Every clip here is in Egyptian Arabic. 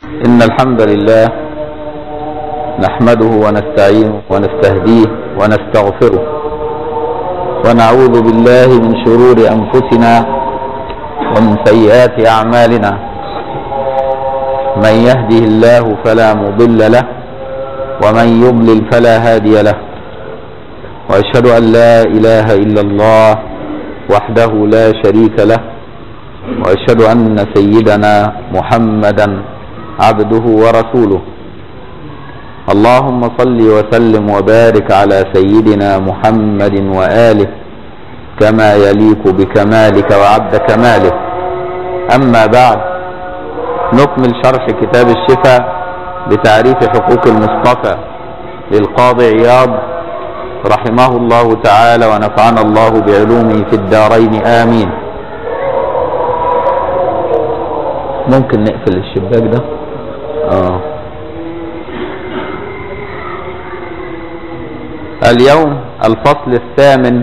إن الحمد لله نحمده ونستعينه ونستهديه ونستغفره ونعوذ بالله من شرور أنفسنا ومن سيئات أعمالنا من يهده الله فلا مضل له ومن يضلل فلا هادي له وأشهد أن لا إله إلا الله وحده لا شريك له وأشهد أن سيدنا محمدا عبده ورسوله اللهم صل وسلم وبارك على سيدنا محمد وآله كما يليق بكمالك وعبد كماله أما بعد نكمل شرح كتاب الشفاء بتعريف حقوق المصطفى للقاضي عياض رحمه الله تعالى ونفعنا الله بعلومه في الدارين آمين ممكن نقفل الشباك ده اه اليوم الفصل الثامن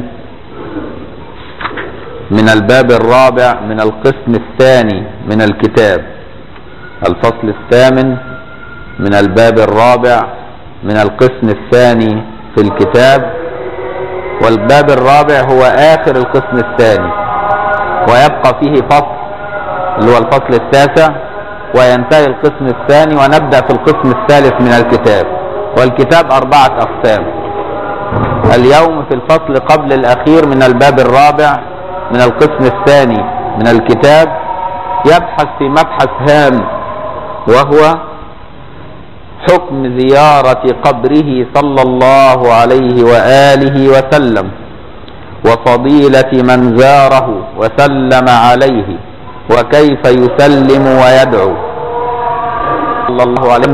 من الباب الرابع من القسم الثاني من الكتاب الفصل الثامن من الباب الرابع من القسم الثاني في الكتاب والباب الرابع هو آخر القسم الثاني ويبقى فيه فصل اللي هو الفصل التاسع وينتهي القسم الثاني ونبدأ في القسم الثالث من الكتاب والكتاب أربعة أقسام اليوم في الفصل قبل الأخير من الباب الرابع من القسم الثاني من الكتاب يبحث في مبحث هام وهو حكم زيارة قبره صلى الله عليه وآله وسلم وفضيلة من زاره وسلم عليه وكيف يسلم ويدعو صلى الله عليه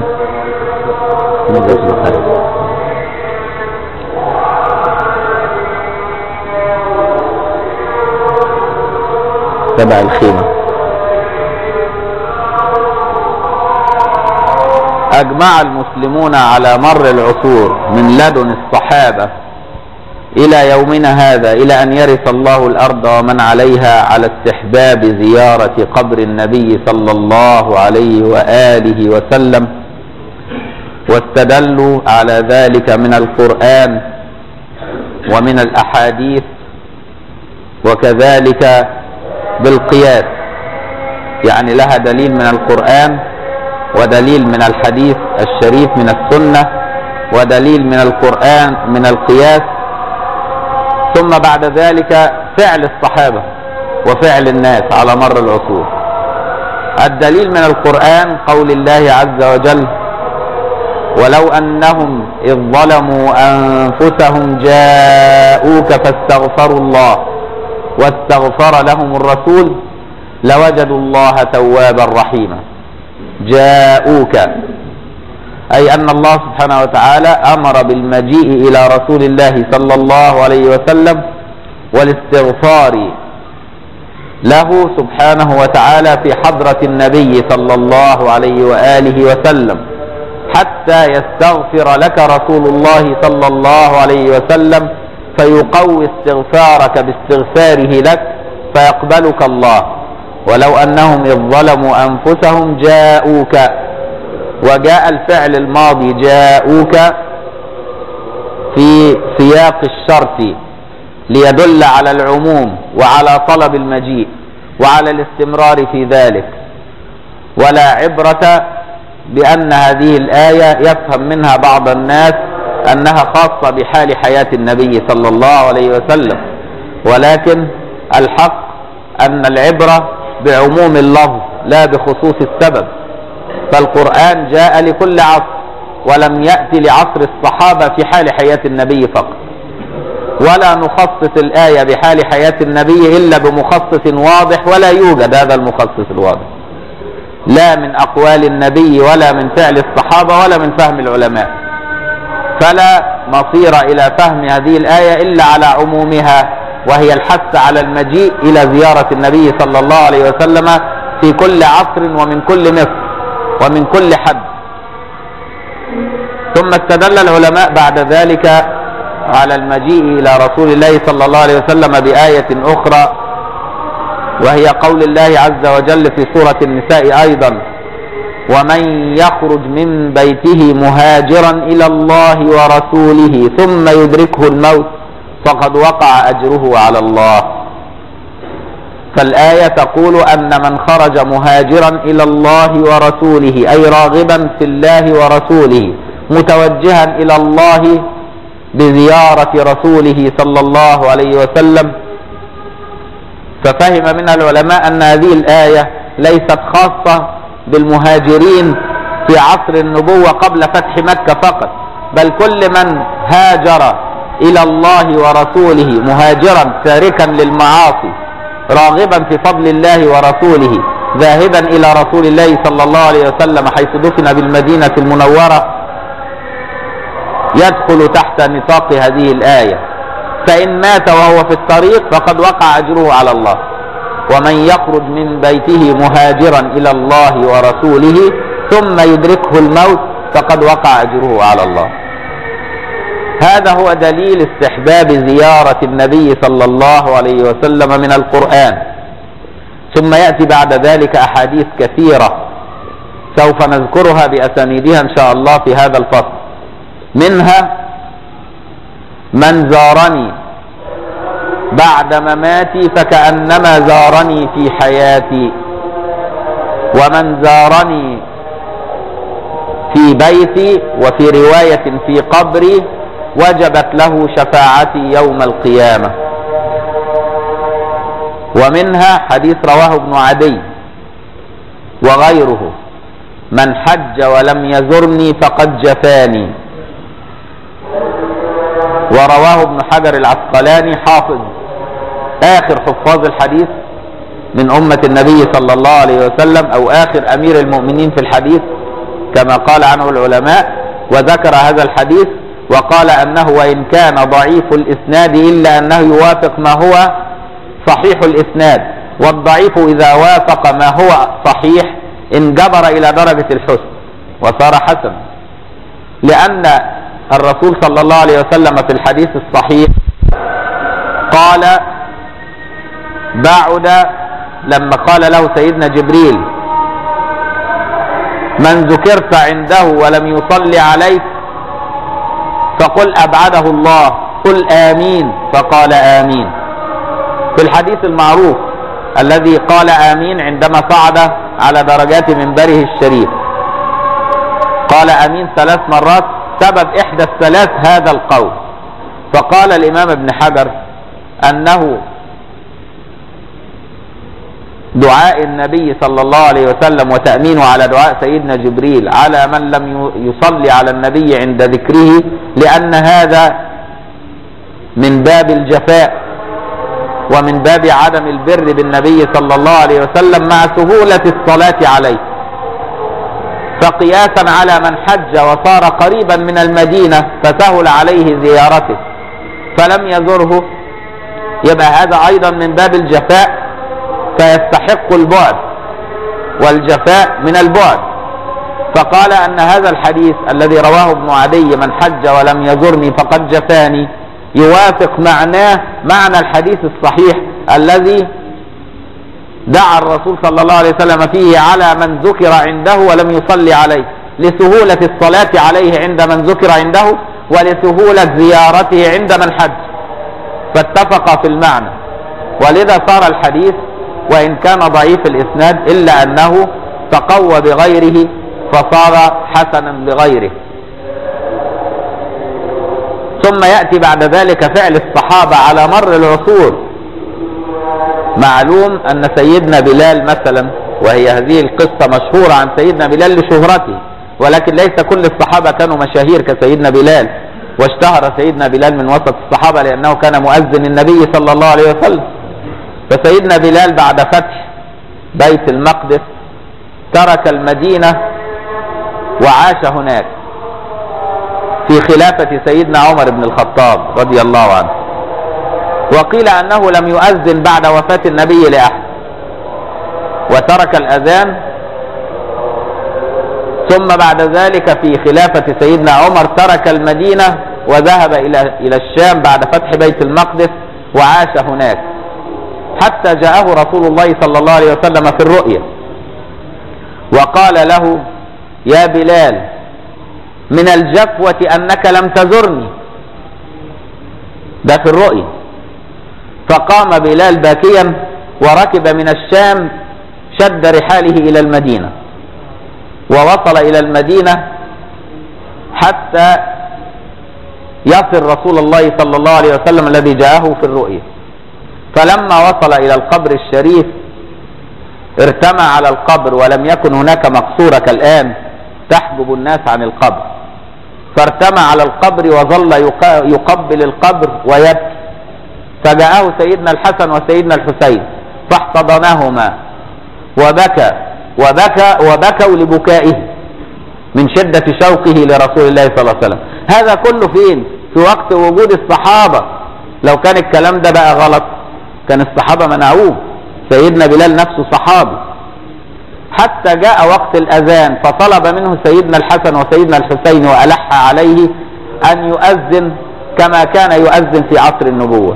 وسلم تبع الخيمة أجمع المسلمون على مر العصور من لدن الصحابة إلى يومنا هذا إلى أن يرث الله الأرض ومن عليها على استحباب زيارة قبر النبي صلى الله عليه وآله وسلم واستدلوا على ذلك من القرآن ومن الأحاديث وكذلك بالقياس يعني لها دليل من القرآن ودليل من الحديث الشريف من السنة ودليل من القرآن من القياس ثم بعد ذلك فعل الصحابة وفعل الناس على مر العصور الدليل من القرآن قول الله عز وجل ولو أنهم إذ ظلموا أنفسهم جاءوك فاستغفروا الله واستغفر لهم الرسول لوجدوا الله توابا رحيما جاءوك أي أن الله سبحانه وتعالى أمر بالمجيء إلى رسول الله صلى الله عليه وسلم والاستغفار له سبحانه وتعالى في حضرة النبي صلى الله عليه وآله وسلم حتى يستغفر لك رسول الله صلى الله عليه وسلم فيقوي استغفارك باستغفاره لك فيقبلك الله ولو أنهم إذ ظلموا أنفسهم جاءوك وجاء الفعل الماضي جاءوك في سياق الشرط ليدل على العموم وعلى طلب المجيء وعلى الاستمرار في ذلك ولا عبرة بأن هذه الآية يفهم منها بعض الناس أنها خاصة بحال حياة النبي صلى الله عليه وسلم ولكن الحق أن العبرة بعموم اللفظ لا بخصوص السبب فالقرآن جاء لكل عصر ولم يأتي لعصر الصحابة في حال حياة النبي فقط ولا نخصص الآية بحال حياة النبي إلا بمخصص واضح ولا يوجد هذا المخصص الواضح لا من أقوال النبي ولا من فعل الصحابة ولا من فهم العلماء فلا مصير إلى فهم هذه الآية إلا على عمومها وهي الحث على المجيء إلى زيارة النبي صلى الله عليه وسلم في كل عصر ومن كل مصر ومن كل حد ثم استدل العلماء بعد ذلك على المجيء إلى رسول الله صلى الله عليه وسلم بآية أخرى وهي قول الله عز وجل في سورة النساء أيضا ومن يخرج من بيته مهاجرا إلى الله ورسوله ثم يدركه الموت فقد وقع أجره على الله فالآية تقول أن من خرج مهاجرا إلى الله ورسوله أي راغبا في الله ورسوله متوجها إلى الله بزيارة رسوله صلى الله عليه وسلم ففهم من العلماء أن هذه الآية ليست خاصة بالمهاجرين في عصر النبوة قبل فتح مكة فقط بل كل من هاجر إلى الله ورسوله مهاجرا تاركا للمعاصي راغبا في فضل الله ورسوله ذاهبا إلى رسول الله صلى الله عليه وسلم حيث دفن بالمدينة المنورة يدخل تحت نطاق هذه الآية فإن مات وهو في الطريق فقد وقع أجره على الله ومن يخرج من بيته مهاجرا إلى الله ورسوله ثم يدركه الموت فقد وقع أجره على الله هذا هو دليل استحباب زيارة النبي صلى الله عليه وسلم من القرآن ثم يأتي بعد ذلك أحاديث كثيرة سوف نذكرها بأسانيدها إن شاء الله في هذا الفصل منها من زارني بعد مماتي فكأنما زارني في حياتي ومن زارني في بيتي وفي رواية في قبري وجبت له شفاعتي يوم القيامة ومنها حديث رواه ابن عدي وغيره من حج ولم يزرني فقد جفاني ورواه ابن حجر العسقلاني حافظ آخر حفاظ الحديث من أمة النبي صلى الله عليه وسلم أو آخر أمير المؤمنين في الحديث كما قال عنه العلماء وذكر هذا الحديث وقال أنه وإن كان ضعيف الإسناد إلا أنه يوافق ما هو صحيح الإسناد والضعيف إذا وافق ما هو صحيح انجبر إلى درجة الحسن وصار حسن لأن الرسول صلى الله عليه وسلم في الحديث الصحيح قال بعد لما قال له سيدنا جبريل من ذكرت عنده ولم يصلي عليك فقل أبعده الله قل آمين فقال آمين في الحديث المعروف الذي قال آمين عندما صعد على درجات منبره الشريف قال آمين ثلاث مرات سبب إحدى الثلاث هذا القول فقال الإمام ابن حجر أنه دعاء النبي صلى الله عليه وسلم وتأمينه على دعاء سيدنا جبريل على من لم يصلي على النبي عند ذكره لأن هذا من باب الجفاء ومن باب عدم البر بالنبي صلى الله عليه وسلم مع سهولة الصلاة عليه فقياسا على من حج وصار قريبا من المدينة فسهل عليه زيارته فلم يزره يبقى هذا أيضا من باب الجفاء فيستحق البعد والجفاء من البعد فقال أن هذا الحديث الذي رواه ابن عدي من حج ولم يزرني فقد جفاني يوافق معناه معنى الحديث الصحيح الذي دعا الرسول صلى الله عليه وسلم فيه على من ذكر عنده ولم يصلي عليه لسهولة الصلاة عليه عند من ذكر عنده ولسهولة زيارته عند من حج فاتفق في المعنى ولذا صار الحديث وإن كان ضعيف الإسناد إلا أنه تقوى بغيره فصار حسنا بغيره ثم يأتي بعد ذلك فعل الصحابة على مر العصور معلوم أن سيدنا بلال مثلا وهي هذه القصة مشهورة عن سيدنا بلال لشهرته ولكن ليس كل الصحابة كانوا مشاهير كسيدنا بلال واشتهر سيدنا بلال من وسط الصحابة لأنه كان مؤذن النبي صلى الله عليه وسلم فسيدنا بلال بعد فتح بيت المقدس ترك المدينة وعاش هناك في خلافة سيدنا عمر بن الخطاب رضي الله عنه وقيل أنه لم يؤذن بعد وفاة النبي لأحد وترك الأذان ثم بعد ذلك في خلافة سيدنا عمر ترك المدينة وذهب إلى إلى الشام بعد فتح بيت المقدس وعاش هناك حتى جاءه رسول الله صلى الله عليه وسلم في الرؤيا وقال له يا بلال من الجفوة أنك لم تزرني ده في الرؤيا فقام بلال باكيا وركب من الشام شد رحاله إلى المدينة ووصل إلى المدينة حتى يصل رسول الله صلى الله عليه وسلم الذي جاءه في الرؤيا فلما وصل إلى القبر الشريف ارتمى على القبر ولم يكن هناك مقصورة كالآن تحجب الناس عن القبر فارتمى على القبر وظل يقبل القبر ويبكي فجاءه سيدنا الحسن وسيدنا الحسين فاحتضنهما وبكى وبكى وبكوا لبكائه من شدة شوقه لرسول الله صلى الله عليه وسلم هذا كله فين في وقت وجود الصحابة لو كان الكلام ده بقى غلط كان الصحابة منعوه سيدنا بلال نفسه صحابي حتى جاء وقت الأذان فطلب منه سيدنا الحسن وسيدنا الحسين وألح عليه أن يؤذن كما كان يؤذن في عصر النبوة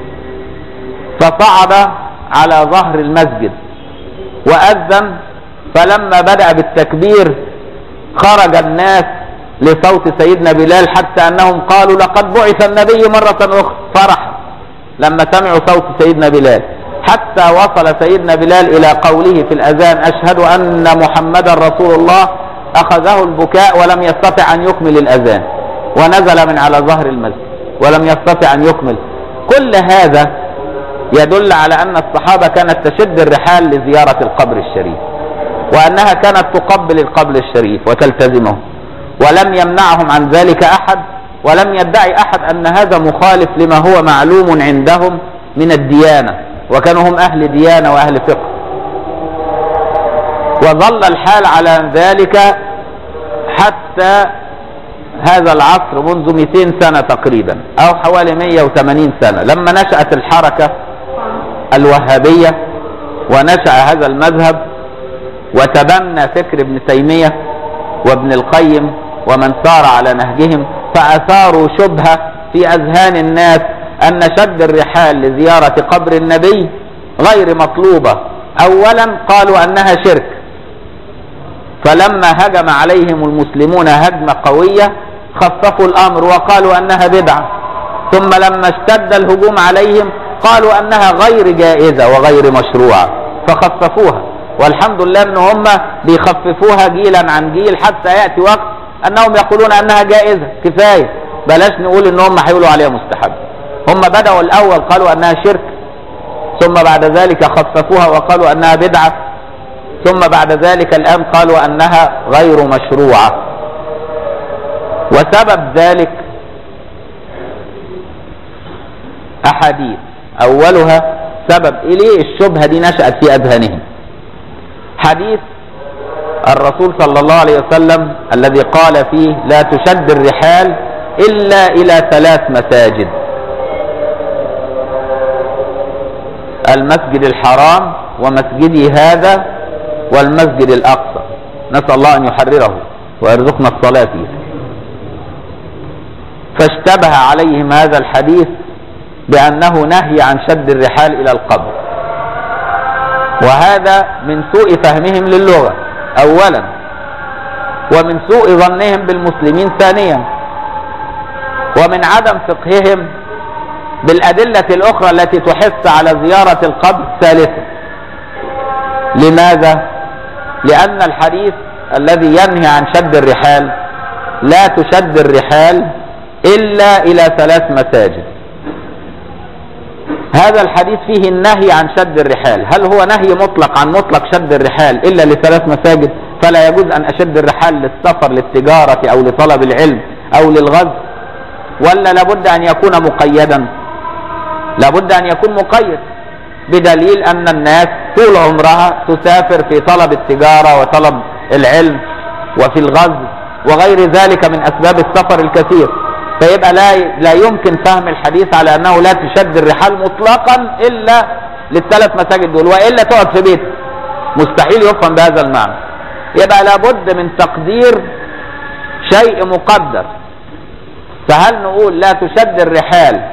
فصعد على ظهر المسجد وأذن فلما بدأ بالتكبير خرج الناس لصوت سيدنا بلال حتى أنهم قالوا لقد بعث النبي مرة أخرى فرح لما سمعوا صوت سيدنا بلال حتى وصل سيدنا بلال إلى قوله في الأذان أشهد أن محمدا رسول الله أخذه البكاء ولم يستطع أن يكمل الأذان ونزل من على ظهر المسجد ولم يستطع أن يكمل كل هذا يدل على أن الصحابة كانت تشد الرحال لزيارة القبر الشريف وأنها كانت تقبل القبر الشريف وتلتزمه ولم يمنعهم عن ذلك أحد ولم يدعي أحد أن هذا مخالف لما هو معلوم عندهم من الديانة وكانوا هم أهل ديانة وأهل فقه وظل الحال على ذلك حتى هذا العصر منذ 200 سنة تقريبا أو حوالي 180 سنة لما نشأت الحركة الوهابية ونشأ هذا المذهب وتبنى فكر ابن تيمية وابن القيم ومن سار على نهجهم فأثاروا شبهة في أذهان الناس أن شد الرحال لزيارة قبر النبي غير مطلوبة أولا قالوا أنها شرك فلما هجم عليهم المسلمون هجمة قوية خففوا الأمر وقالوا أنها بدعة ثم لما اشتد الهجوم عليهم قالوا أنها غير جائزة وغير مشروعة فخففوها والحمد لله ان هم بيخففوها جيلا عن جيل حتى يأتي وقت انهم يقولون انها جائزة كفاية بلاش نقول ان هم هيقولوا عليها مستحب هم بدأوا الاول قالوا انها شرك ثم بعد ذلك خففوها وقالوا انها بدعة ثم بعد ذلك الان قالوا انها غير مشروعة وسبب ذلك احاديث اولها سبب اليه الشبهة دي نشأت في اذهانهم حديث الرسول صلى الله عليه وسلم الذي قال فيه لا تشد الرحال إلا إلى ثلاث مساجد المسجد الحرام ومسجدي هذا والمسجد الأقصى نسأل الله أن يحرره ويرزقنا الصلاة فيه فاشتبه عليهم هذا الحديث بأنه نهي عن شد الرحال إلى القبر وهذا من سوء فهمهم للغة أولا ومن سوء ظنهم بالمسلمين ثانيا ومن عدم فقههم بالأدلة الأخرى التي تحث على زيارة القبر ثالثا لماذا؟ لأن الحديث الذي ينهي عن شد الرحال لا تشد الرحال إلا إلى ثلاث مساجد هذا الحديث فيه النهي عن شد الرحال هل هو نهي مطلق عن مطلق شد الرحال إلا لثلاث مساجد فلا يجوز أن أشد الرحال للسفر للتجارة أو لطلب العلم أو للغزو ولا لابد أن يكون مقيدا لابد أن يكون مقيد بدليل أن الناس طول عمرها تسافر في طلب التجارة وطلب العلم وفي الغزو وغير ذلك من أسباب السفر الكثير فيبقى لا لا يمكن فهم الحديث على انه لا تشد الرحال مطلقا الا للثلاث مساجد دول والا تقعد في بيتك مستحيل يفهم بهذا المعنى يبقى لابد من تقدير شيء مقدر فهل نقول لا تشد الرحال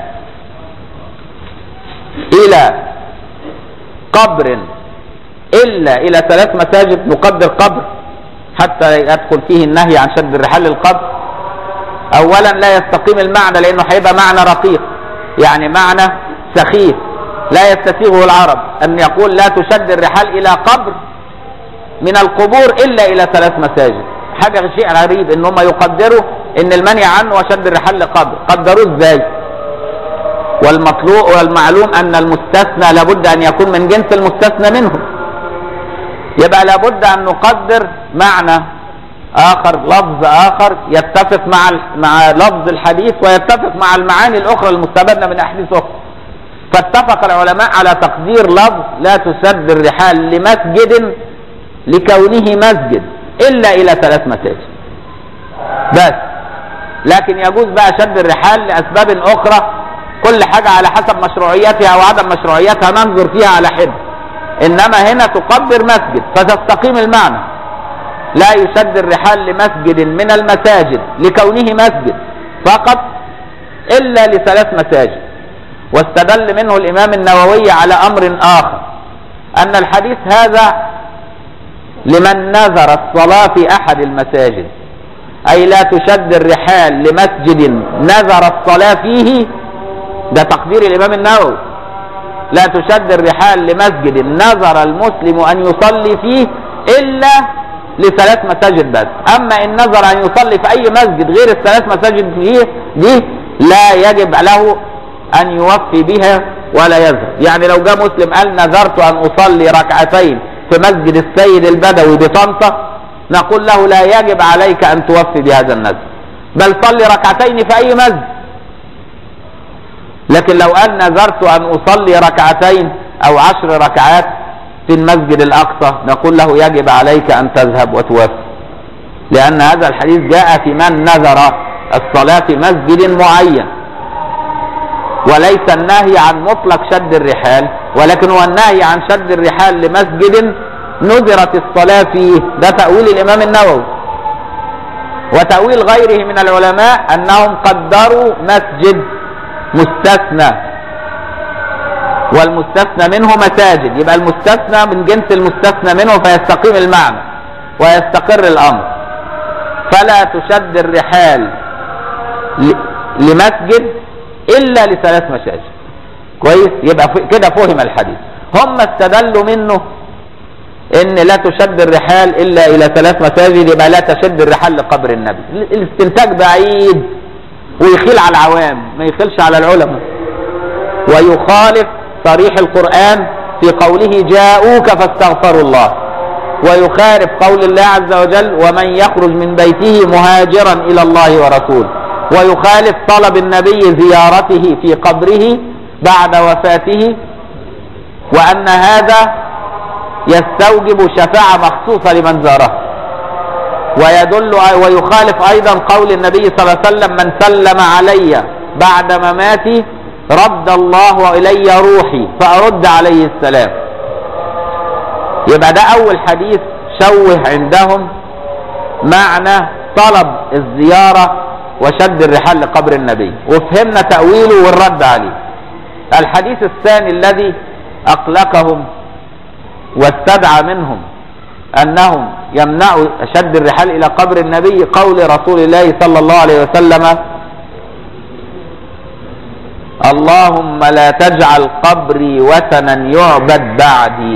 الى قبر الا الى ثلاث مساجد نقدر قبر حتى يدخل فيه النهي عن شد الرحال للقبر اولا لا يستقيم المعنى لانه هيبقى معنى رقيق يعني معنى سخيف لا يستسيغه العرب ان يقول لا تشد الرحال الى قبر من القبور الا الى ثلاث مساجد حاجه شيء غريب ان هم يقدروا ان المنع عنه وشد الرحال لقبر قدروه ازاي والمطلوب والمعلوم ان المستثنى لابد ان يكون من جنس المستثنى منه يبقى لابد ان نقدر معنى اخر لفظ اخر يتفق مع مع لفظ الحديث ويتفق مع المعاني الاخرى المستبدة من احاديث اخرى فاتفق العلماء على تقدير لفظ لا تسد الرحال لمسجد لكونه مسجد الا الى ثلاث مساجد بس لكن يجوز بقى شد الرحال لاسباب اخرى كل حاجة على حسب مشروعيتها او عدم مشروعيتها ننظر فيها على حد انما هنا تقدر مسجد فتستقيم المعنى لا يشد الرحال لمسجد من المساجد لكونه مسجد فقط الا لثلاث مساجد واستدل منه الامام النووي على امر اخر ان الحديث هذا لمن نذر الصلاة في احد المساجد اي لا تشد الرحال لمسجد نذر الصلاة فيه ده تقدير الامام النووي لا تشد الرحال لمسجد نذر المسلم ان يصلي فيه الا لثلاث مساجد بس اما ان نذر ان يصلي في اي مسجد غير الثلاث مساجد فيه دي لا يجب له ان يوفي بها ولا يذهب يعني لو جاء مسلم قال نذرت ان اصلي ركعتين في مسجد السيد البدوي بطنطا نقول له لا يجب عليك ان توفي بهذا النذر بل صلي ركعتين في اي مسجد لكن لو أن نذرت أن أصلي ركعتين أو عشر ركعات في المسجد الأقصى نقول له يجب عليك أن تذهب وتوفي لأن هذا الحديث جاء في من نذر الصلاة في مسجد معين وليس النهي عن مطلق شد الرحال ولكن هو النهي عن شد الرحال لمسجد نذرت الصلاة فيه ده تأويل الإمام النووي وتأويل غيره من العلماء أنهم قدروا مسجد مستثنى والمستثنى منه مساجد يبقى المستثنى من جنس المستثنى منه فيستقيم المعنى ويستقر الامر فلا تشد الرحال لمسجد الا لثلاث مساجد كويس يبقى كده فهم الحديث هم استدلوا منه ان لا تشد الرحال الا الى ثلاث مساجد يبقى لا تشد الرحال لقبر النبي الاستنتاج بعيد ويخيل على العوام ما يخيلش على العلماء ويخالف صريح القرآن في قوله جاءوك فاستغفروا الله ويخالف قول الله عز وجل ومن يخرج من بيته مهاجرا إلى الله ورسوله ويخالف طلب النبي زيارته في قبره بعد وفاته وأن هذا يستوجب شفاعة مخصوصة لمن زاره ويدل ويخالف ايضا قول النبي صلى الله عليه وسلم من سلم علي بعد مماتي رد الله الي روحي فارد عليه السلام يبقى ده اول حديث شوه عندهم معنى طلب الزيارة وشد الرحال لقبر النبي وفهمنا تأويله والرد عليه الحديث الثاني الذي أقلقهم واستدعى منهم انهم يمنعوا شد الرحال الى قبر النبي قول رسول الله صلى الله عليه وسلم اللهم لا تجعل قبري وثنا يعبد بعدي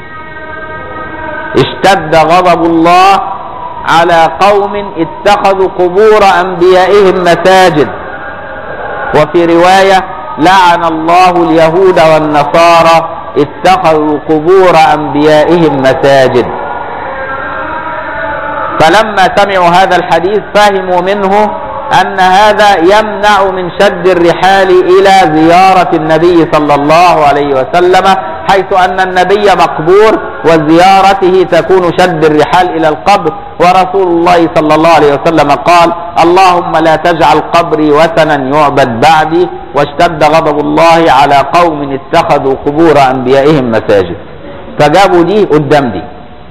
اشتد غضب الله على قوم اتخذوا قبور انبيائهم مساجد وفي روايه لعن الله اليهود والنصارى اتخذوا قبور انبيائهم مساجد فلما سمعوا هذا الحديث فهموا منه أن هذا يمنع من شد الرحال إلى زيارة النبي صلى الله عليه وسلم حيث أن النبي مقبور وزيارته تكون شد الرحال إلى القبر ورسول الله صلى الله عليه وسلم قال اللهم لا تجعل قبري وثنا يعبد بعدي واشتد غضب الله على قوم اتخذوا قبور أنبيائهم مساجد فجابوا دي قدام دي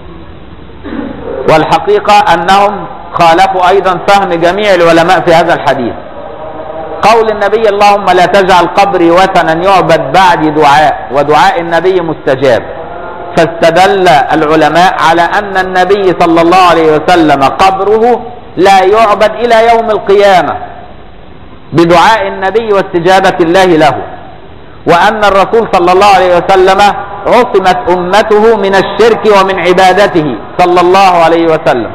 والحقيقة أنهم خالفوا أيضا فهم جميع العلماء في هذا الحديث قول النبي اللهم لا تجعل قبري وثنا يعبد بعدي دعاء ودعاء النبي مستجاب فاستدل العلماء على أن النبي صلى الله عليه وسلم قبره لا يعبد إلى يوم القيامة بدعاء النبي واستجابة الله له وأن الرسول صلى الله عليه وسلم عصمت أمته من الشرك ومن عبادته صلى الله عليه وسلم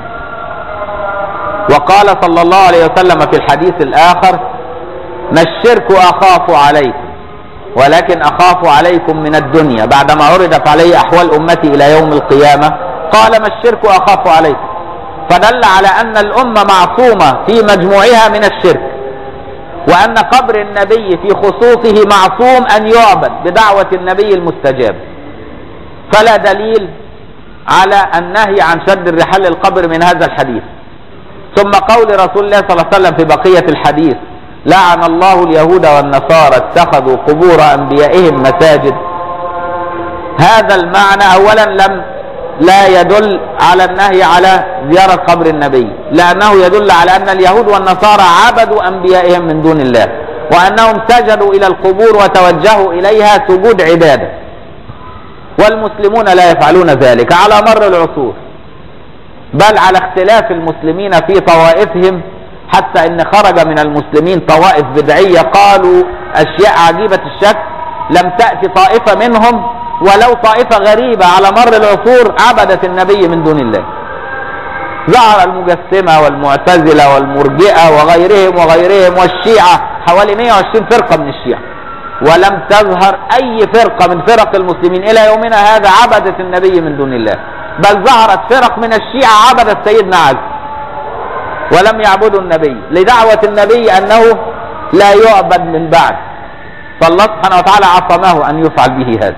وقال صلى الله عليه وسلم في الحديث الآخر ما الشرك أخاف عليكم ولكن أخاف عليكم من الدنيا بعدما عرضت علي أحوال أمتي إلى يوم القيامة قال ما الشرك أخاف عليكم فدل على أن الأمة معصومة في مجموعها من الشرك وأن قبر النبي في خصوصه معصوم أن يعبد بدعوة النبي المستجاب فلا دليل على النهي عن شد الرحال للقبر من هذا الحديث ثم قول رسول الله صلى الله عليه وسلم في بقية الحديث لعن الله اليهود والنصارى اتخذوا قبور أنبيائهم مساجد هذا المعنى أولا لم لا يدل على النهي على زيارة قبر النبي لأنه يدل على أن اليهود والنصارى عبدوا أنبيائهم من دون الله وأنهم سجدوا إلى القبور وتوجهوا إليها سجود عبادة والمسلمون لا يفعلون ذلك على مر العصور بل على اختلاف المسلمين في طوائفهم حتى ان خرج من المسلمين طوائف بدعية قالوا اشياء عجيبة الشكل لم تأتي طائفة منهم ولو طائفة غريبة على مر العصور عبدت النبي من دون الله ظهر المجسمة والمعتزلة والمرجئة وغيرهم وغيرهم والشيعة حوالي 120 فرقة من الشيعة ولم تظهر اي فرقة من فرق المسلمين الى يومنا هذا عبدت النبي من دون الله بل ظهرت فرق من الشيعة عبدت سيدنا علي ولم يعبدوا النبي لدعوة النبي انه لا يعبد من بعد فالله سبحانه وتعالى عصمه ان يفعل به هذا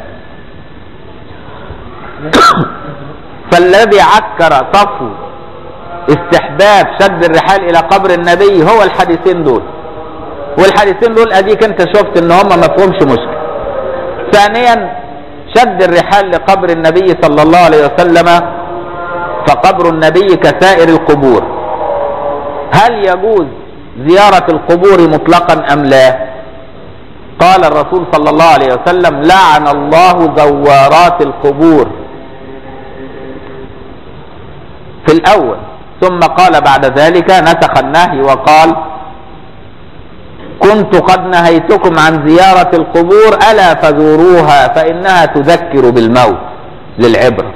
فالذي عكر صفو استحباب شد الرحال الى قبر النبي هو الحديثين دول والحديثين دول اديك انت شفت ان هم ما فيهمش مشكله ثانيا شد الرحال لقبر النبي صلى الله عليه وسلم فقبر النبي كسائر القبور هل يجوز زيارة القبور مطلقا ام لا قال الرسول صلى الله عليه وسلم لعن الله زوارات القبور في الاول ثم قال بعد ذلك نسخ النهي وقال كنت قد نهيتكم عن زيارة القبور ألا فزوروها فإنها تذكر بالموت للعبرة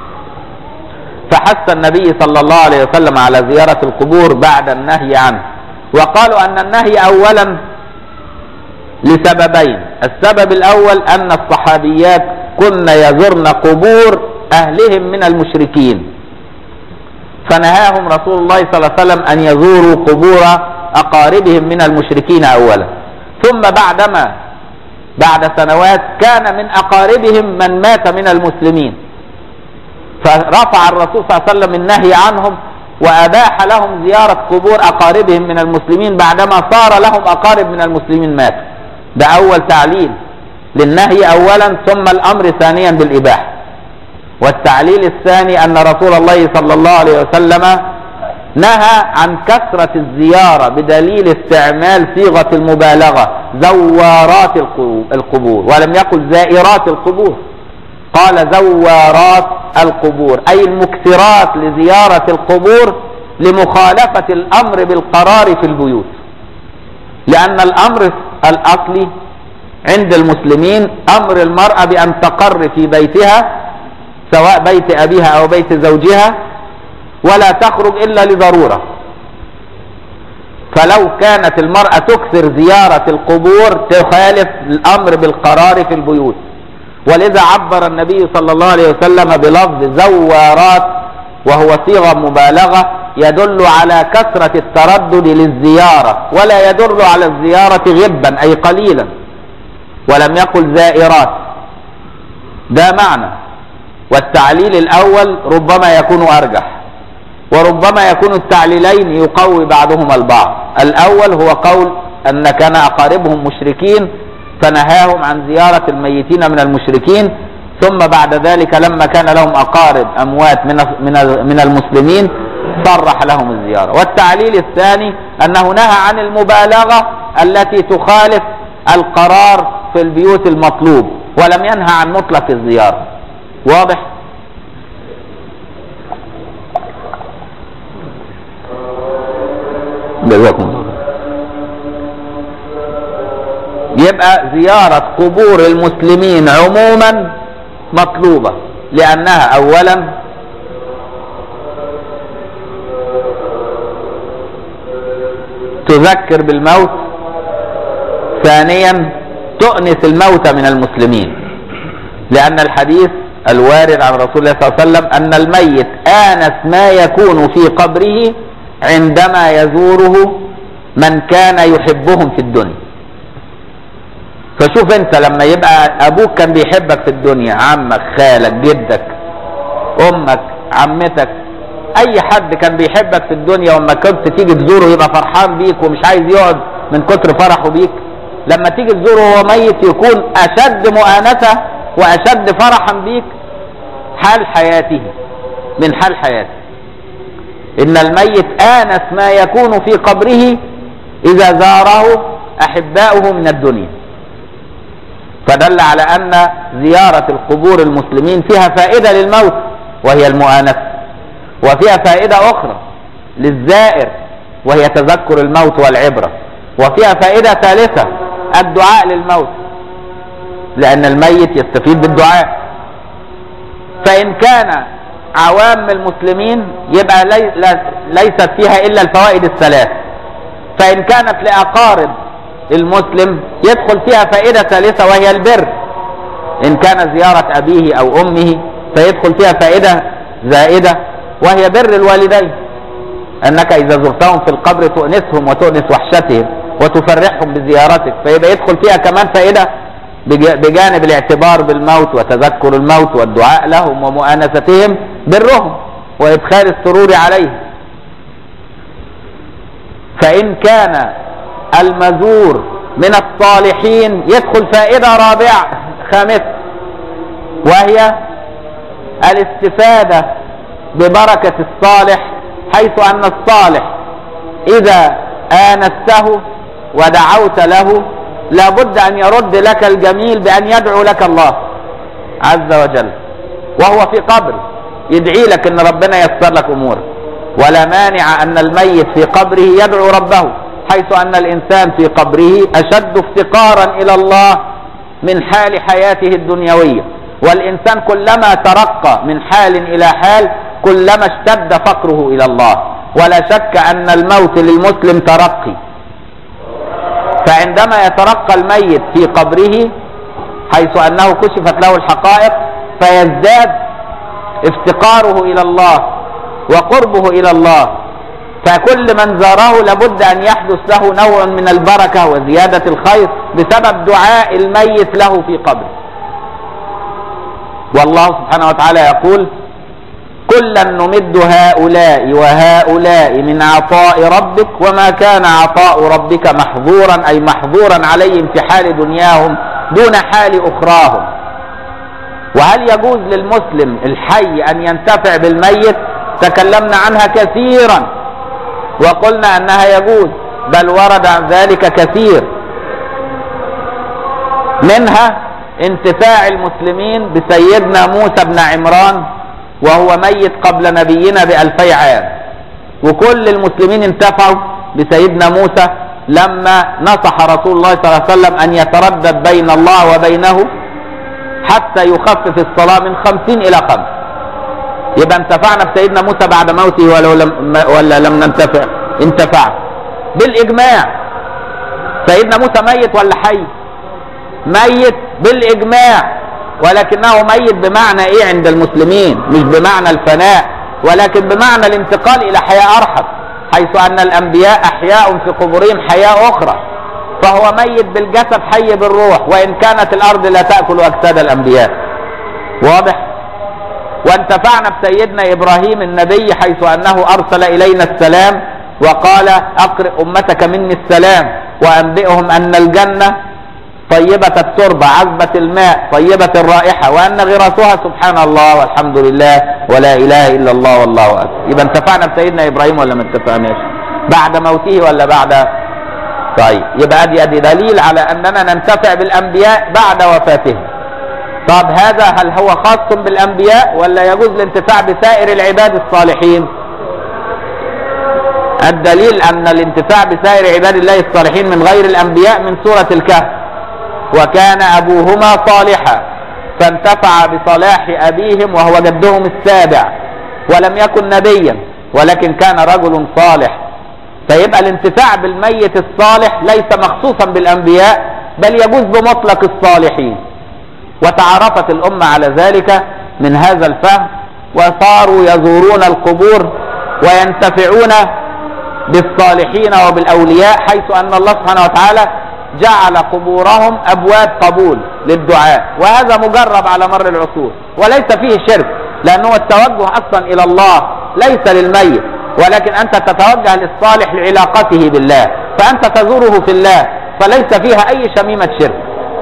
فحث النبي صلى الله عليه وسلم على زيارة القبور بعد النهي عنه وقالوا أن النهي أولا لسببين السبب الأول أن الصحابيات كن يزرن قبور أهلهم من المشركين فنهاهم رسول الله صلى الله عليه وسلم أن يزوروا قبور أقاربهم من المشركين أولا ثم بعدما بعد سنوات كان من أقاربهم من مات من المسلمين فرفع الرسول صلى الله عليه وسلم النهي عنهم وأباح لهم زيارة قبور أقاربهم من المسلمين بعدما صار لهم أقارب من المسلمين ماتوا ده أول تعليل للنهي أولا ثم الأمر ثانيا بالإباحة والتعليل الثاني أن رسول الله صلى الله عليه وسلم نهى عن كثرة الزيارة بدليل استعمال صيغة المبالغة زوارات القبور ولم يقل زائرات القبور قال زوارات القبور أي المكثرات لزيارة القبور لمخالفة الأمر بالقرار في البيوت لأن الأمر الأصلي عند المسلمين أمر المرأة بأن تقر في بيتها سواء بيت أبيها أو بيت زوجها ولا تخرج إلا لضرورة فلو كانت المرأة تكثر زيارة القبور تخالف الأمر بالقرار في البيوت ولذا عبر النبي صلى الله عليه وسلم بلفظ زوارات وهو صيغة مبالغة يدل على كثرة التردد للزيارة ولا يدل على الزيارة غبا أي قليلا ولم يقل زائرات ده معنى والتعليل الأول ربما يكون أرجح وربما يكون التعليلين يقوي بعضهما البعض الأول هو قول أن كان أقاربهم مشركين فنهاهم عن زيارة الميتين من المشركين ثم بعد ذلك لما كان لهم أقارب أموات من من من المسلمين صرح لهم الزيارة والتعليل الثاني أنه نهى عن المبالغة التي تخالف القرار في البيوت المطلوب ولم ينهى عن مطلق الزيارة واضح جزاكم الله يبقى زيارة قبور المسلمين عموما مطلوبة لأنها أولا تذكر بالموت ثانيا تؤنس الموت من المسلمين لأن الحديث الوارد عن رسول الله صلى الله عليه وسلم أن الميت آنس ما يكون في قبره عندما يزوره من كان يحبهم في الدنيا فشوف انت لما يبقى ابوك كان بيحبك في الدنيا عمك خالك جدك امك عمتك اي حد كان بيحبك في الدنيا وما كنت تيجي تزوره يبقى فرحان بيك ومش عايز يقعد من كتر فرحه بيك لما تيجي تزوره وهو ميت يكون اشد مؤانسة واشد فرحا بيك حال حياته من حال حياته ان الميت انس ما يكون في قبره اذا زاره احباؤه من الدنيا فدل على ان زيارة القبور المسلمين فيها فائدة للموت وهي المؤانسة وفيها فائدة اخرى للزائر وهي تذكر الموت والعبرة وفيها فائدة ثالثة الدعاء للموت لان الميت يستفيد بالدعاء فان كان عوام المسلمين يبقى لي ليست فيها الا الفوائد الثلاث فان كانت لاقارب المسلم يدخل فيها فائدة ثالثة وهي البر ان كان زيارة ابيه او امه فيدخل فيها فائدة زائدة وهي بر الوالدين انك اذا زرتهم في القبر تؤنسهم وتؤنس وحشتهم وتفرحهم بزيارتك فيبقى يدخل فيها كمان فائدة بجانب الاعتبار بالموت وتذكر الموت والدعاء لهم ومؤانستهم برهم وادخال السرور عليهم فان كان المزور من الصالحين يدخل فائدة رابعة خامسة وهي الاستفادة ببركة الصالح حيث أن الصالح إذا آنسته ودعوت له لابد أن يرد لك الجميل بأن يدعو لك الله عز وجل وهو في قبر يدعي لك أن ربنا يسر لك أمورك ولا مانع أن الميت في قبره يدعو ربه حيث أن الإنسان في قبره أشد افتقارا إلى الله من حال حياته الدنيوية والإنسان كلما ترقى من حال إلى حال كلما اشتد فقره إلى الله ولا شك أن الموت للمسلم ترقي فعندما يترقى الميت في قبره حيث أنه كشفت له الحقائق فيزداد افتقاره إلى الله وقربه إلى الله فكل من زاره لابد أن يحدث له نوع من البركة وزيادة الخير بسبب دعاء الميت له في قبره والله سبحانه وتعالى يقول كلا نمد هؤلاء وهؤلاء من عطاء ربك وما كان عطاء ربك محظورا أي محظورا عليهم في حال دنياهم دون حال أخراهم وهل يجوز للمسلم الحي أن ينتفع بالميت تكلمنا عنها كثيرا وقلنا أنها يجوز بل ورد عن ذلك كثير منها انتفاع المسلمين بسيدنا موسى بن عمران وهو ميت قبل نبينا بألفي عام وكل المسلمين انتفعوا بسيدنا موسى لما نصح رسول الله صلى الله عليه وسلم أن يتردد بين الله وبينه حتى يخفف الصلاة من خمسين إلى خمس يبقى انتفعنا بسيدنا موسى بعد موته ولو لم ولا لم ننتفع انتفع بالإجماع سيدنا موسى ميت ولا حي ميت بالإجماع ولكنه ميت بمعنى ايه عند المسلمين مش بمعنى الفناء ولكن بمعنى الانتقال الى حياة ارحب حيث ان الانبياء احياء في قبورهم حياة اخرى فهو ميت بالجسد حي بالروح وان كانت الارض لا تأكل اجساد الانبياء واضح وانتفعنا بسيدنا ابراهيم النبي حيث انه ارسل الينا السلام وقال اقرئ امتك مني السلام وانبئهم ان الجنة طيبة التربة عذبة الماء طيبة الرائحة وأن غراسها سبحان الله والحمد لله ولا إله إلا الله والله أكبر يبقى انتفعنا بسيدنا إبراهيم ولا ما انتفعناش بعد موته ولا بعد طيب يبقى دي, دي دليل على أننا ننتفع بالأنبياء بعد وفاتهم طب هذا هل هو خاص بالأنبياء ولا يجوز الانتفاع بسائر العباد الصالحين الدليل أن الانتفاع بسائر عباد الله الصالحين من غير الأنبياء من سورة الكهف وكان أبوهما صالحا فانتفع بصلاح أبيهم وهو جدهم السابع ولم يكن نبيا ولكن كان رجل صالح فيبقى الانتفاع بالميت الصالح ليس مخصوصا بالأنبياء بل يجوز بمطلق الصالحين وتعرفت الأمة على ذلك من هذا الفهم وصاروا يزورون القبور وينتفعون بالصالحين وبالأولياء حيث أن الله سبحانه وتعالى جعل قبورهم أبواب قبول للدعاء وهذا مجرب على مر العصور وليس فيه شرك لأنه التوجه أصلا إلى الله ليس للميت ولكن أنت تتوجه للصالح لعلاقته بالله فأنت تزوره في الله فليس فيها أي شميمة شرك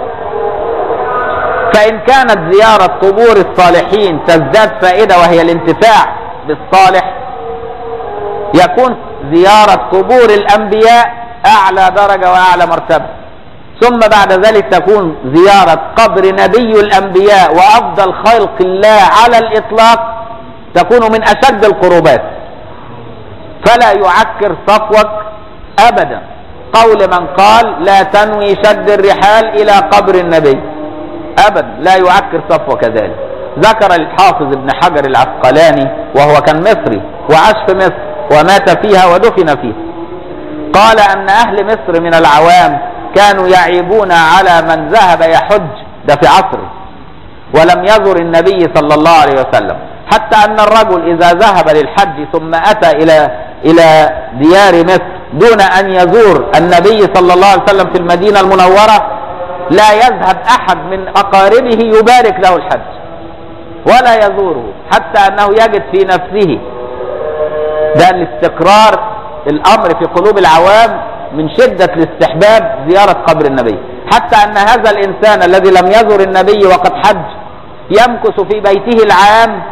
فإن كانت زيارة قبور الصالحين تزداد فائدة وهي الانتفاع بالصالح يكون زيارة قبور الأنبياء أعلى درجة وأعلى مرتبة ثم بعد ذلك تكون زيارة قبر نبي الأنبياء وأفضل خلق الله على الإطلاق تكون من أشد القربات فلا يعكر صفوك أبدا قول من قال لا تنوي شد الرحال إلى قبر النبي أبدا لا يعكر صفوك ذلك ذكر الحافظ ابن حجر العسقلاني وهو كان مصري وعاش في مصر ومات فيها ودفن فيها قال أن أهل مصر من العوام كانوا يعيبون على من ذهب يحج ده في عصره ولم يزر النبي صلى الله عليه وسلم حتى أن الرجل إذا ذهب للحج ثم أتى إلى إلى ديار مصر دون أن يزور النبي صلى الله عليه وسلم في المدينة المنورة لا يذهب أحد من أقاربه يبارك له الحج ولا يزوره حتى أنه يجد في نفسه ده الاستقرار الأمر في قلوب العوام من شدة الاستحباب زيارة قبر النبي حتى أن هذا الإنسان الذي لم يزر النبي وقد حج يمكث في بيته العام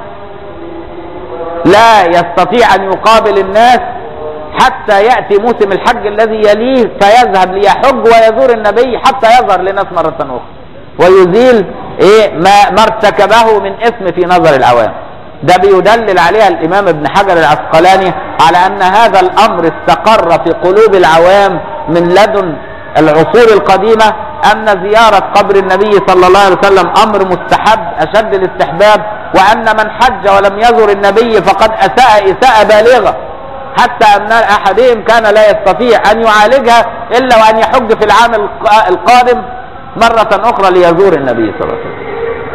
لا يستطيع أن يقابل الناس حتى يأتي موسم الحج الذي يليه فيذهب ليحج ويزور النبي حتى يظهر للناس مرة أخرى ويزيل إيه ما, ما ارتكبه من إثم في نظر العوام ده بيدلل عليها الإمام ابن حجر العسقلاني على أن هذا الأمر استقر في قلوب العوام من لدن العصور القديمة أن زيارة قبر النبي صلى الله عليه وسلم أمر مستحب أشد الاستحباب وأن من حج ولم يزر النبي فقد أساء إساءة بالغة حتى أن أحدهم كان لا يستطيع أن يعالجها إلا وأن يحج في العام القادم مرة أخرى ليزور النبي صلى الله عليه وسلم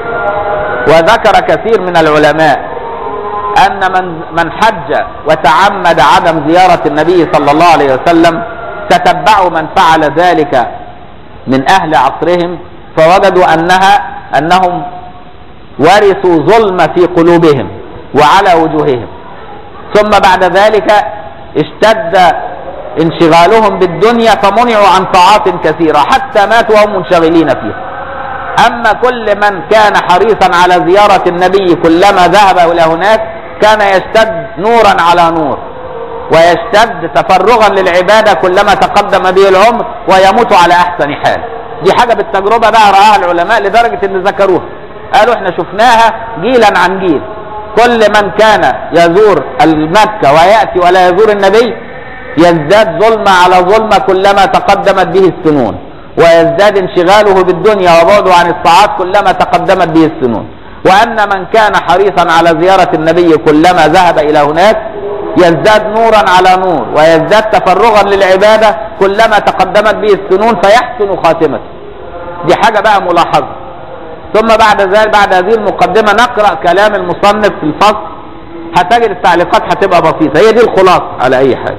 وذكر كثير من العلماء أن من من حج وتعمد عدم زيارة النبي صلى الله عليه وسلم تتبعوا من فعل ذلك من أهل عصرهم فوجدوا أنها أنهم ورثوا ظلم في قلوبهم وعلى وجوههم ثم بعد ذلك اشتد انشغالهم بالدنيا فمنعوا عن طاعات كثيرة حتى ماتوا وهم منشغلين فيها أما كل من كان حريصا على زيارة النبي كلما ذهب إلى هناك كان يشتد نورا على نور ويشتد تفرغا للعبادة كلما تقدم به العمر ويموت على أحسن حال دي حاجة بالتجربة بقى رآها العلماء لدرجة ان ذكروها قالوا احنا شفناها جيلا عن جيل كل من كان يزور المكة ويأتي ولا يزور النبي يزداد ظلم على ظلم كلما تقدمت به السنون ويزداد انشغاله بالدنيا وبعده عن الطاعات كلما تقدمت به السنون وأن من كان حريصا على زيارة النبي كلما ذهب إلى هناك يزداد نورا على نور ويزداد تفرغا للعبادة كلما تقدمت به السنون فيحسن خاتمته دي حاجة بقى ملاحظة ثم بعد ذلك بعد هذه المقدمة نقرأ كلام المصنف في الفصل هتجد التعليقات هتبقى بسيطة هي دي الخلاصة على أي حاجة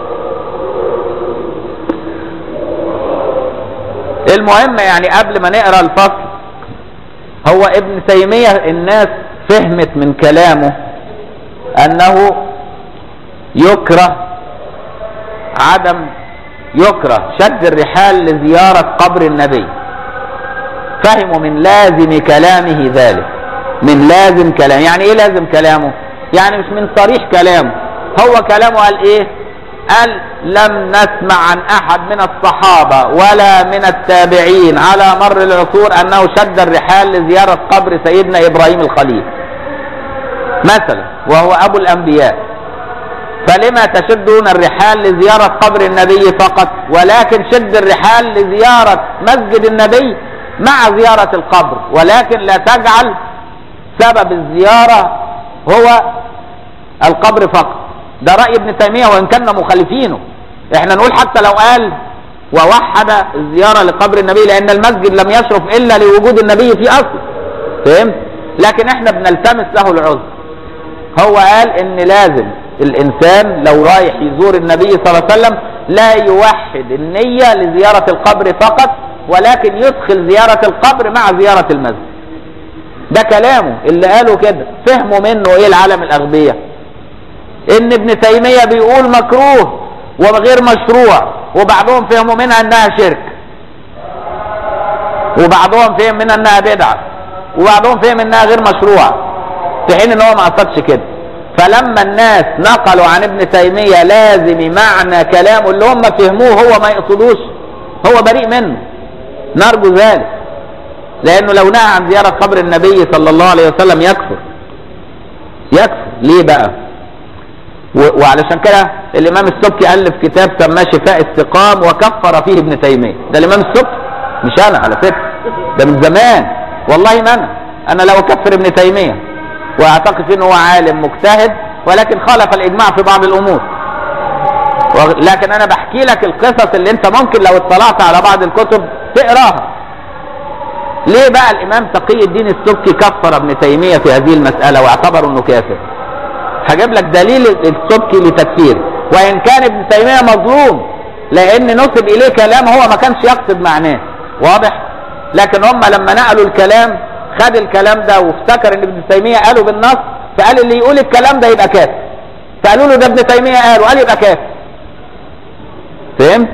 المهم يعني قبل ما نقرأ الفصل هو ابن تيمية الناس فهمت من كلامه أنه يكره عدم يكره شد الرحال لزيارة قبر النبي فهموا من لازم كلامه ذلك من لازم كلام يعني ايه لازم كلامه يعني مش من صريح كلامه هو كلامه قال ايه قال لم نسمع عن احد من الصحابة ولا من التابعين على مر العصور انه شد الرحال لزيارة قبر سيدنا ابراهيم الخليل مثلا وهو ابو الانبياء فلما تشدون الرحال لزيارة قبر النبي فقط ولكن شد الرحال لزيارة مسجد النبي مع زيارة القبر ولكن لا تجعل سبب الزيارة هو القبر فقط ده رأي ابن تيمية وإن كنا مخالفينه احنا نقول حتى لو قال ووحد الزيارة لقبر النبي لأن المسجد لم يشرف إلا لوجود النبي في أصل فهمت لكن احنا بنلتمس له العذر هو قال ان لازم الانسان لو رايح يزور النبي صلى الله عليه وسلم لا يوحد النية لزيارة القبر فقط ولكن يدخل زيارة القبر مع زيارة المسجد ده كلامه اللي قاله كده فهموا منه ايه العالم الاغبياء ان ابن تيمية بيقول مكروه وغير مشروع وبعضهم فهموا منها انها شرك وبعضهم فهم منها انها بدعة وبعضهم فهم انها غير مشروع في حين ان هو ما قصدش كده فلما الناس نقلوا عن ابن تيمية لازم معنى كلامه اللي هم فهموه هو ما يقصدوش هو بريء منه نرجو ذلك لانه لو نهى عن زيارة قبر النبي صلى الله عليه وسلم يكفر يكفر ليه بقى و- وعلشان كده الامام السبكي الف كتاب سماه شفاء السقام وكفر فيه ابن تيمية ده الامام السبكي مش انا على فكرة ده من زمان والله ما انا انا لو اكفر ابن تيمية واعتقد فيه ان هو عالم مجتهد ولكن خالف الاجماع في بعض الامور و- لكن انا بحكي لك القصص اللي انت ممكن لو اطلعت على بعض الكتب تقراها ليه بقى الامام تقي الدين السبكي كفر ابن تيمية في هذه المسألة واعتبر انه كافر هجيب لك دليل السبكي لتكفيره وان كان ابن تيمية مظلوم لان نسب اليه كلام هو ما كانش يقصد معناه واضح لكن هم لما نقلوا الكلام خد الكلام ده وافتكر ان ابن تيمية قاله بالنص فقال اللي يقول الكلام ده يبقى كافر فقالوا له ده ابن تيمية قاله قال يبقى كافر فهمت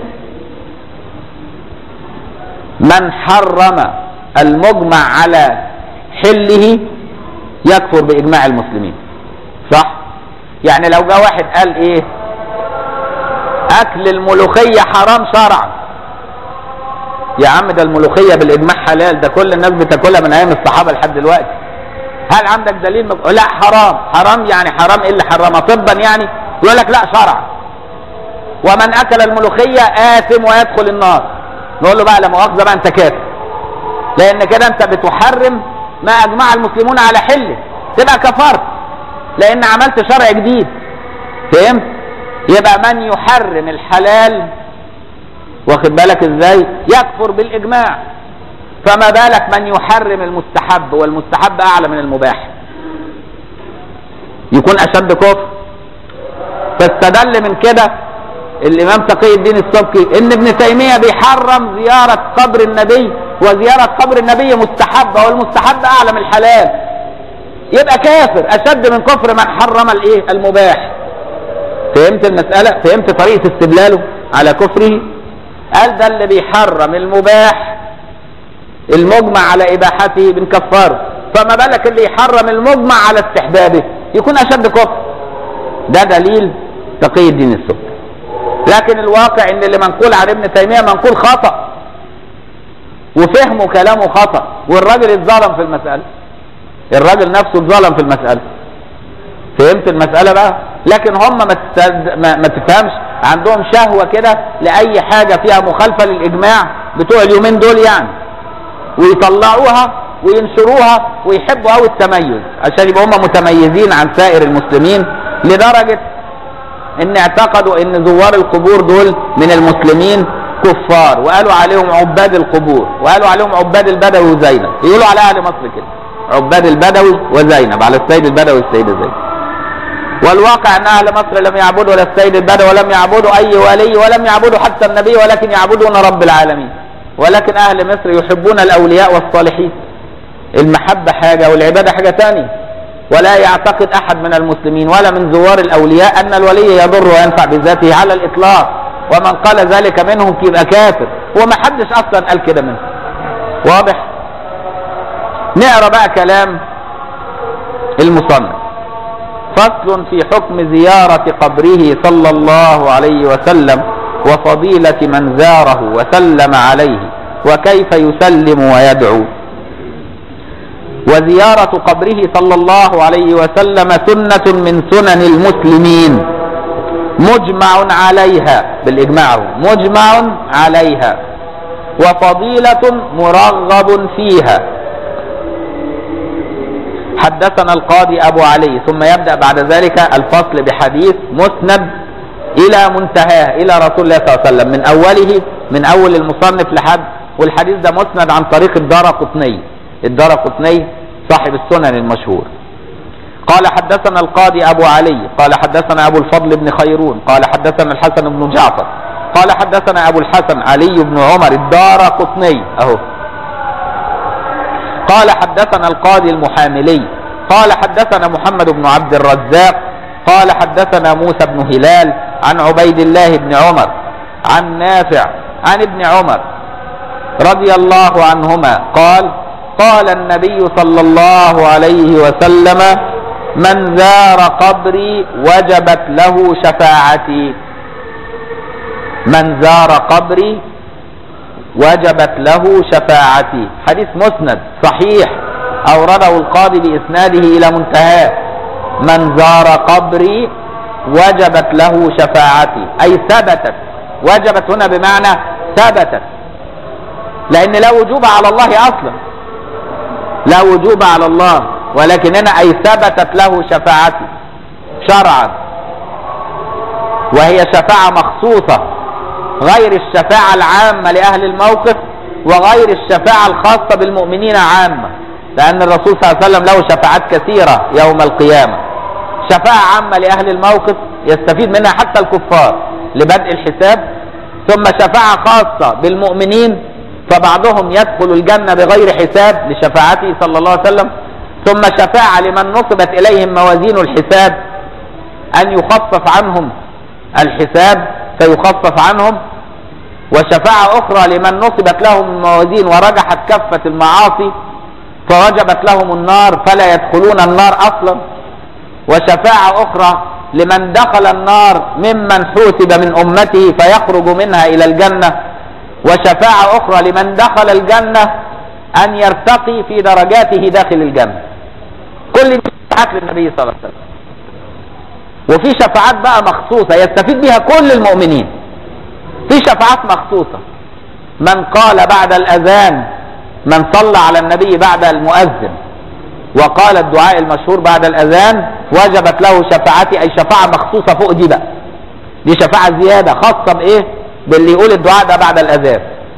من حرم المجمع على حله يكفر باجماع المسلمين صح يعني لو جاء واحد قال ايه اكل الملوخية حرام شرعا يا عم ده الملوخية بالاجماع حلال ده كل الناس بتاكلها من ايام الصحابة لحد دلوقتي هل عندك دليل مك... لا حرام حرام يعني حرام ايه اللي حرمه طبا يعني يقول لك لا شرعا ومن اكل الملوخية آثم ويدخل النار نقول له بقى لا مؤاخذة بقى انت كافر لان كده انت بتحرم ما اجمع المسلمون على حله تبقى كفرت لان عملت شرع جديد فهمت يبقى من يحرم الحلال واخد بالك ازاي يكفر بالاجماع فما بالك من يحرم المستحب والمستحب اعلى من المباح يكون اشد كفر فاستدل من كده الامام تقي الدين السبكي ان ابن تيمية بيحرم زيارة قبر النبي وزيارة قبر النبي مستحبة والمستحب اعلى من الحلال يبقى كافر اشد من كفر من حرم الايه المباح فهمت المسألة فهمت طريقة استدلاله على كفره قال ده اللي بيحرم المباح المجمع على اباحته بنكفره فما بالك اللي يحرم المجمع على استحبابه يكون اشد كفر ده دليل تقي الدين السبكي لكن الواقع ان اللي منقول عن ابن تيمية منقول خطأ وفهمه كلامه خطأ والراجل اتظلم في المسألة الراجل نفسه اتظلم في المسألة فهمت المسألة بقى لكن هم ما, تستد... ما... ما تفهمش عندهم شهوة كده لأي حاجة فيها مخالفة للإجماع بتوع اليومين دول يعني ويطلعوها وينشروها ويحبوا قوي التميز عشان يبقوا هم متميزين عن سائر المسلمين لدرجة ان اعتقدوا ان زوار القبور دول من المسلمين كفار وقالوا عليهم عباد القبور وقالوا عليهم عباد البدوي وزينب يقولوا على اهل مصر كده عباد البدوي وزينب على السيد البدوي والسيدة زينب والواقع ان اهل مصر لم يعبدوا لا السيد البدوي ولم يعبدوا اي ولي ولم يعبدوا حتى النبي ولكن يعبدون رب العالمين ولكن اهل مصر يحبون الاولياء والصالحين المحبة حاجة والعبادة حاجة ثانية ولا يعتقد احد من المسلمين ولا من زوار الاولياء ان الولي يضر وينفع بذاته على الاطلاق ومن قال ذلك منهم يبقى كافر وما حدش اصلا قال كده منه واضح نقرا بقى كلام المصنف فصل في حكم زيارة قبره صلى الله عليه وسلم وفضيلة من زاره وسلم عليه وكيف يسلم ويدعو وزيارة قبره صلى الله عليه وسلم سنة من سنن المسلمين مجمع عليها بالإجماع مجمع عليها وفضيلة مرغب فيها حدثنا القاضي أبو علي ثم يبدأ بعد ذلك الفصل بحديث مسند إلى منتهاه إلى رسول الله صلى الله عليه وسلم من أوله من أول المصنف لحد والحديث ده مسند عن طريق الدار قطني الدار قطني صاحب السنن المشهور قال حدثنا القاضي أبو علي قال حدثنا أبو الفضل بن خيرون قال حدثنا الحسن بن جعفر قال حدثنا أبو الحسن علي بن عمر الدار قطني أهو قال حدثنا القاضي المحاملي قال حدثنا محمد بن عبد الرزاق قال حدثنا موسى بن هلال عن عبيد الله بن عمر عن نافع عن ابن عمر رضي الله عنهما قال قال النبي صلى الله عليه وسلم من زار قبري وجبت له شفاعتي من زار قبري وجبت له شفاعتي حديث مسند صحيح أورده القاضي بإسناده إلى منتهاه من زار قبري وجبت له شفاعتي أي ثبتت وجبت هنا بمعنى ثبتت لأن لا وجوب على الله أصلا لا وجوب على الله ولكن هنا أي ثبتت له شفاعتي شرعا وهي شفاعة مخصوصة غير الشفاعة العامة لأهل الموقف وغير الشفاعة الخاصة بالمؤمنين عامة لأن الرسول صلى الله عليه وسلم له شفاعات كثيرة يوم القيامة شفاعة عامة لأهل الموقف يستفيد منها حتى الكفار لبدء الحساب ثم شفاعة خاصة بالمؤمنين فبعضهم يدخل الجنة بغير حساب لشفاعته صلى الله عليه وسلم ثم شفاعة لمن نصبت إليهم موازين الحساب أن يخفف عنهم الحساب فيخفف عنهم وشفاعة أخرى لمن نصبت لهم الموازين ورجحت كفة المعاصي فوجبت لهم النار فلا يدخلون النار أصلا وشفاعة أخرى لمن دخل النار ممن حوسب من أمته فيخرج منها إلى الجنة وشفاعة أخرى لمن دخل الجنة أن يرتقي في درجاته داخل الجنة كل دي شفاعات للنبي صلى الله عليه وسلم وفي شفاعات بقى مخصوصة يستفيد بها كل المؤمنين في شفاعات مخصوصة من قال بعد الأذان من صلى على النبي بعد المؤذن وقال الدعاء المشهور بعد الأذان وجبت له شفاعتي أي شفاعة مخصوصة فوق دي بقى دي شفاعة زيادة خاصة بإيه باللي يقول الدعاء ده بعد الأذان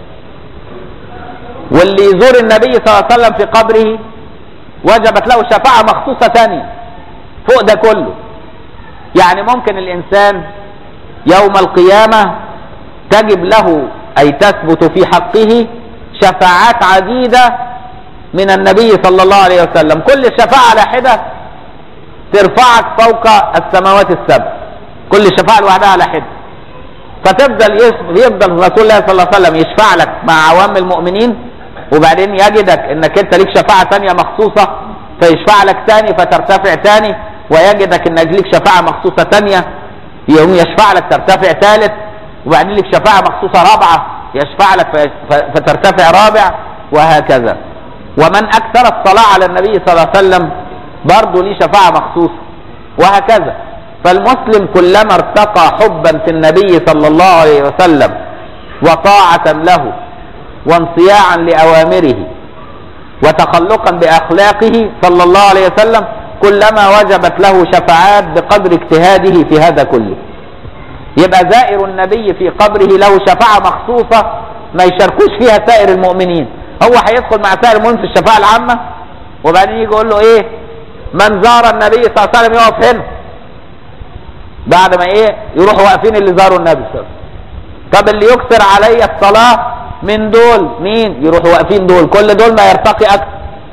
واللي يزور النبي صلى الله عليه وسلم في قبره وجبت له شفاعة مخصوصة ثانية فوق ده كله يعني ممكن الإنسان يوم القيامة تجب له أي تثبت في حقه شفاعات عديدة من النبي صلى الله عليه وسلم كل شفاعة على حدة ترفعك فوق السماوات السبع كل شفاعة لوحدها على حدة فتفضل يفضل رسول الله صلى الله عليه وسلم يشفع لك مع عوام المؤمنين وبعدين يجدك انك انت ليك شفاعة ثانية مخصوصة فيشفع لك ثاني فترتفع ثاني ويجدك انك ليك شفاعة مخصوصة ثانية يوم يشفع لك ترتفع ثالث وبعدين لك شفاعة مخصوصة رابعة يشفع لك فترتفع رابع وهكذا ومن أكثر الصلاة على النبي صلى الله عليه وسلم برضه ليه شفاعة مخصوصة وهكذا فالمسلم كلما ارتقى حبا في النبي صلى الله عليه وسلم وطاعة له وانصياعا لأوامره وتخلقا بأخلاقه صلى الله عليه وسلم كلما وجبت له شفاعات بقدر اجتهاده في هذا كله يبقى زائر النبي في قبره له شفاعة مخصوصة ما يشاركوش فيها سائر المؤمنين هو هيدخل مع سائر المؤمنين في الشفاعة العامة وبعدين يجي يقول له ايه من زار النبي صلى الله عليه وسلم يقف هنا بعد ما ايه يروحوا واقفين اللي زاروا النبي صلى الله عليه وسلم طب اللي يكثر علي الصلاة من دول مين يروحوا واقفين دول كل دول ما يرتقي اكثر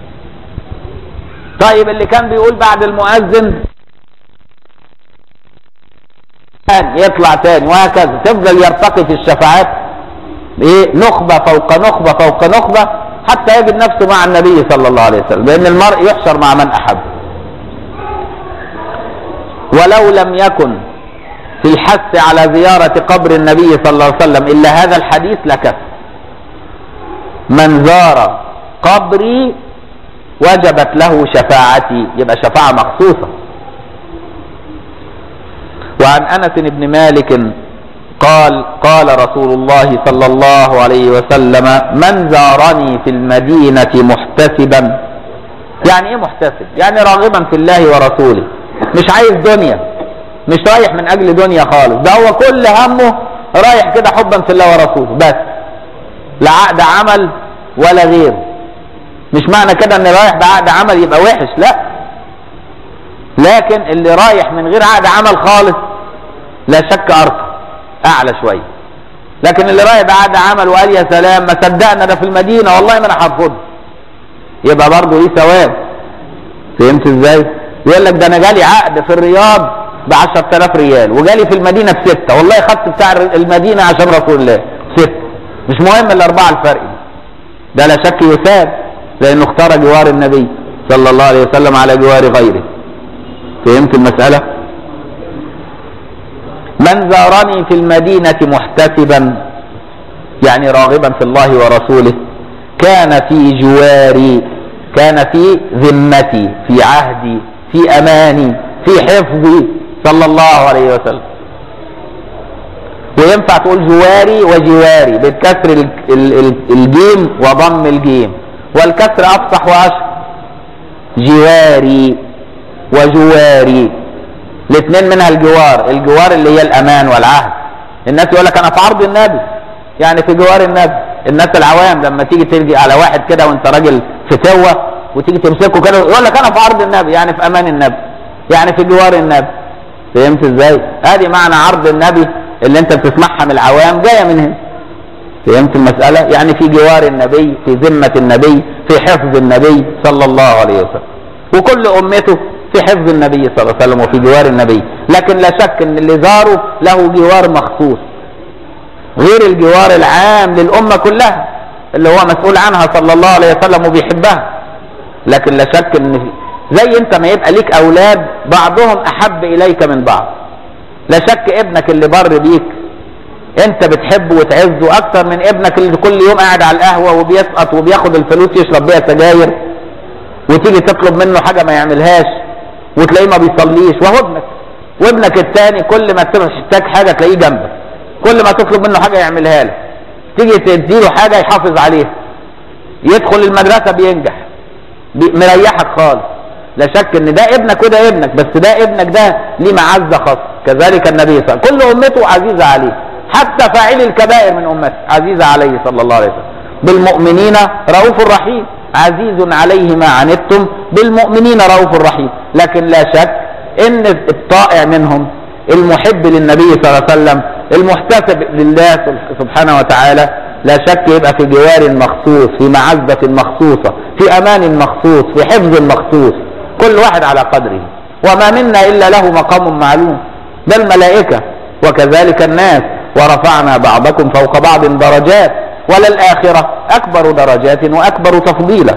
طيب اللي كان بيقول بعد المؤذن يطلع تاني وهكذا تفضل يرتقي في الشفاعات ايه نخبة فوق نخبة فوق نخبة حتى يجد نفسه مع النبي صلى الله عليه وسلم لان المرء يحشر مع من احب ولو لم يكن في الحث على زيارة قبر النبي صلى الله عليه وسلم إلا هذا الحديث لكفى من زار قبري وجبت له شفاعتي يبقى شفاعة مخصوصة وعن أنس بن مالك قال قال رسول الله صلى الله عليه وسلم من زارني في المدينة محتسبا يعني ايه محتسب يعني راغبا في الله ورسوله مش عايز دنيا مش رايح من اجل دنيا خالص ده هو كل همه رايح كده حبا في الله ورسوله بس لا عقد عمل ولا غير مش معنى كده ان رايح بعقد عمل يبقى وحش لا لكن اللي رايح من غير عقد عمل خالص لا شك ارقى اعلى شويه لكن اللي رايح بعقد عمل وقال يا سلام ما صدقنا ده في المدينه والله ما انا هرفضه يبقى برضه ايه ثواب فهمت ازاي يقول لك ده انا جالي عقد في الرياض ب 10000 ريال وجالي في المدينه بسته والله خدت بتاع المدينه عشان رسول الله سته مش مهم الاربعه الفرق ده لا شك يثاب لانه اختار جوار النبي صلى الله عليه وسلم على جوار غيره فهمت المساله من زارني في المدينه محتسبا يعني راغبا في الله ورسوله كان في جواري كان في ذمتي في عهدي في اماني في حفظي صلى الله عليه وسلم وينفع تقول جواري وجواري بكسر الجيم وضم الجيم والكسر افصح واشهر جواري وجواري الاثنين منها الجوار الجوار اللي هي الامان والعهد الناس يقول لك انا في عرض النبي يعني في جوار النبي الناس العوام لما تيجي تلجي على واحد كده وانت راجل فتوه وتيجي تمسكه كده يقول لك انا في عرض النبي يعني في امان النبي يعني في جوار النبي فهمت ازاي؟ ادي معنى عرض النبي اللي انت بتسمعها من العوام جايه من هنا فهمت المساله؟ يعني في جوار النبي في ذمه النبي في حفظ النبي صلى الله عليه وسلم وكل امته في حفظ النبي صلى الله عليه وسلم وفي جوار النبي لكن لا شك ان اللي زاره له جوار مخصوص غير الجوار العام للامه كلها اللي هو مسؤول عنها صلى الله عليه وسلم وبيحبها لكن لا شك ان زي انت ما يبقى ليك اولاد بعضهم احب اليك من بعض لا شك ابنك اللي بر بيك انت بتحبه وتعزه اكتر من ابنك اللي كل يوم قاعد على القهوه وبيسقط وبياخد الفلوس يشرب بيها سجاير وتيجي تطلب منه حاجه ما يعملهاش وتلاقيه ما بيصليش وهو ابنك وابنك الثاني كل ما تحتاج حاجه تلاقيه جنبك كل ما تطلب منه حاجه يعملها لك تيجي تديله حاجه يحافظ عليها يدخل المدرسه بينجح مريحك خالص لا شك ان ده ابنك وده ابنك بس ده ابنك ده ليه معزه خاصه كذلك النبي صلى الله عليه وسلم كل امته عزيزه عليه حتى فاعل الكبائر من امته عزيزه عليه صلى الله عليه وسلم بالمؤمنين رؤوف رحيم عزيز عليه ما عنتم بالمؤمنين رؤوف رحيم لكن لا شك ان الطائع منهم المحب للنبي صلى الله عليه وسلم المحتسب لله سبحانه وتعالى لا شك يبقى في جوار مخصوص في معزة مخصوصة في أمان مخصوص في حفظ مخصوص كل واحد على قدره وما منا إلا له مقام معلوم ده الملائكة وكذلك الناس ورفعنا بعضكم فوق بعض درجات وللآخرة أكبر درجات وأكبر تفضيلا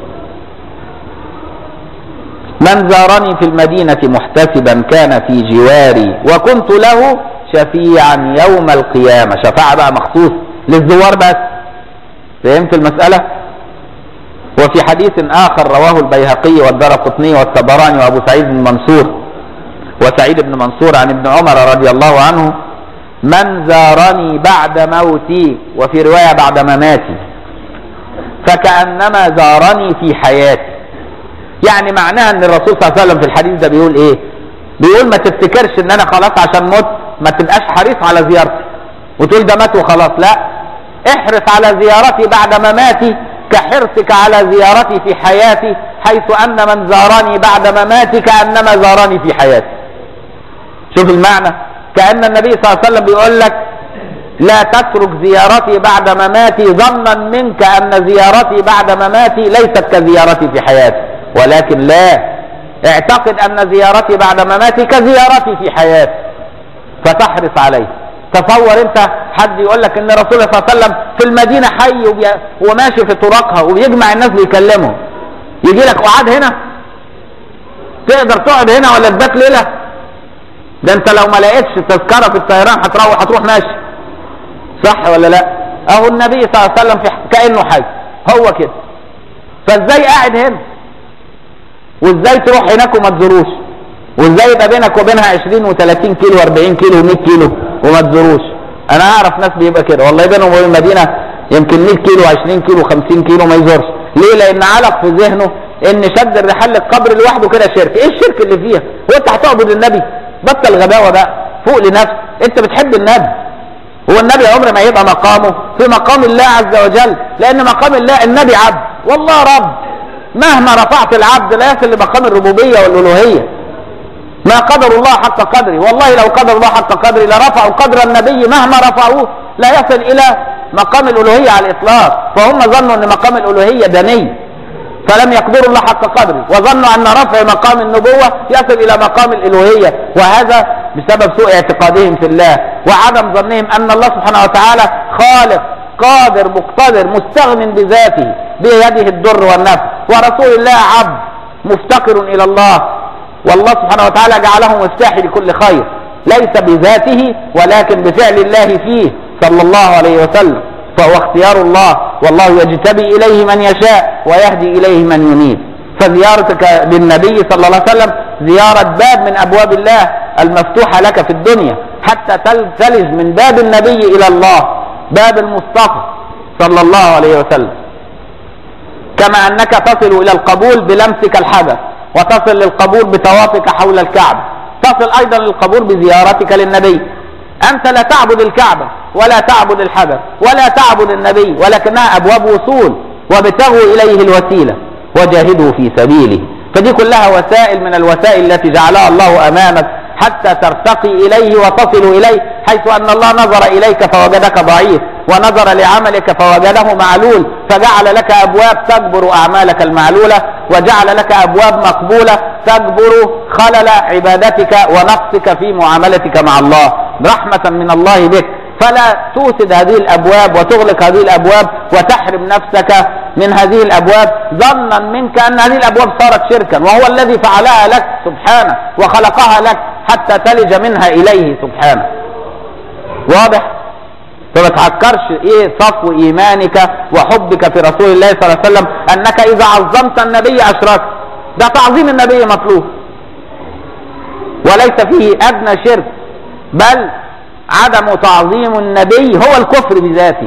من زارني في المدينة محتسبا كان في جواري وكنت له شفيعا يوم القيامة شفاعة بقى مخصوص للزوار بس فهمت المسألة وفي حديث آخر رواه البيهقي والدار قطني والطبراني وأبو سعيد بن منصور وسعيد بن منصور عن ابن عمر رضي الله عنه من زارني بعد موتي وفي رواية بعد مماتي فكأنما زارني في حياتي يعني معناها ان الرسول صلى الله عليه وسلم في الحديث ده بيقول ايه بيقول ما تفتكرش ان انا خلاص عشان مت ما تبقاش حريص على زيارتي وتقول ده مات وخلاص لا احرص على زيارتي بعد مماتي كحرصك على زيارتي في حياتي حيث ان من زارني بعد مماتي كانما زارني في حياتي شوف المعنى كان النبي صلى الله عليه وسلم بيقول لك لا تترك زيارتي بعد مماتي ظنا منك ان زيارتي بعد مماتي ليست كزيارتي في حياتي ولكن لا اعتقد ان زيارتي بعد مماتي كزيارتي في حياتي فتحرص عليه تصور انت حد يقول لك ان الرسول صلى الله عليه وسلم في المدينه حي وبي... وماشي في طرقها وبيجمع الناس بيكلمهم يجي لك قعاد هنا تقدر تقعد هنا ولا تبات ليله ده انت لو ما لقيتش تذكره في الطيران هتروح هتروح ماشي صح ولا لا اهو النبي صلى الله عليه وسلم في كانه حي هو كده فازاي قاعد هنا وازاي تروح هناك وما تزوروش وازاي يبقى بينك وبينها 20 و30 كيلو و40 كيلو و100 كيلو وما تزوروش انا اعرف ناس بيبقى كده والله بينهم وبين المدينه يمكن 100 كيلو 20 كيلو 50 كيلو ما يزورش ليه لان علق في ذهنه ان شد الرحال للقبر لوحده كده شرك ايه الشرك اللي فيها هو انت هتعبد النبي بطل غباوه بقى فوق لنفسك انت بتحب النبي هو النبي عمر ما يبقى مقامه في مقام الله عز وجل لان مقام الله النبي عبد والله رب مهما رفعت العبد لا يصل لمقام الربوبيه والالوهيه ما قدر الله حق قدره والله لو قدر الله حق قدره لرفعوا قدر النبي مهما رفعوه لا يصل الى مقام الالوهيه على الاطلاق فهم ظنوا ان مقام الالوهيه دني فلم يقدروا الله حق قدره وظنوا ان رفع مقام النبوه يصل الى مقام الالوهيه وهذا بسبب سوء اعتقادهم في الله وعدم ظنهم ان الله سبحانه وتعالى خالق قادر مقتدر مستغن بذاته بيده الضر والنفع ورسول الله عبد مفتقر الى الله والله سبحانه وتعالى جعله مفتاح لكل خير ليس بذاته ولكن بفعل الله فيه صلى الله عليه وسلم فهو اختيار الله والله يجتبي اليه من يشاء ويهدي اليه من ينيب فزيارتك للنبي صلى الله عليه وسلم زيارة باب من ابواب الله المفتوحة لك في الدنيا حتى تلج من باب النبي الى الله باب المصطفى صلى الله عليه وسلم كما انك تصل الى القبول بلمسك الحجر وتصل للقبول بطوافك حول الكعبة تصل ايضا للقبول بزيارتك للنبي انت لا تعبد الكعبة ولا تعبد الحجر ولا تعبد النبي ولكنها ابواب وصول وابتغوا اليه الوسيلة وجاهدوا في سبيله فدي كلها وسائل من الوسائل التي جعلها الله امامك حتى ترتقي اليه وتصل اليه حيث ان الله نظر اليك فوجدك ضعيف ونظر لعملك فوجده معلول فجعل لك ابواب تجبر اعمالك المعلوله وجعل لك ابواب مقبوله تجبر خلل عبادتك ونقصك في معاملتك مع الله رحمه من الله بك فلا توسد هذه الابواب وتغلق هذه الابواب وتحرم نفسك من هذه الابواب ظنا منك ان هذه الابواب صارت شركا وهو الذي فعلها لك سبحانه وخلقها لك حتى تلج منها اليه سبحانه واضح فما تفكرش ايه صفو ايمانك وحبك في رسول الله صلى الله عليه وسلم انك اذا عظمت النبي اشركت ده تعظيم النبي مطلوب وليس فيه ادنى شرك بل عدم تعظيم النبي هو الكفر بذاته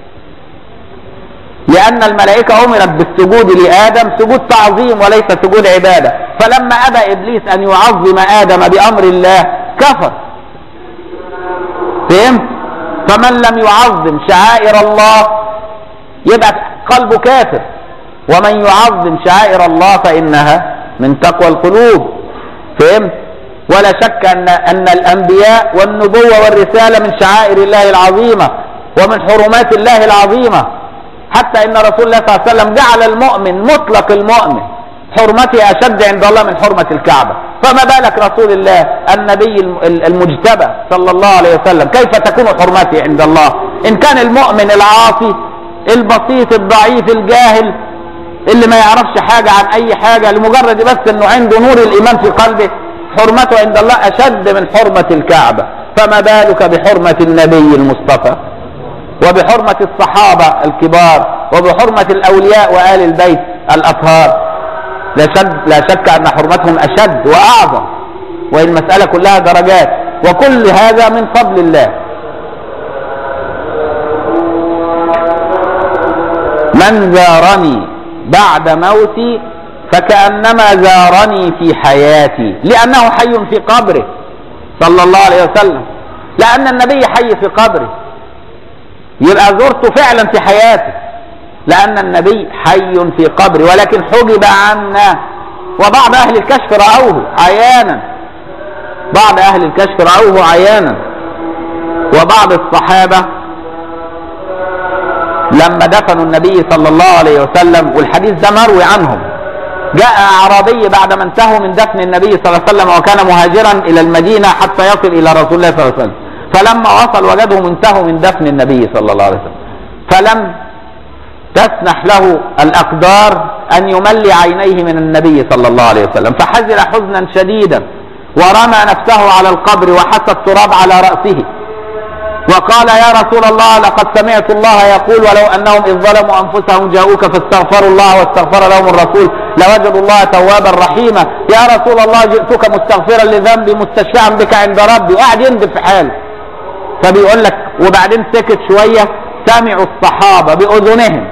لأن الملائكة أمرت بالسجود لآدم سجود تعظيم وليس سجود عبادة فلما أبى إبليس أن يعظم آدم بأمر الله كفر فهمت؟ فمن لم يعظم شعائر الله يبقى قلبه كافر ومن يعظم شعائر الله فإنها من تقوى القلوب فهمت؟ ولا شك أن أن الأنبياء والنبوة والرسالة من شعائر الله العظيمة ومن حرمات الله العظيمة حتى ان رسول الله صلى الله عليه وسلم جعل المؤمن مطلق المؤمن حرمته اشد عند الله من حرمه الكعبه فما بالك رسول الله النبي المجتبى صلى الله عليه وسلم كيف تكون حرمته عند الله ان كان المؤمن العاصي البسيط الضعيف الجاهل اللي ما يعرفش حاجه عن اي حاجه لمجرد بس انه عنده نور الايمان في قلبه حرمته عند الله اشد من حرمه الكعبه فما بالك بحرمه النبي المصطفى وبحرمة الصحابة الكبار وبحرمة الأولياء وآل البيت الأطهار لا شك, لا شك أن حرمتهم أشد وأعظم وإن المسألة كلها درجات وكل هذا من فضل الله من زارني بعد موتي فكأنما زارني في حياتي لأنه حي في قبره صلى الله عليه وسلم لأن النبي حي في قبره يبقى زرته فعلا في حياته لأن النبي حي في قبره ولكن حجب عنا وبعض أهل الكشف رأوه عيانا بعض أهل الكشف رأوه عيانا وبعض الصحابة لما دفنوا النبي صلى الله عليه وسلم والحديث ده مروي عنهم جاء أعرابي بعد ما انتهوا من دفن النبي صلى الله عليه وسلم وكان مهاجرا إلى المدينة حتى يصل إلى رسول الله صلى الله عليه وسلم فلما وصل وجدهم انتهوا من دفن النبي صلى الله عليه وسلم فلم تسنح له الأقدار أن يملي عينيه من النبي صلى الله عليه وسلم فحزن حزنا شديدا ورمى نفسه على القبر وحث التراب على رأسه وقال يا رسول الله لقد سمعت الله يقول ولو أنهم إذ ظلموا أنفسهم جاءوك فاستغفروا الله واستغفر لهم الرسول لوجدوا الله توابا رحيما يا رسول الله جئتك مستغفرا لذنبي مستشفعا بك عند ربي وقاعد يندب في حاله فبيقول لك وبعدين سكت شوية سمعوا الصحابة بأذنهم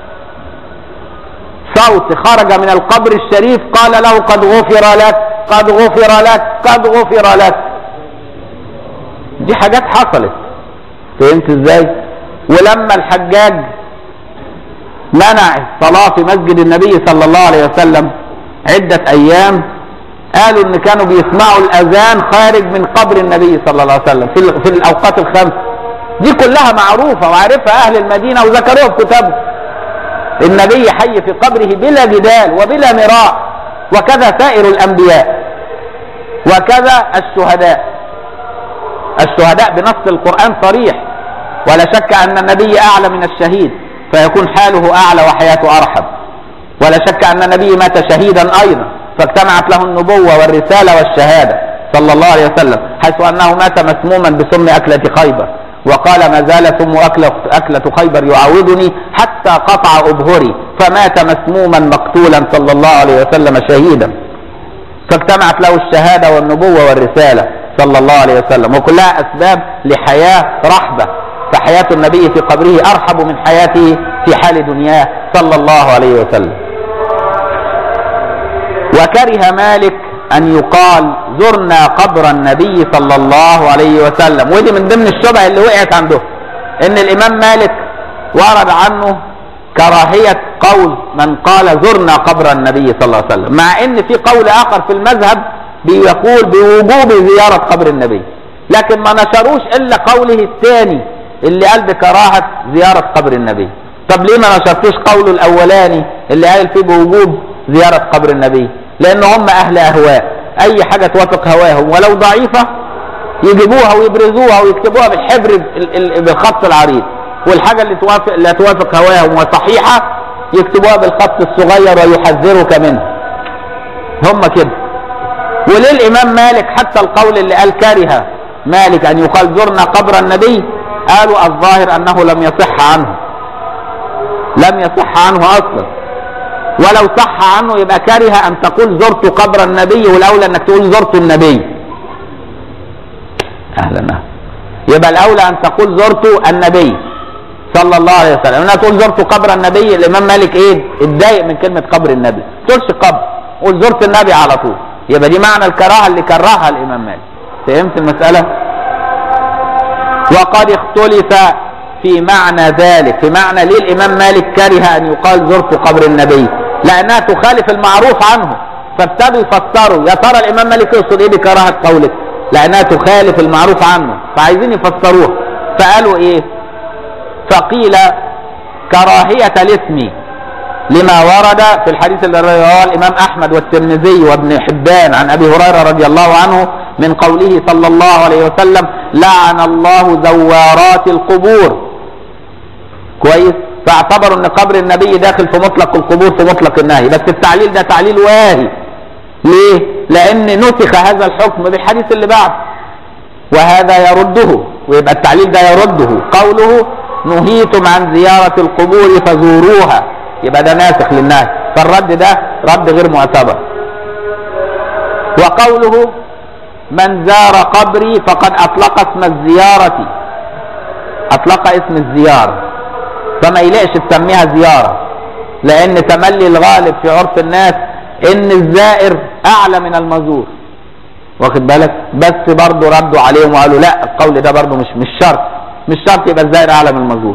صوت خرج من القبر الشريف قال له قد غفر لك قد غفر لك قد غفر لك دي حاجات حصلت فهمت ازاي ولما الحجاج منع الصلاة في مسجد النبي صلى الله عليه وسلم عدة ايام قالوا ان كانوا بيسمعوا الاذان خارج من قبر النبي صلى الله عليه وسلم في, في الاوقات الخمس دي كلها معروفة وعرفها اهل المدينة وذكروها في كتابهم النبي حي في قبره بلا جدال وبلا مراء وكذا سائر الانبياء وكذا الشهداء الشهداء بنص القرآن صريح ولا شك أن النبي أعلى من الشهيد فيكون حاله أعلى وحياته أرحب ولا شك أن النبي مات شهيدا أيضا فاجتمعت له النبوة والرسالة والشهادة صلى الله عليه وسلم حيث أنه مات مسموما بسم أكلة خيبر وقال ما زال ثم أكلة, أكلة خيبر يعاودني حتى قطع أبهري فمات مسموما مقتولا صلى الله عليه وسلم شهيدا فاجتمعت له الشهادة والنبوة والرسالة صلى الله عليه وسلم وكلها أسباب لحياة رحبة فحياة النبي في قبره أرحب من حياته في حال دنياه صلى الله عليه وسلم وكره مالك أن يقال زرنا قبر النبي صلى الله عليه وسلم ودي من ضمن الشبه اللي وقعت عنده إن الإمام مالك ورد عنه كراهية قول من قال زرنا قبر النبي صلى الله عليه وسلم مع ان في قول اخر في المذهب بيقول بوجوب زيارة قبر النبي لكن ما نشروش الا قوله الثاني اللي قال بكراهة زيارة قبر النبي طب ليه ما نشرتوش قوله الاولاني اللي قال فيه بوجوب زيارة قبر النبي لان هم اهل اهواء اي حاجة توافق هواهم ولو ضعيفة يجيبوها ويبرزوها ويكتبوها بالحبر بالخط العريض والحاجة اللي توافق اللي توافق هواهم وصحيحة يكتبوها بالخط الصغير ويحذرك منه هم كده وليه الامام مالك حتى القول اللي قال كره مالك ان يقال زرنا قبر النبي قالوا الظاهر انه لم يصح عنه لم يصح عنه اصلا ولو صح عنه يبقى كره ان تقول زرت قبر النبي والاولى انك تقول زرت النبي اهلا يبقى الاولى ان تقول زرت النبي صلى الله عليه وسلم انا تقول زرت قبر النبي الامام مالك ايه اتضايق من كلمه قبر النبي ما تقولش قبر قول زرت النبي على طول يبقى دي معنى الكراهه اللي كرهها الامام مالك فهمت المساله وقد اختلف في معنى ذلك في معنى ليه الامام مالك كره ان يقال زرت قبر النبي لانها تخالف المعروف عنه فابتدوا يفسروا يا ترى الامام مالك يقصد ايه بكراهه قولك لانها تخالف المعروف عنه فعايزين يفسروها فقالوا ايه فقيل كراهية الاسم لما ورد في الحديث الذي رواه الإمام أحمد والترمذي وابن حبان عن أبي هريرة رضي الله عنه من قوله صلى الله عليه وسلم لعن الله زوارات القبور كويس فاعتبروا ان قبر النبي داخل في مطلق القبور في مطلق النهي بس التعليل ده تعليل واهي ليه لان نسخ هذا الحكم بالحديث اللي بعد وهذا يرده ويبقى التعليل ده يرده قوله نهيتم عن زيارة القبور فزوروها يبقى ده ناسخ للناس فالرد ده رد غير معتبر وقوله من زار قبري فقد أطلق اسم الزيارة أطلق اسم الزيارة فما يليقش تسميها زيارة لأن تملي الغالب في عرف الناس إن الزائر أعلى من المزور واخد بالك بس برضه ردوا عليهم وقالوا لا القول ده برضه مش مش شرط مش شرط يبقى الزائر اعلى من المزور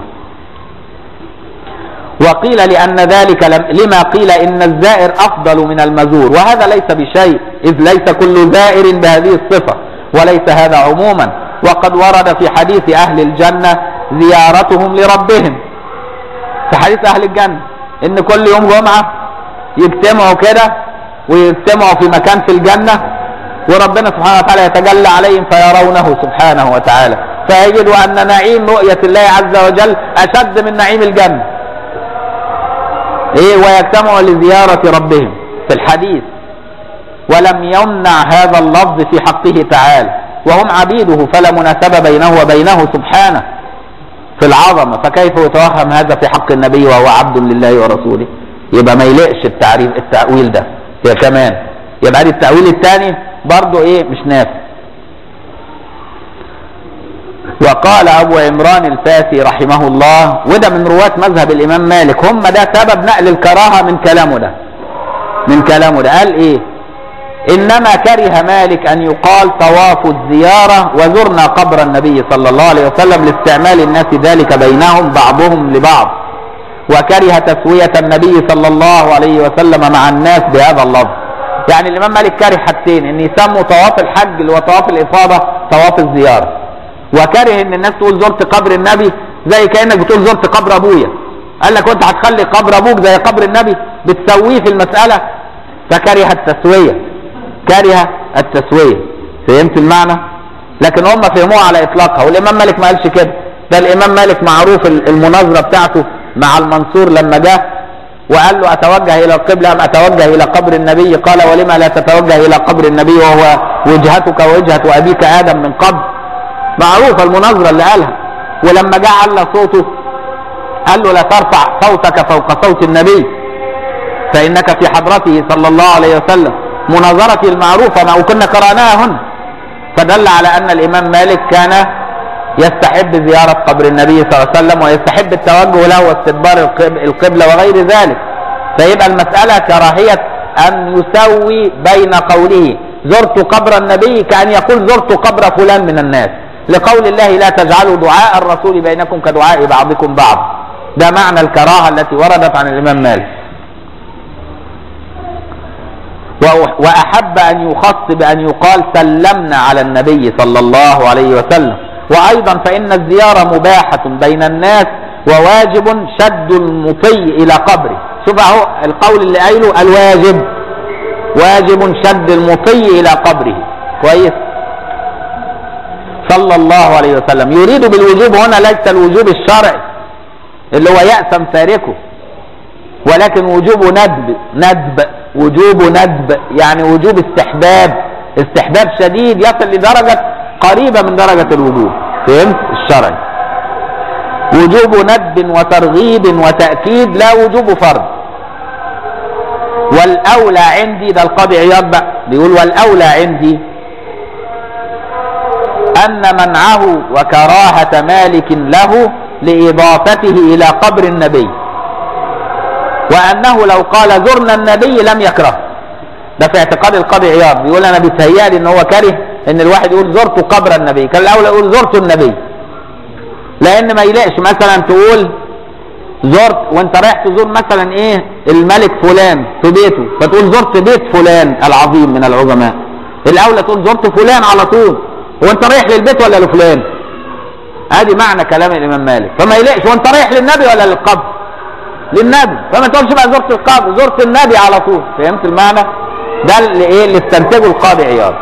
وقيل لان ذلك لما قيل ان الزائر افضل من المزور وهذا ليس بشيء اذ ليس كل زائر بهذه الصفه وليس هذا عموما وقد ورد في حديث اهل الجنه زيارتهم لربهم في حديث اهل الجنه ان كل يوم جمعه يجتمعوا كده ويجتمعوا في مكان في الجنه وربنا سبحانه وتعالى يتجلى عليهم فيرونه سبحانه وتعالى فيجدوا أن نعيم رؤية الله عز وجل أشد من نعيم الجنة إيه ويجتمعوا لزيارة ربهم في الحديث ولم يمنع هذا اللفظ في حقه تعالى وهم عبيده فلا مناسبة بينه وبينه سبحانه في العظمة فكيف يتوهم هذا في حق النبي وهو عبد لله ورسوله يبقى ما يلقش التعريف التأويل ده هي كمان يبقى ادي التأويل الثاني برضه ايه مش نافع وقال ابو عمران الفاسي رحمه الله وده من رواة مذهب الامام مالك هم ده سبب نقل الكراهة من كلامه ده من كلامه ده قال ايه انما كره مالك ان يقال طواف الزيارة وزرنا قبر النبي صلى الله عليه وسلم لاستعمال الناس ذلك بينهم بعضهم لبعض وكره تسوية النبي صلى الله عليه وسلم مع الناس بهذا اللفظ يعني الامام مالك كره حاجتين ان يسموا طواف الحج اللي هو طواف الافاضة طواف الزيارة وكره ان الناس تقول زرت قبر النبي زي كانك بتقول زرت قبر ابويا قال لك وانت هتخلي قبر ابوك زي قبر النبي بتسويه في المسألة فكره التسوية كره التسوية فهمت المعنى لكن هم فهموها على اطلاقها والامام مالك ما قالش كده ده الامام مالك معروف المناظرة بتاعته مع المنصور لما جاء وقال له اتوجه الى القبلة ام اتوجه الى قبر النبي قال ولما لا تتوجه الى قبر النبي وهو وجهتك ووجهة ابيك ادم من قبل معروفة المناظرة اللي قالها ولما جاء على صوته قال له لا ترفع صوتك فوق صوت النبي فإنك في حضرته صلى الله عليه وسلم مناظرتي المعروفة ما وكنا قرأناها هنا فدل على أن الإمام مالك كان يستحب زيارة قبر النبي صلى الله عليه وسلم ويستحب التوجه له واستدبار القبلة وغير ذلك فيبقى المسألة كراهية أن يسوي بين قوله زرت قبر النبي كأن يقول زرت قبر فلان من الناس لقول الله لا تجعلوا دعاء الرسول بينكم كدعاء بعضكم بعض ده معنى الكراهة التي وردت عن الإمام مالك وأحب أن يخص بأن يقال سلمنا على النبي صلى الله عليه وسلم وأيضا فإن الزيارة مباحة بين الناس وواجب شد المطي إلى قبره شوف اهو القول اللي قايله الواجب واجب شد المطي إلى قبره كويس صلى الله عليه وسلم يريد بالوجوب هنا ليس الوجوب الشرعي اللي هو يأثم تاركه ولكن وجوب ندب ندب وجوب ندب يعني وجوب استحباب استحباب شديد يصل لدرجة قريبة من درجة الوجوب فهمت الشرعي وجوب ندب وترغيب وتأكيد لا وجوب فرض والأولى عندي ده القاضي عياض بقى بيقول والأولى عندي أن منعه وكراهة مالك له لإضافته إلى قبر النبي وأنه لو قال زرنا النبي لم يكره ده في اعتقاد القاضي عياض بيقول أنا بيتهيألي إن هو كاره إن الواحد يقول زرت قبر النبي كان الأولى يقول زرت النبي لأن ما يلاقش مثلا تقول زرت وانت رايح تزور مثلا ايه الملك فلان في بيته فتقول زرت بيت فلان العظيم من العظماء الاولى تقول زرت فلان على طول وانت رايح للبيت ولا لفلان ادي معنى كلام الامام مالك فما يلاقش وانت رايح للنبي ولا للقبر للنبي فما تقولش بقى زرت القبر زرت النبي على طول فهمت المعنى ده اللي ايه اللي استنتجه القاضي عياض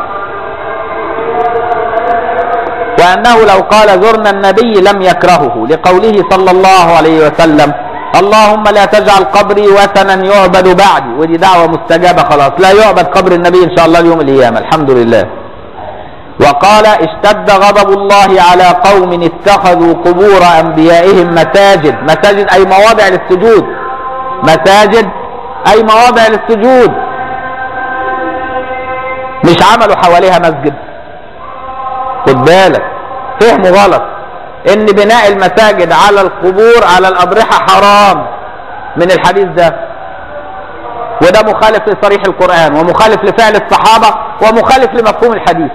وأنه لو قال زرنا النبي لم يكرهه لقوله صلى الله عليه وسلم اللهم لا تجعل قبري وثنا يعبد بعدي ودي دعوة مستجابة خلاص لا يعبد قبر النبي إن شاء الله اليوم القيامة الحمد لله وقال اشتد غضب الله على قوم اتخذوا قبور أنبيائهم مساجد مساجد أي مواضع للسجود مساجد أي مواضع للسجود مش عملوا حواليها مسجد خد بالك فهموا غلط ان بناء المساجد على القبور على الاضرحه حرام من الحديث ده وده مخالف لصريح القران ومخالف لفعل الصحابه ومخالف لمفهوم الحديث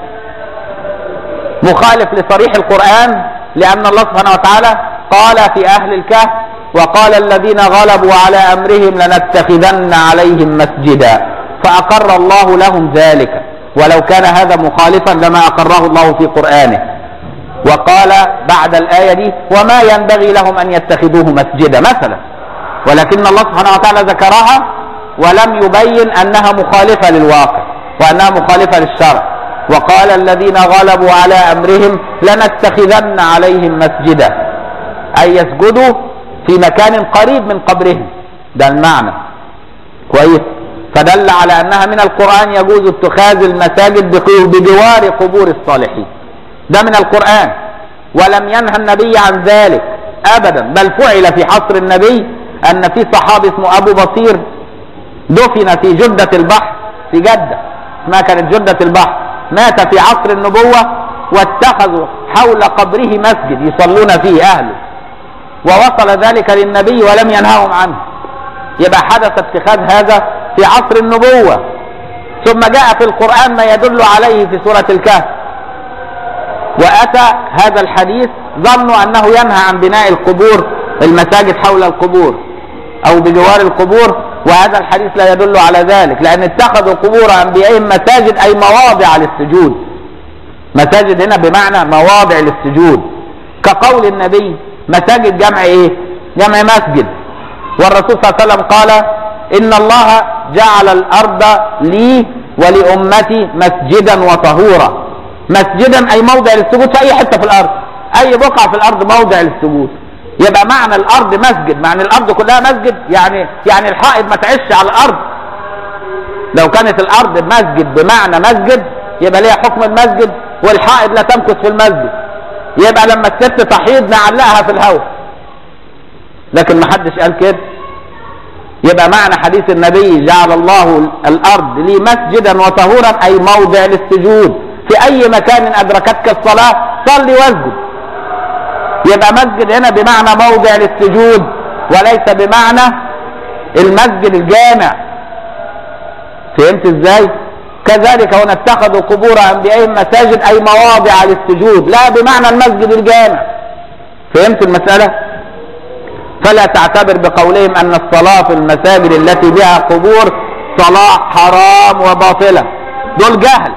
مخالف لصريح القران لان الله سبحانه وتعالى قال في اهل الكهف وقال الذين غلبوا على امرهم لنتخذن عليهم مسجدا فاقر الله لهم ذلك ولو كان هذا مخالفا لما أقره الله في قرآنه وقال بعد الآية دي وما ينبغي لهم أن يتخذوه مسجدا مثلا ولكن الله سبحانه وتعالى ذكرها ولم يبين أنها مخالفة للواقع وأنها مخالفة للشرع وقال الذين غلبوا على أمرهم لنتخذن عليهم مسجدا أي يسجدوا في مكان قريب من قبرهم ده المعنى كويس فدل على انها من القرآن يجوز اتخاذ المساجد بجوار قبور الصالحين ده من القرآن ولم ينهى النبي عن ذلك ابدا بل فعل في عصر النبي ان في صحابي اسمه ابو بصير دفن في جدة البحر في جدة ما كانت جدة البحر مات في عصر النبوة واتخذوا حول قبره مسجد يصلون فيه اهله ووصل ذلك للنبي ولم ينههم عنه يبقى حدث اتخاذ هذا في عصر النبوة ثم جاء في القرآن ما يدل عليه في سورة الكهف وأتى هذا الحديث ظنوا أنه ينهى عن بناء القبور المساجد حول القبور أو بجوار القبور وهذا الحديث لا يدل على ذلك لأن اتخذوا قبور أنبيائهم مساجد أي مواضع للسجود مساجد هنا بمعنى مواضع للسجود كقول النبي مساجد جمع ايه جمع مسجد والرسول صلى الله عليه وسلم قال ان الله جعل الارض لي ولامتي مسجدا وطهورا مسجدا اي موضع للسجود في اي حته في الارض اي بقعه في الارض موضع للسجود يبقى معنى الارض مسجد معنى الارض كلها مسجد يعني يعني الحائط ما تعيش على الارض لو كانت الارض مسجد بمعنى مسجد يبقى ليها حكم المسجد والحائط لا تمكث في المسجد يبقى لما الست تحيض نعلقها في الهواء لكن ما حدش قال كده يبقى معنى حديث النبي جعل الله الارض لي مسجدا وطهورا اي موضع للسجود في اي مكان ادركتك الصلاه صلي واسجد يبقى مسجد هنا بمعنى موضع للسجود وليس بمعنى المسجد الجامع فهمت ازاي كذلك هنا اتخذوا قبور انبيائهم مساجد اي مواضع للسجود لا بمعنى المسجد الجامع فهمت المسألة فلا تعتبر بقولهم ان الصلاة في المساجد التي بها قبور صلاة حرام وباطلة دول جهل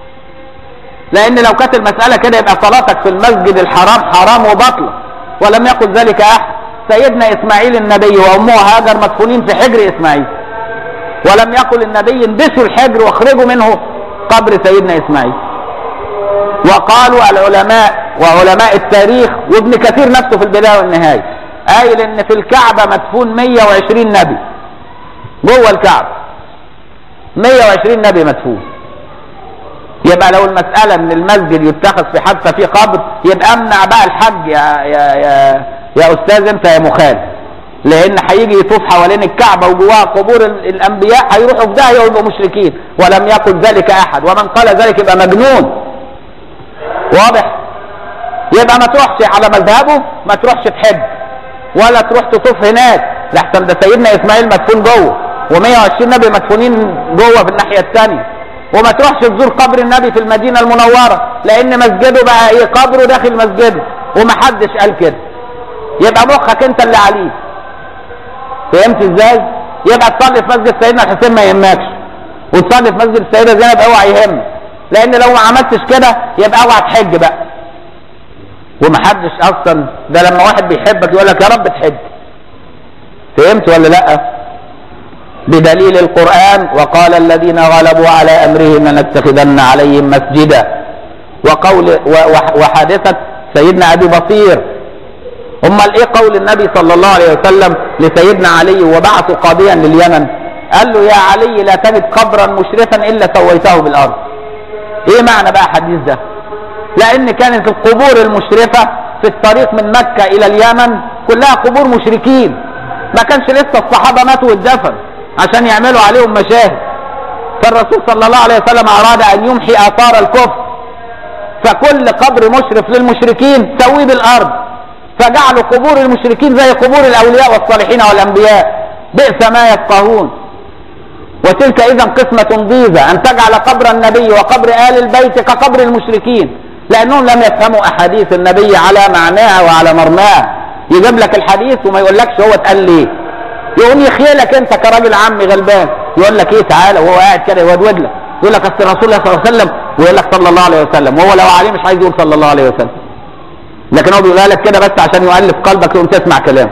لان لو كانت المسألة كده يبقى صلاتك في المسجد الحرام حرام وباطلة ولم يقل ذلك احد سيدنا اسماعيل النبي وامه هاجر مدفونين في حجر اسماعيل ولم يقل النبي اندسوا الحجر واخرجوا منه قبر سيدنا اسماعيل وقالوا العلماء وعلماء التاريخ وابن كثير نفسه في البدايه والنهايه قايل ان في الكعبه مدفون 120 نبي جوه الكعبه 120 نبي مدفون يبقى لو المسألة ان المسجد يتخذ في حادثة في قبر يبقى امنع بقى الحج يا يا يا, يا استاذ انت يا مخالف لان هيجي يطوف حوالين الكعبه وجواها قبور الانبياء هيروحوا في داهيه ويبقوا مشركين ولم يقل ذلك احد ومن قال ذلك يبقى مجنون واضح يبقى ما تروحش على مذهبه ما تروحش تحج ولا تروح تطوف هناك لحسن ده سيدنا اسماعيل مدفون جوه و120 نبي مدفونين جوه في الناحيه الثانيه وما تروحش تزور قبر النبي في المدينه المنوره لان مسجده بقى ايه قبره داخل مسجده ومحدش قال كده يبقى مخك انت اللي عليه فهمت ازاي يبقى تصلي في مسجد سيدنا الحسين ما يهمكش وتصلي في مسجد السيده زينب اوعى يهمك لان لو ما عملتش كده يبقى اوعى تحج بقى ومحدش اصلا ده لما واحد بيحبك يقول لك يا رب تحج فهمت ولا لا بدليل القرآن وقال الذين غلبوا على أمرهم لنتخذن عليهم مسجدا وقول وحادثة سيدنا أبي بصير امال ايه قول النبي صلى الله عليه وسلم لسيدنا علي وبعث قاضيا لليمن قال له يا علي لا تجد قبرا مشرفا الا سويته بالارض ايه معنى بقى حديث ده لان كانت القبور المشرفة في الطريق من مكة الى اليمن كلها قبور مشركين ما كانش لسه الصحابة ماتوا واتدفن عشان يعملوا عليهم مشاهد فالرسول صلى الله عليه وسلم اراد ان يمحي اثار الكفر فكل قبر مشرف للمشركين سويه بالارض فجعلوا قبور المشركين زي قبور الاولياء والصالحين والانبياء بئس ما يفقهون وتلك اذا قسمة ضيزة ان تجعل قبر النبي وقبر ال البيت كقبر المشركين لانهم لم يفهموا احاديث النبي على معناها وعلى مرماها يجيب لك الحديث وما يقولكش هو اتقال ليه يقوم يخيلك انت كراجل عمي غلبان يقول لك ايه تعالى وهو قاعد كده يودود لك يقول لك اصل رسول الله صلى الله عليه وسلم ويقول لك صلى الله عليه وسلم وهو لو عليه مش عايز يقول صلى الله عليه وسلم لكن هو بيقولها لك كده بس عشان يؤلف قلبك تقوم تسمع كلامه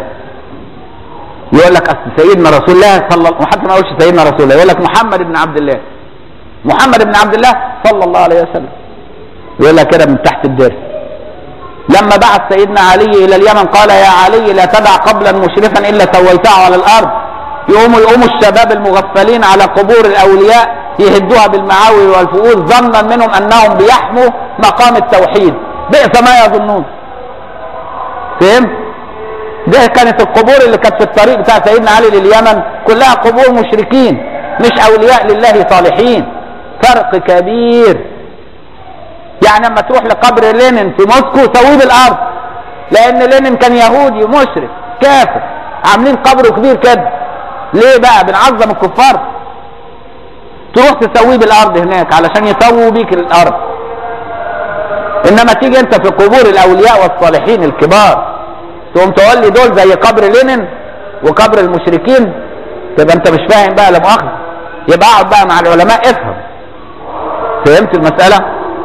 يقول لك اصل سيدنا رسول الله صلى الله وحتى ما يقولش سيدنا رسول الله يقول لك محمد بن عبد الله محمد بن عبد الله صلى الله عليه وسلم يقول لك كده من تحت الدرس لما بعث سيدنا علي الى اليمن قال يا علي لا تدع قبلا مشرفا الا سويته على الارض يقوموا يقوموا الشباب المغفلين على قبور الاولياء يهدوها بالمعاول والفؤوس ظنا منهم انهم بيحموا مقام التوحيد بئس ما يظنون فهمت ده كانت القبور اللي كانت في الطريق بتاع سيدنا علي لليمن كلها قبور مشركين مش اولياء لله صالحين فرق كبير يعني لما تروح لقبر لينين في موسكو سويه بالارض لان لينين كان يهودي مشرك كافر عاملين قبره كبير كده ليه بقى بنعظم الكفار تروح تسويه بالارض هناك علشان يسووا بيك الارض انما تيجي انت في قبور الاولياء والصالحين الكبار تقوم تقول لي دول زي قبر لينين وقبر المشركين تبقى انت مش فاهم بقى لا مؤاخذه يبقى اقعد بقى مع العلماء افهم فهمت المساله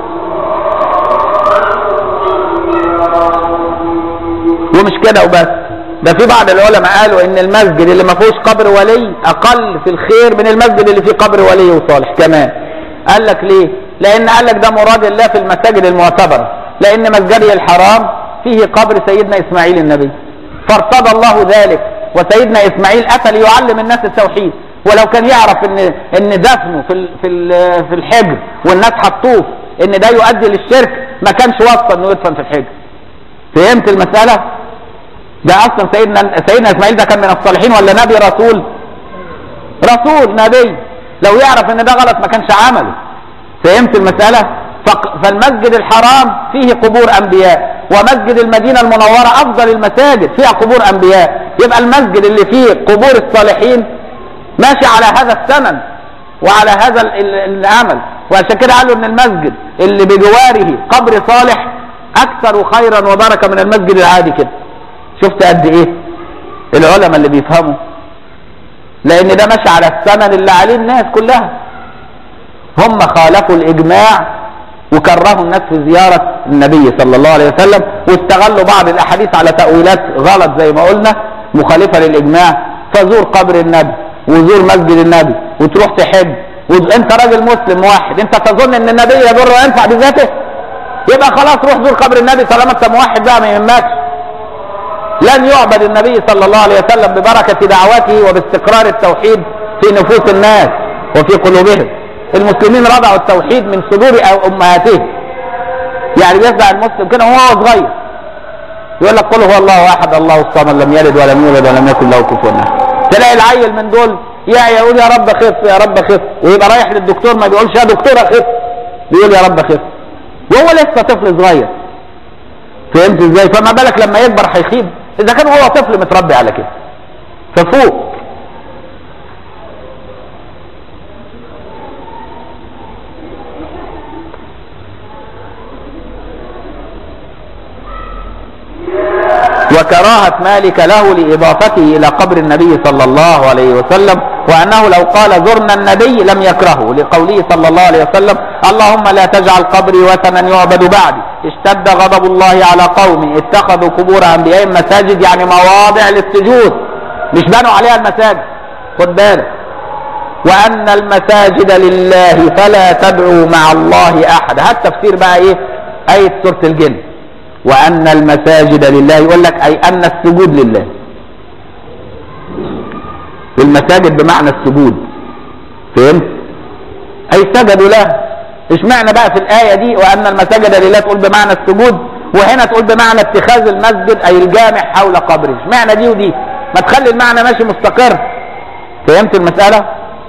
ومش كده وبس ده في بعض العلماء قالوا ان المسجد اللي ما فيهوش قبر ولي اقل في الخير من المسجد اللي فيه قبر ولي وصالح كمان قال لك ليه لان قال لك ده مراد الله في المساجد المعتبره لان مسجدي الحرام فيه قبر سيدنا اسماعيل النبي فارتضى الله ذلك وسيدنا اسماعيل اتى ليعلم الناس التوحيد ولو كان يعرف ان ان دفنه في ال في ال في الحجر والناس حطوه ان ده يؤدي للشرك ما كانش وصى انه يدفن في الحجر فهمت المساله ده اصلا سيدنا سيدنا اسماعيل ده كان من الصالحين ولا نبي رسول رسول نبي لو يعرف ان ده غلط ما كانش عمله فهمت المساله فالمسجد الحرام فيه قبور انبياء ومسجد المدينه المنوره افضل المساجد فيها قبور انبياء يبقى المسجد اللي فيه قبور الصالحين ماشي على هذا الثمن وعلى هذا العمل وعشان كده قالوا ان المسجد اللي بجواره قبر صالح اكثر خيرا وبركه من المسجد العادي كده شفت قد ايه العلماء اللي بيفهموا لان ده ماشي على الثمن اللي عليه الناس كلها هم خالفوا الاجماع وكرهوا الناس في زيارة النبي صلى الله عليه وسلم واستغلوا بعض الاحاديث على تأويلات غلط زي ما قلنا مخالفة للاجماع فزور قبر النبي وزور مسجد النبي وتروح تحج وانت راجل مسلم واحد انت تظن ان النبي يضر وينفع بذاته يبقى خلاص روح زور قبر النبي طالما انت موحد بقى ما يهمكش لن يعبد النبي صلى الله عليه وسلم ببركة دعوته وباستقرار التوحيد في نفوس الناس وفي قلوبهم المسلمين رضعوا التوحيد من صدور امهاتهم يعني بيسمع المسلم كده وهو صغير يقول لك قل هو الله احد الله الصمد لم يلد ولم يولد ولم يكن له كفوا احد تلاقي العيل من دول يا يقول يا رب خف يا رب خف ويبقى رايح للدكتور ما بيقولش يا دكتور خف بيقول يا رب خف وهو لسه طفل صغير فهمت ازاي فما بالك لما يكبر هيخيب اذا كان هو طفل متربي على كده ففوق وكراهة مالك له لإضافته إلى قبر النبي صلى الله عليه وسلم وأنه لو قال زرنا النبي لم يكرهه لقوله صلى الله عليه وسلم اللهم لا تجعل قبري وثنا يعبد بعدي اشتد غضب الله على قوم اتخذوا قبور أنبيائهم مساجد يعني مواضع للسجود مش بنوا عليها المساجد خد بالك وأن المساجد لله فلا تدعوا مع الله أحد هات تفسير بقى إيه آية سورة الجن وأن المساجد لله يقول لك أي أن السجود لله المساجد بمعنى السجود فهمت أي سجدوا له اشمعنى بقى في الآية دي وأن المساجد لله تقول بمعنى السجود وهنا تقول بمعنى اتخاذ المسجد أي الجامع حول قبره اشمعنى دي ودي ما تخلي المعنى ماشي مستقر فهمت المسألة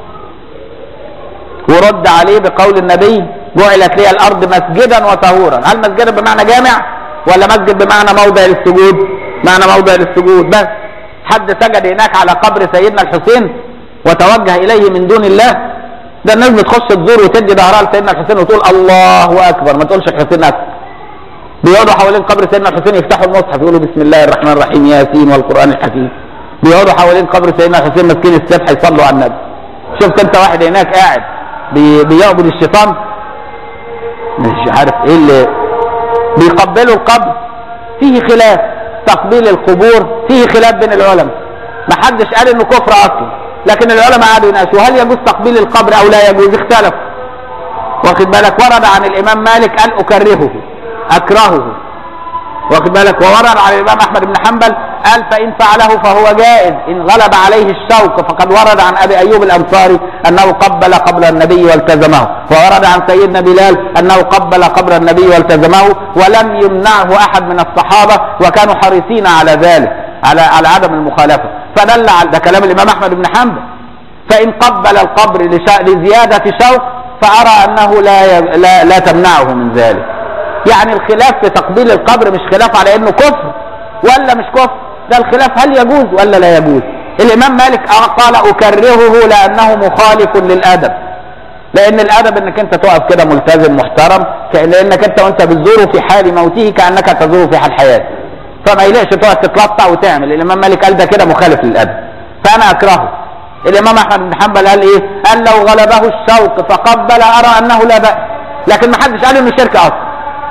ورد عليه بقول النبي جعلت لي الأرض مسجدا وطهورا هل مسجدا بمعنى جامع ولا مسجد بمعنى موضع للسجود معنى موضع للسجود بس حد سجد هناك على قبر سيدنا الحسين وتوجه اليه من دون الله ده الناس بتخش تزور وتدي ظهرها لسيدنا الحسين وتقول الله اكبر ما تقولش الحسين اكبر بيقعدوا حوالين قبر سيدنا الحسين يفتحوا المصحف يقولوا بسم الله الرحمن الرحيم ياسين والقران الحكيم بيقعدوا حوالين قبر سيدنا الحسين ماسكين السبحه يصلوا على النبي شفت انت واحد هناك قاعد بي بيعبد الشيطان مش عارف ايه اللي بيقبلوا القبر فيه خلاف تقبيل القبور فيه خلاف بين العلماء ما حدش قال انه كفر اصلا لكن العلماء قعدوا يناقشوا هل يجوز تقبيل القبر او لا يجوز اختلفوا واخد بالك ورد عن الامام مالك قال اكرهه اكرهه واخد بالك وورد على الامام احمد بن حنبل قال فان فعله فهو جائز ان غلب عليه الشوق فقد ورد عن ابي ايوب الانصاري انه قبل قبر النبي والتزمه وورد عن سيدنا بلال انه قبل قبر النبي والتزمه ولم يمنعه احد من الصحابه وكانوا حريصين على ذلك على على عدم المخالفه فدل على ده كلام الامام احمد بن حنبل فان قبل القبر لشا- لزياده شوق فارى انه لا ي- لا, لا تمنعه من ذلك يعني الخلاف في تقبيل القبر مش خلاف على انه كفر ولا مش كفر ده الخلاف هل يجوز ولا لا يجوز الامام مالك قال اكرهه لانه مخالف للادب لان الادب انك انت تقف كده ملتزم محترم ك- لانك انت وانت بتزوره في حال موته كانك تزوره في حال حياته فما يليقش تقعد تتلطع وتعمل الامام مالك قال ده كده مخالف للادب فانا اكرهه الامام احمد بن حنبل قال ايه قال لو غلبه الشوق فقبل ارى انه لا باس لكن ما حدش قال انه شرك اصلا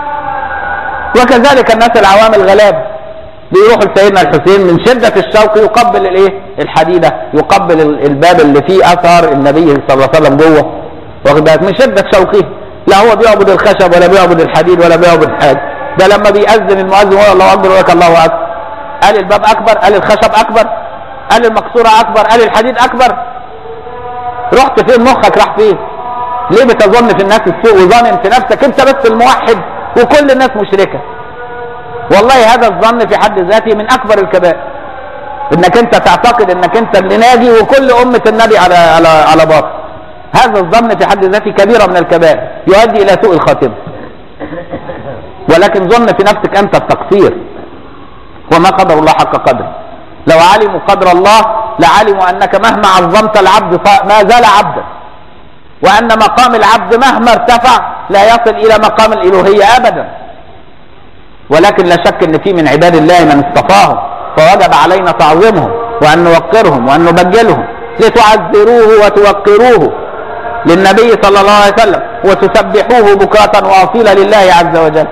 وكذلك الناس العوام الغلاب بيروحوا لسيدنا الحسين من شدة الشوق يقبل الايه الحديدة يقبل ال- الباب اللي فيه اثر النبي صلى الله عليه وسلم جوه واخد بالك من شدة شوقه لا هو بيعبد الخشب ولا بيعبد الحديد ولا بيعبد حاجة ده لما بيأذن المؤذن يقول الله اكبر ولك الله اكبر قال الباب اكبر قال الخشب اكبر قال المكسورة اكبر قال الحديد اكبر رحت فين مخك راح فين ليه بتظن في الناس السوء وظن في نفسك انت بس الموحد وكل الناس مشركه والله هذا الظن في حد ذاته من اكبر الكبائر انك انت تعتقد انك انت اللي ناجي وكل امه النبي على على على باطل هذا الظن في حد ذاته كبيره من الكبائر يؤدي الى سوء الخاتمه ولكن ظن في نفسك انت التقصير وما قدر الله حق قدره لو علموا قدر الله لعلموا انك مهما عظمت العبد ما زال عبدا وان مقام العبد مهما ارتفع لا يصل الى مقام الالوهيه ابدا ولكن لا شك ان في من عباد الله من اصطفاهم فوجب علينا تعظيمهم وان نوقرهم وان نبجلهم لتعذروه وتوقروه للنبي صلى الله عليه وسلم وتسبحوه بكرة واصيلا لله عز وجل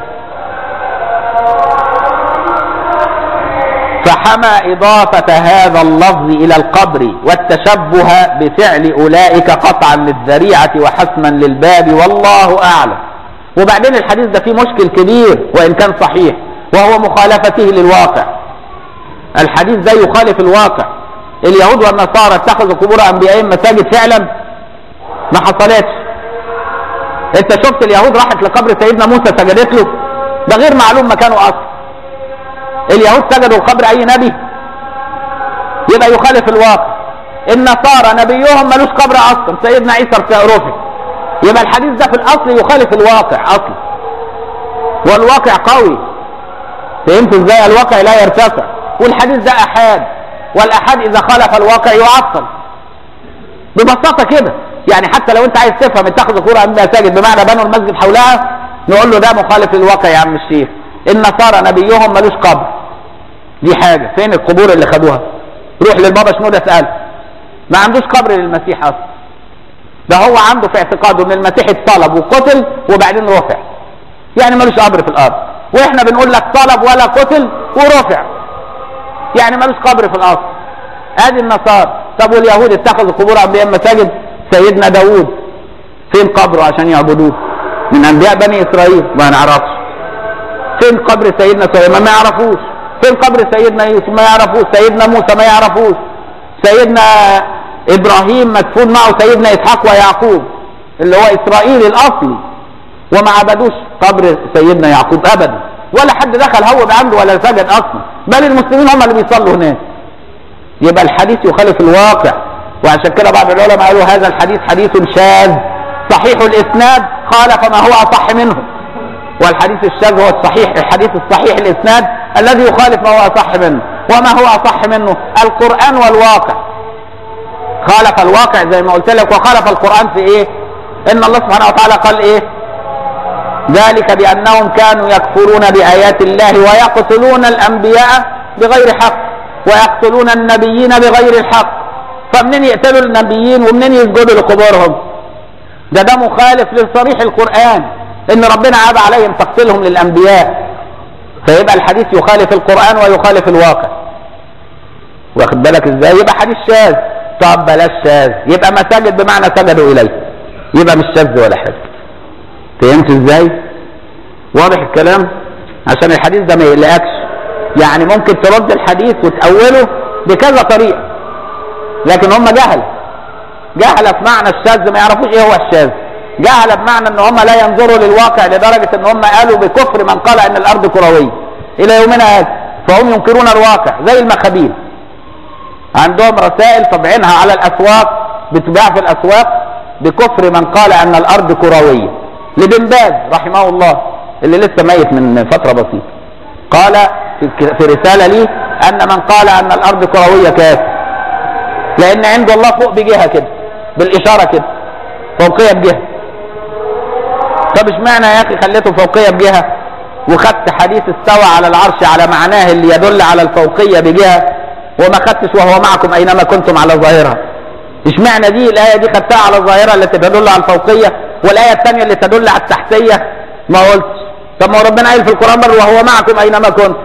فحمى إضافة هذا اللفظ إلى القبر والتشبه بفعل أولئك قطعا للذريعة وحسما للباب والله أعلم وبعدين الحديث ده فيه مشكل كبير وإن كان صحيح وهو مخالفته للواقع الحديث ده يخالف الواقع اليهود والنصارى اتخذوا قبور أنبيائهم مساجد فعلا ما حصلتش انت شفت اليهود راحت لقبر سيدنا موسى سجدت له ده غير معلوم مكانه اصلا اليهود سجدوا لقبر اي نبي يبقى يخالف الواقع النصارى نبيهم ملوش قبر اصلا سيدنا عيسى رفع يبقى الحديث ده في الاصل يخالف الواقع اصلا والواقع قوي فهمت ازاي الواقع لا يرتفع والحديث ده احاد والاحاد اذا خالف الواقع يعطل ببساطه كده يعني حتى لو انت عايز تفهم اتخذوا قرى مساجد بمعنى بنوا المسجد حولها نقول له ده مخالف للواقع يا عم الشيخ النصارى نبيهم ملوش قبر دي حاجه فين القبور اللي خدوها روح للبابا شنودة اساله ما عندوش قبر للمسيح اصلا ده هو عنده في اعتقاده ان المسيح اتصلب وقتل وبعدين رفع يعني ملوش قبر في الارض واحنا بنقول لك صلب ولا قتل ورفع يعني ملوش قبر في الارض ادي النصارى طب واليهود اتخذوا قبور انبياء مساجد سيدنا داوود فين قبره عشان يعبدوه من انبياء بني اسرائيل ما نعرفش فين قبر سيدنا سليمان ما يعرفوش فين قبر سيدنا يوسف ما يعرفوش سيدنا موسى ما يعرفوش سيدنا ابراهيم مدفون معه سيدنا اسحاق ويعقوب اللي هو اسرائيل الاصلي وما عبدوش قبر سيدنا يعقوب ابدا ولا حد دخل هو عنده ولا سجد اصلا بل المسلمين هم اللي بيصلوا هناك يبقى الحديث يخالف الواقع وعشان كده بعض العلماء قالوا هذا الحديث حديث شاذ صحيح الاسناد خالف ما هو اصح منه والحديث الشاذ هو الصحيح الحديث الصحيح الاسناد الذي يخالف ما هو اصح منه وما هو اصح منه القران والواقع خالف الواقع زي ما قلت لك وخالف القران في ايه ان الله سبحانه وتعالى قال ايه ذلك بانهم كانوا يكفرون بايات الله ويقتلون الانبياء بغير حق ويقتلون النبيين بغير الحق فمنين يقتلوا النبيين ومنين يسجدوا لقبورهم ده ده مخالف لصريح القرآن ان ربنا عاب عليهم تقتيلهم للانبياء فيبقى الحديث يخالف القرآن ويخالف الواقع واخد بالك ازاي يبقى حديث شاذ طب بلاش شاذ يبقى مساجد بمعنى سجدوا اليه يبقى مش شاذ ولا حاجه فهمت ازاي واضح الكلام عشان الحديث ده ما يقلقكش يعني ممكن ترد الحديث وتأوله بكذا طريقة لكن هم جهل جهل في معنى الشاذ ما يعرفوش ايه هو الشاذ جهل بمعنى ان هم لا ينظروا للواقع لدرجة ان هم قالوا بكفر من قال ان الارض كروية الى يومنا هذا فهم ينكرون الواقع زي المخابيل عندهم رسائل طبعينها على الاسواق بتباع في الاسواق بكفر من قال ان الارض كرويه لبن باز رحمه الله اللي لسه ميت من فتره بسيطه قال في رساله لي ان من قال ان الارض كرويه كافر لان عند الله فوق بجهه كده بالاشاره كده فوقيه بجهه طب اشمعنى يا اخي خليته فوقيه بجهه وخدت حديث استوى على العرش على معناه اللي يدل على الفوقيه بجهه وما خدتش وهو معكم اينما كنتم على ظاهرها اشمعنى دي الايه دي خدتها على الظاهره التي تدل على الفوقيه والايه الثانيه اللي تدل على التحتيه ما قلتش طب ما هو ربنا قال في القران بر وهو معكم اينما كنتم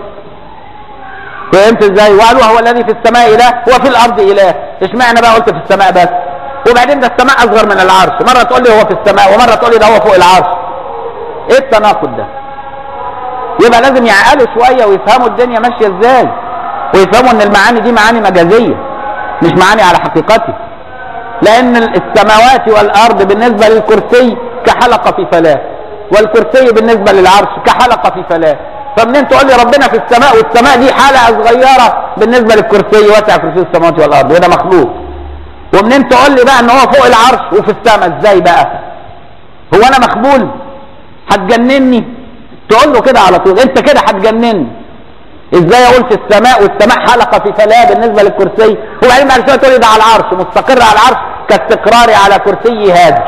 فهمت ازاي وقال وهو الذي في السماء اله وفي الارض اله اشمعنى بقى قلت في السماء بس وبعدين ده السماء اصغر من العرش مره تقول لي هو في السماء ومره تقول لي ده هو فوق العرش ايه التناقض ده يبقى لازم يعقلوا شويه ويفهموا الدنيا ماشيه ازاي ويفهموا ان المعاني دي معاني مجازيه مش معاني على حقيقتها لان السماوات والارض بالنسبه للكرسي كحلقه في فلاه والكرسي بالنسبه للعرش كحلقه في فلاه فمنين تقول لي ربنا في السماء والسماء دي حلقه صغيره بالنسبه للكرسي واسع كرسي السماوات والارض وده مخلوق ومنين تقول لي بقى ان هو فوق العرش وفي السماء ازاي بقى هو انا مخبول هتجنني تقول له كده على طول انت كده هتجنني ازاي اقول في السماء والسماء حلقه في فلاه بالنسبه للكرسي وبعدين بعد شويه تقول لي ده على العرش مستقر على العرش كاستقراري على كرسي هذا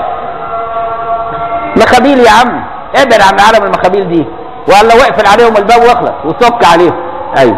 مخابيل يا عم ابعد عن عالم المخابيل دي ولا واقفل عليهم الباب واخلص وصك عليهم ايوه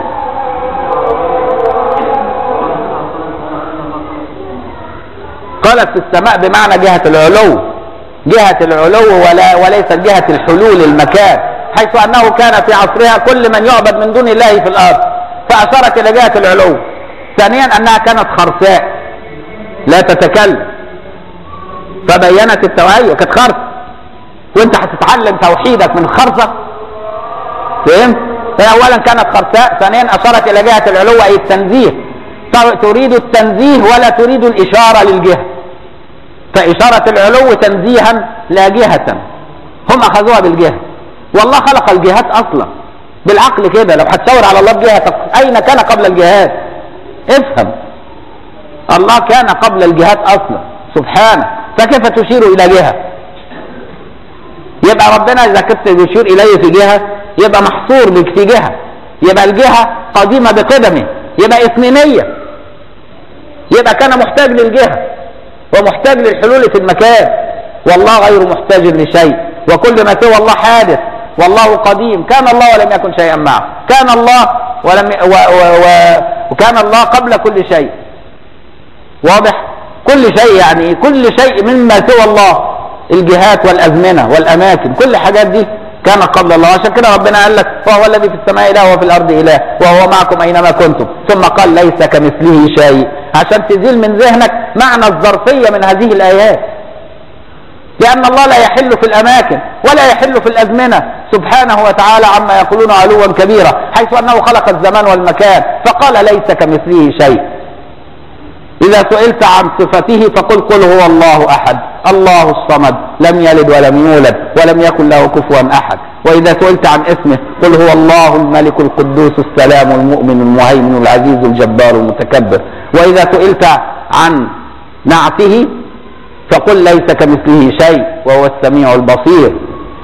قالت في السماء بمعنى جهة العلو جهة العلو ولا وليست جهة الحلول المكان حيث أنه كان في عصرها كل من يعبد من دون الله في الأرض فأشارت إلى جهة العلو ثانيا أنها كانت خرساء لا تتكلم فبينت التوعية كانت خرس وانت هتتعلم توحيدك من خرسة فهمت؟ هي أولا كانت خرساء ثانيا أشارت إلى جهة العلو أي التنزيه تريد التنزيه ولا تريد الإشارة للجهة فإشارة العلو تنزيها لا جهة هم أخذوها بالجهة والله خلق الجهات أصلا بالعقل كده لو هتشاور على الله بجهة أين كان قبل الجهات افهم الله كان قبل الجهات أصلا سبحانه فكيف تشير إلى جهة يبقى ربنا إذا كنت يشير إليه في جهة يبقى محصور بك في جهة يبقى الجهة قديمة بقدمه يبقى إثنينية يبقى كان محتاج للجهة ومحتاج للحلول في المكان والله غير محتاج لشيء وكل ما سوى الله حادث والله قديم كان الله ولم يكن شيئا معه كان الله ولم و و و وكان الله قبل كل شيء واضح كل شيء يعني كل شيء مما سوى الله الجهات والازمنه والاماكن كل الحاجات دي كان قبل الله عشان كده ربنا قال لك وهو الذي في السماء اله وفي الارض اله وهو معكم اينما كنتم ثم قال ليس كمثله شيء عشان تزيل من ذهنك معنى الظرفيه من هذه الايات لأن الله لا يحل في الأماكن ولا يحل في الأزمنة سبحانه وتعالى عما يقولون علوا كبيرا حيث أنه خلق الزمان والمكان فقال ليس كمثله شيء إذا سئلت عن صفته فقل قل هو الله أحد الله الصمد لم يلد ولم يولد ولم يكن له كفوا أحد وإذا سئلت عن اسمه قل هو الله الملك القدوس السلام المؤمن المهيمن العزيز الجبار المتكبر وإذا سئلت عن نعته فقل ليس كمثله شيء وهو السميع البصير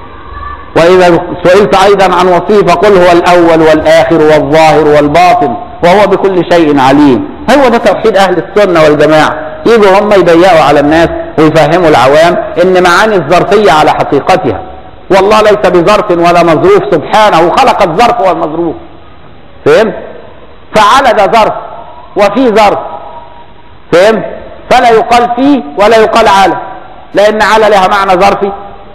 وإذا سئلت أيضا عن وصفه فقل هو الأول والآخر والظاهر والباطن وهو بكل شيء عليم هو ده توحيد أهل السنة والجماعة يجوا هم يضيقوا على الناس ويفهموا العوام إن معاني الظرفية على حقيقتها والله ليس بظرف ولا مظروف سبحانه خلق الظرف والمظروف فهمت؟ فعل ده ظرف وفي ظرف فهمت؟ فلا يقال فيه ولا يقال على لان على لها معنى ظرفي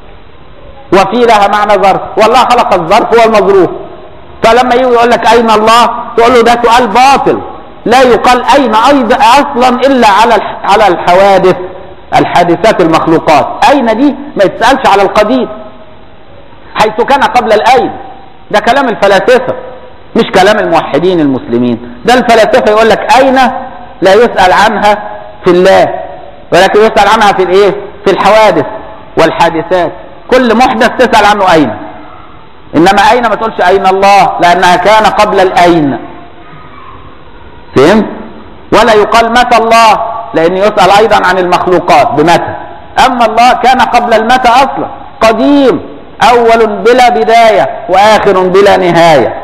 وفي لها معنى ظرف والله خلق الظرف والمظروف فلما يجي يقول لك اين الله تقول له ده سؤال باطل لا يقال اين ايضا اصلا الا على على الحوادث الحادثات المخلوقات اين دي ما يتسالش على القديم حيث كان قبل الاين ده كلام الفلاسفة مش كلام الموحدين المسلمين ده الفلاسفة يقول لك أين لا يسأل عنها في الله ولكن يسأل عنها في الايه في الحوادث والحادثات كل محدث تسأل عنه أين إنما أين ما تقولش أين الله لأنها كان قبل الأين فهمت ولا يقال متى الله لأن يسأل أيضا عن المخلوقات بمتى أما الله كان قبل المتى أصلا قديم أول بلا بداية وآخر بلا نهاية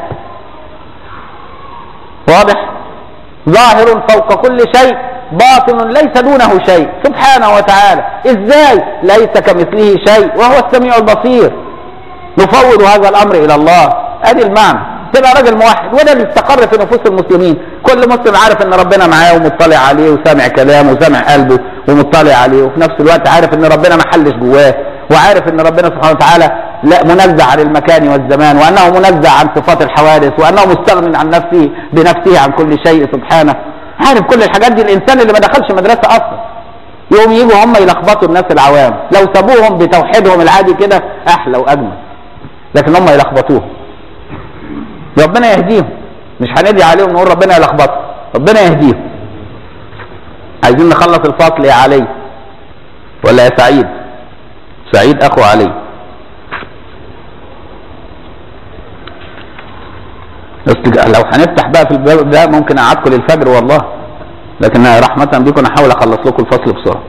واضح ظاهر فوق كل شيء باطن ليس دونه شيء سبحانه وتعالى ازاي ليس كمثله شيء وهو السميع البصير نفوض هذا الامر الى الله ادي المعنى تبقى راجل موحد وده اللي استقر في نفوس المسلمين كل مسلم عارف ان ربنا معاه ومطلع عليه وسامع كلامه وسامع قلبه ومطلع عليه وفي نفس الوقت عارف ان ربنا ما حلش جواه وعارف ان ربنا سبحانه وتعالى لا منزه عن المكان والزمان وانه منزه عن صفات الحوادث وانه مستغن عن نفسه بنفسه عن كل شيء سبحانه عارف كل الحاجات دي الانسان اللي ما دخلش مدرسه اصلا يوم يجوا هم يلخبطوا الناس العوام لو سابوهم بتوحيدهم العادي كده احلى واجمل لكن هم يلخبطوهم ربنا يهديهم مش هندعي عليهم نقول ربنا يلخبطهم ربنا يهديهم عايزين نخلص الفصل يا علي ولا يا سعيد سعيد اخو علي لو هنفتح بقى في الباب ده ممكن اقعدكم للفجر والله لكن رحمة بكم احاول اخلص لكم الفصل بسرعة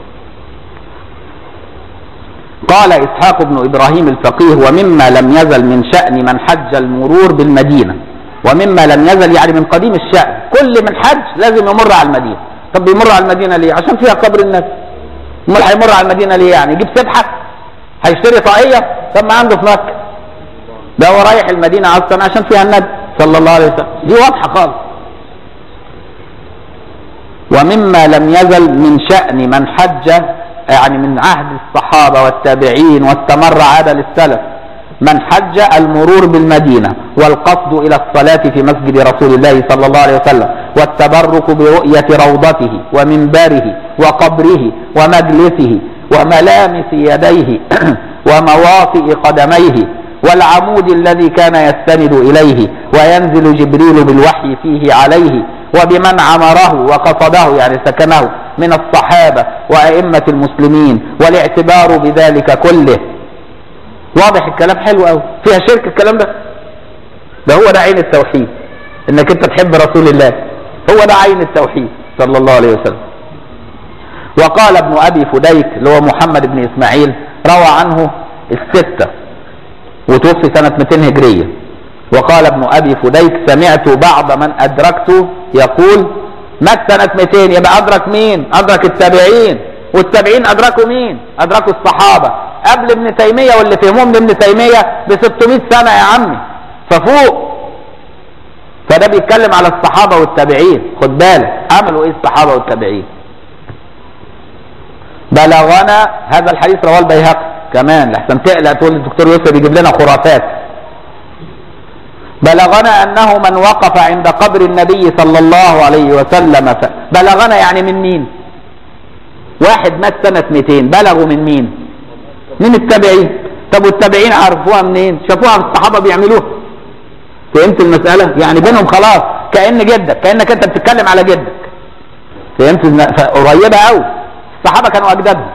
قال اسحاق بن ابراهيم الفقيه ومما لم يزل من شأن من حج المرور بالمدينة ومما لم يزل يعني من قديم الشأن كل من حج لازم يمر على المدينة طب بيمر على المدينة ليه عشان فيها قبر النبي امال هيمر على المدينة ليه يعني يجيب سبحة هيشتري طاقية طب ما عنده في مكة ده هو رايح المدينة اصلا عشان فيها النبي صلى الله عليه وسلم دي واضحة خالص ومما لم يزل من شأن من حج يعني من عهد الصحابة والتابعين واستمر عادة للسلف من حج المرور بالمدينة والقصد إلى الصلاة في مسجد رسول الله صلى الله عليه وسلم والتبرك برؤية روضته ومنبره وقبره ومجلسه وملامس يديه ومواطئ قدميه والعمود الذي كان يستند إليه وينزل جبريل بالوحي فيه عليه وبمن عمره وقصده يعني سكنه من الصحابة وأئمة المسلمين والاعتبار بذلك كله واضح الكلام حلو قوي فيها شرك الكلام ده ده هو ده عين التوحيد انك انت تحب رسول الله هو ده عين التوحيد صلى الله عليه وسلم وقال ابن ابي فديك اللي هو محمد بن اسماعيل روى عنه الستة وتوفي سنة 200 هجرية وقال ابن ابي فديك سمعت بعض من ادركته يقول مات سنة 200 يبقى ادرك مين ادرك التابعين والتابعين ادركوا مين ادركوا الصحابة قبل ابن تيمية واللي فهمهم لابن تيمية ب 600 سنة يا عمي ففوق فده بيتكلم على الصحابة والتابعين خد بالك عملوا ايه الصحابة والتابعين بلغنا هذا الحديث رواه البيهقي كمان لحسن تقلق تقول الدكتور يوسف يجيب لنا خرافات بلغنا انه من وقف عند قبر النبي صلى الله عليه وسلم ف... بلغنا يعني من مين واحد مات سنة 200 بلغوا من مين من التابعين طب والتابعين عرفوها منين شافوها الصحابة بيعملوها فهمت المسألة يعني بينهم خلاص كأن جدك كأنك انت بتتكلم على جدك فهمت قريبة قوي الصحابة كانوا اجدادهم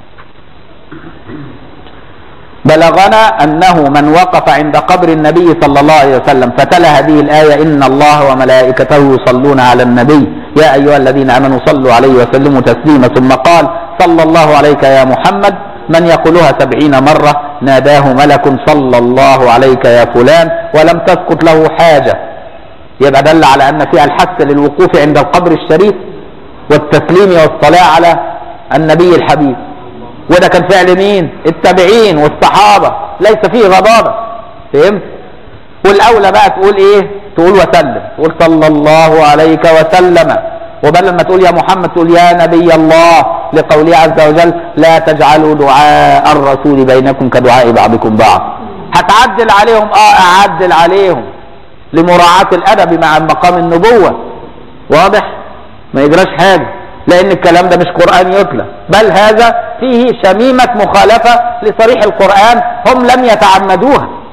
بلغنا أنه من وقف عند قبر النبي صلى الله عليه وسلم فتلا هذه الآية إن الله وملائكته يصلون على النبي يا أيها الذين آمنوا صلوا عليه وسلموا تسليما ثم قال صلى الله عليك يا محمد من يقولها سبعين مرة ناداه ملك صلى الله عليك يا فلان ولم تسقط له حاجة يبقى دل على أن فيها الحث للوقوف عند القبر الشريف والتسليم والصلاة على النبي الحبيب وده كان فعل مين التابعين والصحابة ليس فيه غضاضة فهمت والاولى بقى تقول ايه تقول وسلم تقول صلى الله عليك وسلم وبدل ما تقول يا محمد تقول يا نبي الله لقوله عز وجل لا تجعلوا دعاء الرسول بينكم كدعاء بعضكم بعض هتعدل عليهم اه اعدل عليهم لمراعاة الادب مع مقام النبوة واضح ما يجراش حاجة لان الكلام ده مش قرآن يتلى بل هذا فيه شميمة مخالفة لصريح القرآن هم لم يتعمدوها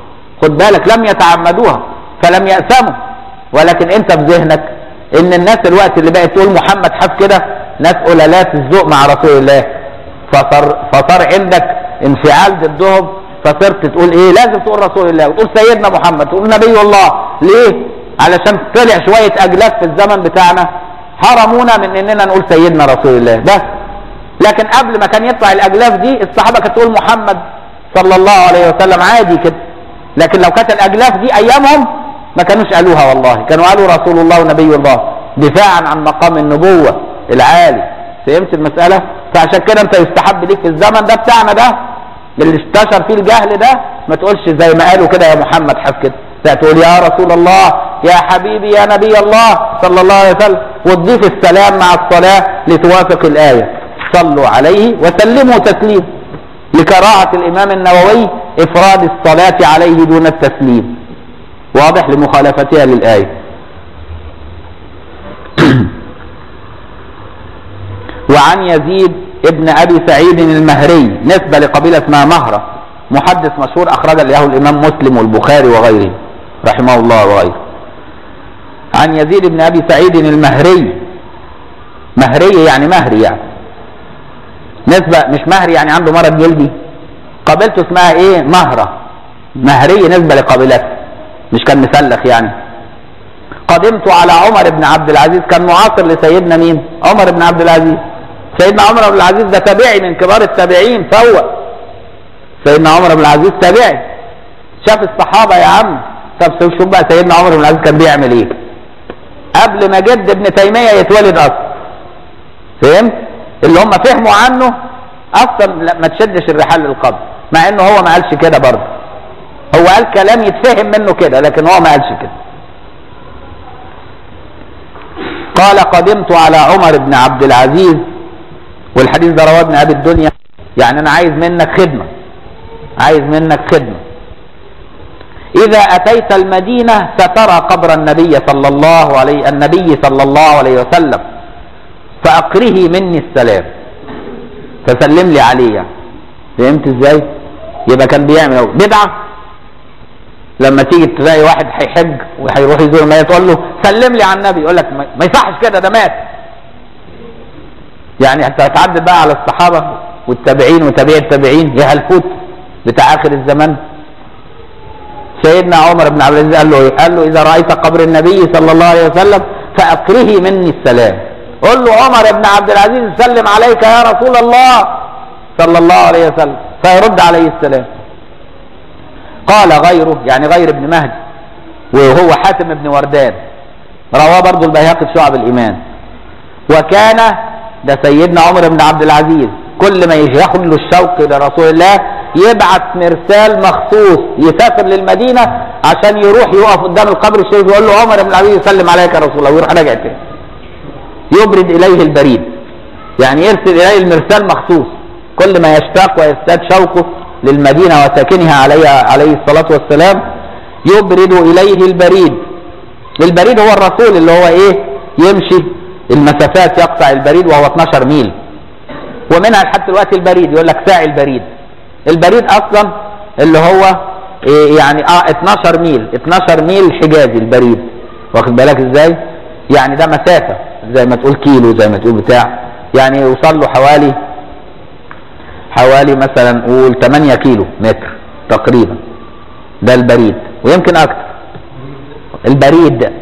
خد بالك لم يتعمدوها فلم يأسموا ولكن انت في ذهنك ان الناس الوقت اللي بقت تقول محمد حاف كده ناس قلالات الذوق مع رسول الله فصار فصار عندك انفعال ضدهم فصرت تقول ايه لازم تقول رسول الله وتقول سيدنا محمد تقول نبي الله ليه علشان طلع شوية اجلاف في الزمن بتاعنا حرمونا من اننا نقول سيدنا رسول الله بس لكن قبل ما كان يطلع الاجلاف دي الصحابه كانت تقول محمد صلى الله عليه وسلم عادي كده لكن لو كانت الاجلاف دي ايامهم ما كانوش قالوها والله كانوا قالوا رسول الله ونبي الله دفاعا عن مقام النبوه العالي فهمت المساله فعشان كده انت يستحب ليك في الزمن ده بتاعنا ده اللي انتشر فيه الجهل ده ما تقولش زي ما قالوا كده يا محمد حاف كده لا تقول يا رسول الله يا حبيبي يا نبي الله صلى الله عليه وسلم وتضيف السلام مع الصلاه لتوافق الايه صلوا عليه وسلموا تسليما لكراهة الإمام النووي إفراد الصلاة عليه دون التسليم واضح لمخالفتها للآية وعن يزيد ابن أبي سعيد المهري نسبة لقبيلة اسمها مهرة محدث مشهور أخرج له الإمام مسلم والبخاري وغيره رحمه الله وغيره عن يزيد بن أبي سعيد المهري مهري يعني مهري يعني نسبة مش مهري يعني عنده مرض جلدي قبيلته اسمها ايه مهرة مهري نسبة لقبيلته مش كان مسلخ يعني قدمت على عمر بن عبد العزيز كان معاصر لسيدنا مين عمر بن عبد العزيز سيدنا عمر بن العزيز ده تابعي من كبار التابعين فوق سيدنا عمر بن العزيز تابعي شاف الصحابة يا عم طب شوف بقى سيدنا عمر بن العزيز كان بيعمل ايه قبل ما جد ابن تيمية يتولد اصلا فهمت اللي هم فهموا عنه اصلا ما تشدش الرحال للقبر مع انه هو ما قالش كده برضه هو قال كلام يتفهم منه كده لكن هو ما قالش كده قال قدمت على عمر بن عبد العزيز والحديث ده رواه ابن ابي الدنيا يعني انا عايز منك خدمه عايز منك خدمه اذا اتيت المدينه سترى قبر النبي صلى الله عليه النبي صلى الله عليه وسلم فأقره مني السلام فسلم لي عليه يعني فهمت ازاي يبقى كان بيعمل بدعة لما تيجي تلاقي واحد هيحج وهيروح يزور الميت تقول له سلم لي على النبي يقول لك ما يصحش كده ده مات يعني انت هتعدل بقى على الصحابه والتابعين وتابعي التابعين يا هالفوت بتاع اخر الزمان سيدنا عمر بن عبد العزيز قال له ايه؟ قال له اذا رايت قبر النبي صلى الله عليه وسلم فاقره مني السلام قل له عمر بن عبد العزيز سلم عليك يا رسول الله صلى الله عليه وسلم فيرد عليه السلام قال غيره يعني غير ابن مهدي وهو حاتم بن وردان رواه برضه البيهقي في شعب الايمان وكان ده سيدنا عمر بن عبد العزيز كل ما ياخد له الشوق لرسول الله يبعث مرسال مخصوص يسافر للمدينه عشان يروح يقف قدام القبر الشريف ويقول له عمر بن العزيز يسلم عليك يا رسول الله ويروح راجع تاني يبرد اليه البريد يعني يرسل اليه المرسال مخصوص كل ما يشتاق ويزداد شوقه للمدينه وساكنها عليه عليه الصلاه والسلام يبرد اليه البريد البريد هو الرسول اللي هو ايه يمشي المسافات يقطع البريد وهو 12 ميل ومنها لحد دلوقتي البريد يقول لك ساعي البريد البريد اصلا اللي هو إيه يعني اه 12 ميل 12 ميل حجازي البريد واخد بالك ازاي يعني ده مسافه زي ما تقول كيلو زي ما تقول بتاع يعني يوصل له حوالي حوالي مثلا قول 8 كيلو متر تقريبا ده البريد ويمكن اكتر البريد ده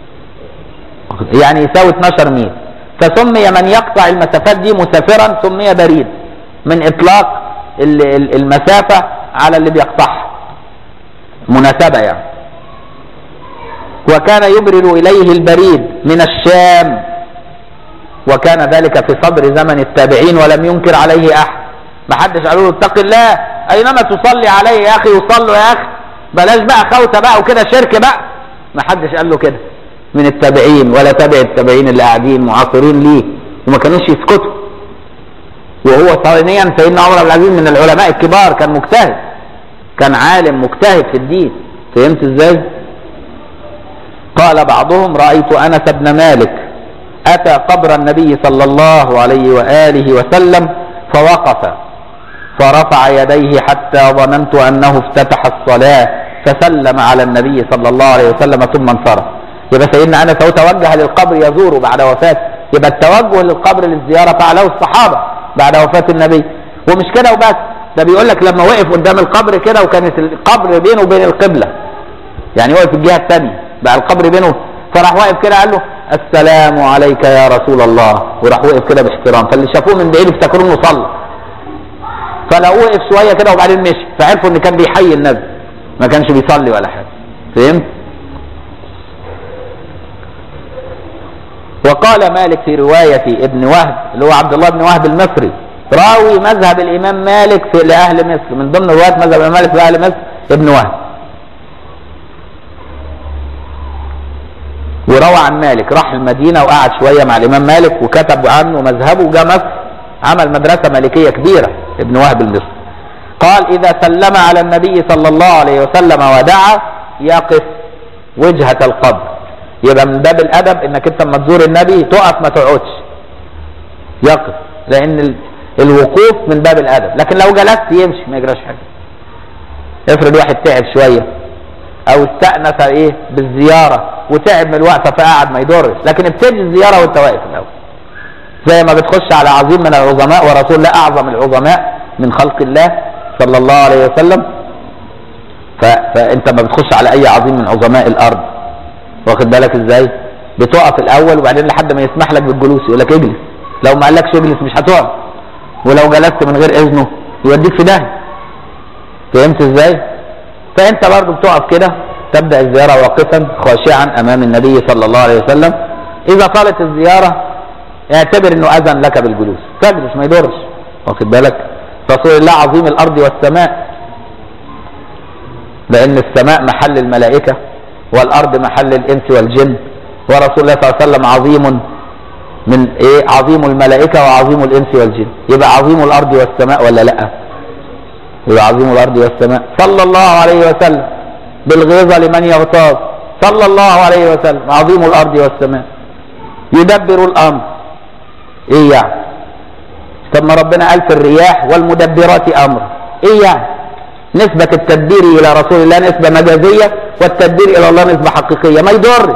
يعني يساوي 12 ميل فسمي من يقطع المسافات دي مسافرا سمي بريد من اطلاق المسافة على اللي بيقطعها مناسبة يعني وكان يبرد إليه البريد من الشام وكان ذلك في صدر زمن التابعين ولم ينكر عليه أحد ما حدش قالوا له اتق الله أينما تصلي عليه يا أخي وصلوا يا أخي بلاش بقى خوته بقى وكده شرك بقى ما حدش قال له كده من التابعين ولا تابع التابعين اللي قاعدين معاصرين ليه وما كانوش يسكتوا وهو ثانيا سيدنا عمر بن العزيز من العلماء الكبار كان مجتهد كان عالم مجتهد في الدين فهمت ازاي قال بعضهم رأيت أنس بن مالك أتى قبر النبي صلى الله عليه وآله وسلم فوقف فرفع يديه حتى ظننت أنه افتتح الصلاة فسلم على النبي صلى الله عليه وسلم ثم انصرف يبقى سيدنا انس هو توجه للقبر يزوره بعد وفاته يبقى التوجه للقبر للزياره فعله الصحابه بعد وفاه النبي ومش كده وبس ده بيقول لك لما وقف قدام القبر كده وكانت القبر بينه وبين القبله يعني وقف الجهه الثانيه بقى القبر بينه فراح واقف كده قال له السلام عليك يا رسول الله وراح وقف كده باحترام فاللي شافوه من بعيد افتكروا انه صلى فلو وقف شويه كده وبعدين مشي فعرفوا ان كان بيحيي النبي ما كانش بيصلي ولا حاجه فهمت وقال مالك في رواية ابن وهب اللي هو عبد الله بن وهب المصري راوي مذهب الإمام مالك في لأهل مصر من ضمن روايات مذهب الإمام مالك في أهل مصر ابن وهب وروى عن مالك راح المدينة وقعد شوية مع الإمام مالك وكتب عنه مذهبه وجاء مصر عمل مدرسة مالكية كبيرة ابن وهب المصري قال إذا سلم على النبي صلى الله عليه وسلم ودعا يقف وجهة القبر يبقى من باب الأدب إنك أنت لما تزور النبي تقف ما تقعدش يقف لأن ال- الوقوف من باب الأدب لكن لو جلست يمشي ما يجراش حاجة افرض واحد تعب شوية أو استأنس إيه بالزيارة وتعب من الوقفة فقعد ما يضرش لكن ابتدي الزيارة وأنت واقف الأول زي ما بتخش على عظيم من العظماء ورسول الله أعظم العظماء من خلق الله صلى الله عليه وسلم ف... فأنت ما بتخش على أي عظيم من عظماء الأرض واخد بالك ازاي بتقف الاول وبعدين لحد ما يسمح لك بالجلوس يقول لك اجلس لو ما قالكش اجلس مش هتقعد ولو جلست من غير اذنه يوديك في داهيه فهمت ازاي فانت برضو بتقف كده تبدا الزياره واقفا خاشعا امام النبي صلى الله عليه وسلم اذا طالت الزياره اعتبر انه اذن لك بالجلوس تجلس ما يضرش واخد بالك رسول الله عظيم الارض والسماء لان السماء محل الملائكه والارض محل الانس والجن ورسول الله صلى الله عليه وسلم عظيم من ايه عظيم الملائكه وعظيم الانس والجن يبقى عظيم الارض والسماء ولا لا يبقى عظيم الارض والسماء صلى الله عليه وسلم بالغيظه لمن يغتاظ صلى الله عليه وسلم عظيم الارض والسماء يدبر الامر ايه يعني طب ما ربنا قال في الرياح والمدبرات امر ايه يعني نسبة التدبير إلى رسول الله نسبة مجازية والتدبير إلى الله نسبة حقيقية ما يضرش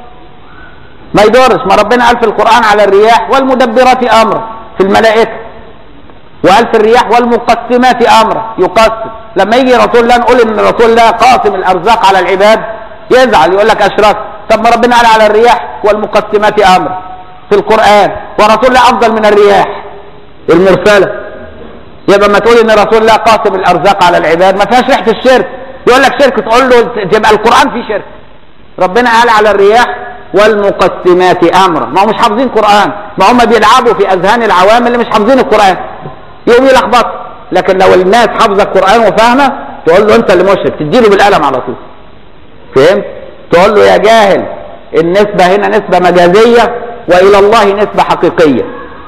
ما يضرش ما ربنا قال في القرآن على الرياح والمدبرات أمر في الملائكة وقال في الرياح والمقسمات أمر يقسم لما يجي رسول الله نقول إن رسول الله قاسم الأرزاق على العباد يزعل يقول لك أشرك طب ما ربنا قال على الرياح والمقسمات أمر في القرآن ورسول الله أفضل من الرياح المرسلة يبقى ما تقول ان رسول الله قاسم الارزاق على العباد ما فيهاش ريحه الشرك يقول لك شرك تقول له تبقى القران فيه شرك ربنا قال على الرياح والمقسمات امرا ما هم مش حافظين قران ما هم بيلعبوا في اذهان العوام اللي مش حافظين القران يقوم يلخبط لكن لو الناس حافظه القران وفاهمه تقول له انت اللي مشرك تديله بالقلم على طول فهمت تقول له يا جاهل النسبه هنا نسبه مجازيه والى الله نسبه حقيقيه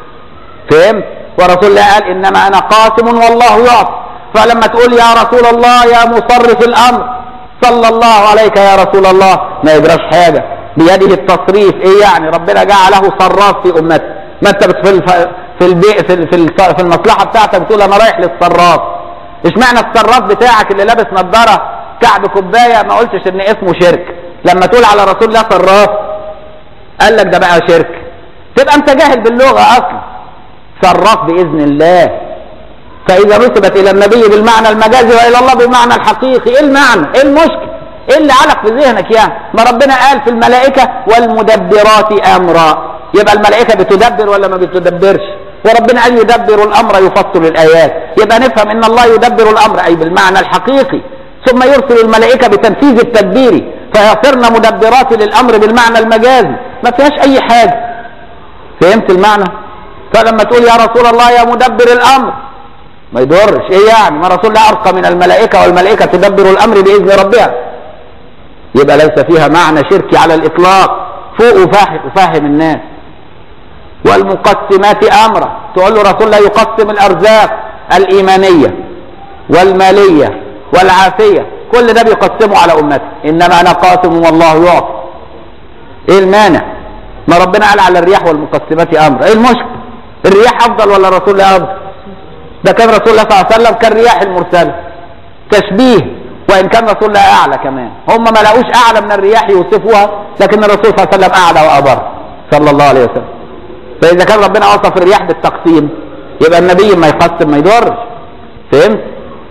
فهمت ورسول الله قال انما انا قاسم والله يعطي فلما تقول يا رسول الله يا مصرف الامر صلى الله عليك يا رسول الله ما يجراش حاجه بيده التصريف ايه يعني ربنا جعله صراف في امته ما انت بت- في الف... في البيع في ال- في, ال- في المصلحه بتاعتك بتقول انا رايح للصراف اشمعنى الصراف بتاعك اللي لابس نظاره كعب كوبايه ما قلتش ان اسمه شرك لما تقول على رسول الله صراف قال لك ده بقى شرك تبقى انت جاهل باللغه اصلا صرف باذن الله فاذا نسبت الى النبي بالمعنى المجازي والى الله بالمعنى الحقيقي ايه المعنى ايه المشكل ايه اللي علق في ذهنك يعني ما ربنا قال في الملائكه والمدبرات امرا يبقى الملائكه بتدبر ولا ما بتدبرش وربنا قال يدبر الامر يفصل الايات يبقى نفهم ان الله يدبر الامر اي بالمعنى الحقيقي ثم يرسل الملائكه بتنفيذ التدبير فيصرن مدبرات للامر بالمعنى المجازي ما فيهاش اي حاجه فهمت المعنى فلما تقول يا رسول الله يا مدبر الامر ما يضرش ايه يعني ما رسول الله ارقى من الملائكه والملائكه تدبر الامر باذن ربها يبقى ليس فيها معنى شركي على الاطلاق فوق وفاهم, وفاهم الناس والمقسمات امرا تقول له رسول الله يقسم الارزاق الايمانيه والماليه والعافيه كل ده بيقسمه على امته انما انا قاسم والله يعطي ايه المانع ما ربنا قال على الرياح والمقسمات امر ايه المشكله الرياح افضل ولا رسول الله افضل ده كان رسول الله صلى الله عليه وسلم كالرياح المرسله تشبيه وان كان رسول الله اعلى كمان هم ما لقوش اعلى من الرياح يوصفوها لكن الرسول صلى الله عليه وسلم اعلى وابر صلى الله عليه وسلم فاذا كان ربنا وصف الرياح بالتقسيم يبقى النبي ما يقسم ما يضرش فهمت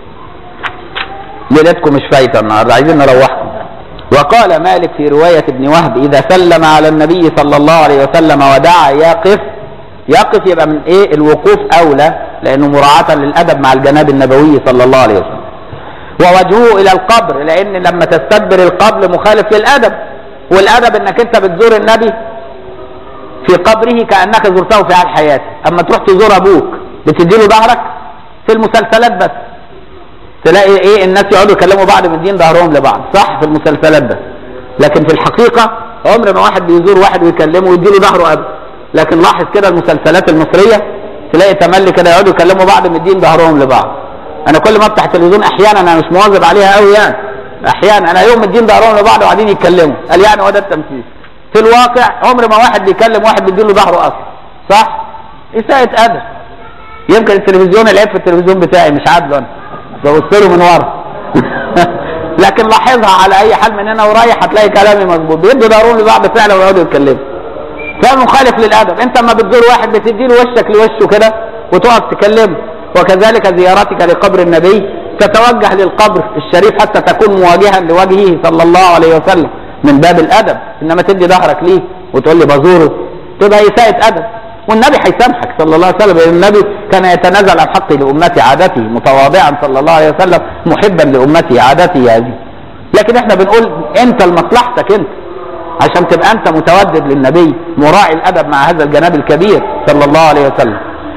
ليلتكم مش فايته النهارده عايزين نروحكم وقال مالك في رواية ابن وهب إذا سلم على النبي صلى الله عليه وسلم ودعا يقف يقف يبقى من إيه الوقوف أولى لأنه مراعاة للأدب مع الجناب النبوي صلى الله عليه وسلم ووجهه إلى القبر لأن لما تستدبر القبر مخالف للأدب والأدب إنك أنت بتزور النبي في قبره كأنك زرته في حال حياته أما تروح تزور أبوك بتديله ظهرك في المسلسلات بس تلاقي ايه الناس يقعدوا يكلموا بعض من دين ظهرهم لبعض صح في المسلسلات بس لكن في الحقيقة عمر ما واحد بيزور واحد ويكلمه ويديله ظهره قبل لكن لاحظ كده المسلسلات المصرية تلاقي تملي كده يقعدوا يكلموا بعض من دين ظهرهم لبعض انا كل ما افتح التلفزيون احيانا انا مش مواظب عليها قوي يعني احيانا انا يوم الدين ظهرهم لبعض وقاعدين يتكلموا قال يعني هو ده التمثيل في الواقع عمر ما واحد بيكلم واحد بيديله ظهره اصلا صح اساءة ادب يمكن التلفزيون العيب في التلفزيون بتاعي مش عادله انا ببص له من ورا لكن لاحظها على اي حال من هنا ورايح هتلاقي كلامي مظبوط بيدوا ضروري لبعض فعلا ويقعدوا يتكلموا ده مخالف للادب انت اما بتزور واحد بتدي له وشك لوشه كده وتقعد تكلمه وكذلك زيارتك لقبر النبي تتوجه للقبر الشريف حتى تكون مواجها لوجهه صلى الله عليه وسلم من باب الادب انما تدي ظهرك ليه وتقول لي بزوره تبقى اساءة ادب والنبي هيسامحك صلى الله عليه وسلم لان النبي كان يتنازل عن حقه لامته عادته متواضعا صلى الله عليه وسلم محبا لامته عادته هذه لكن احنا بنقول انت لمصلحتك انت عشان تبقى انت متودد للنبي مراعي الادب مع هذا الجناب الكبير صلى الله عليه وسلم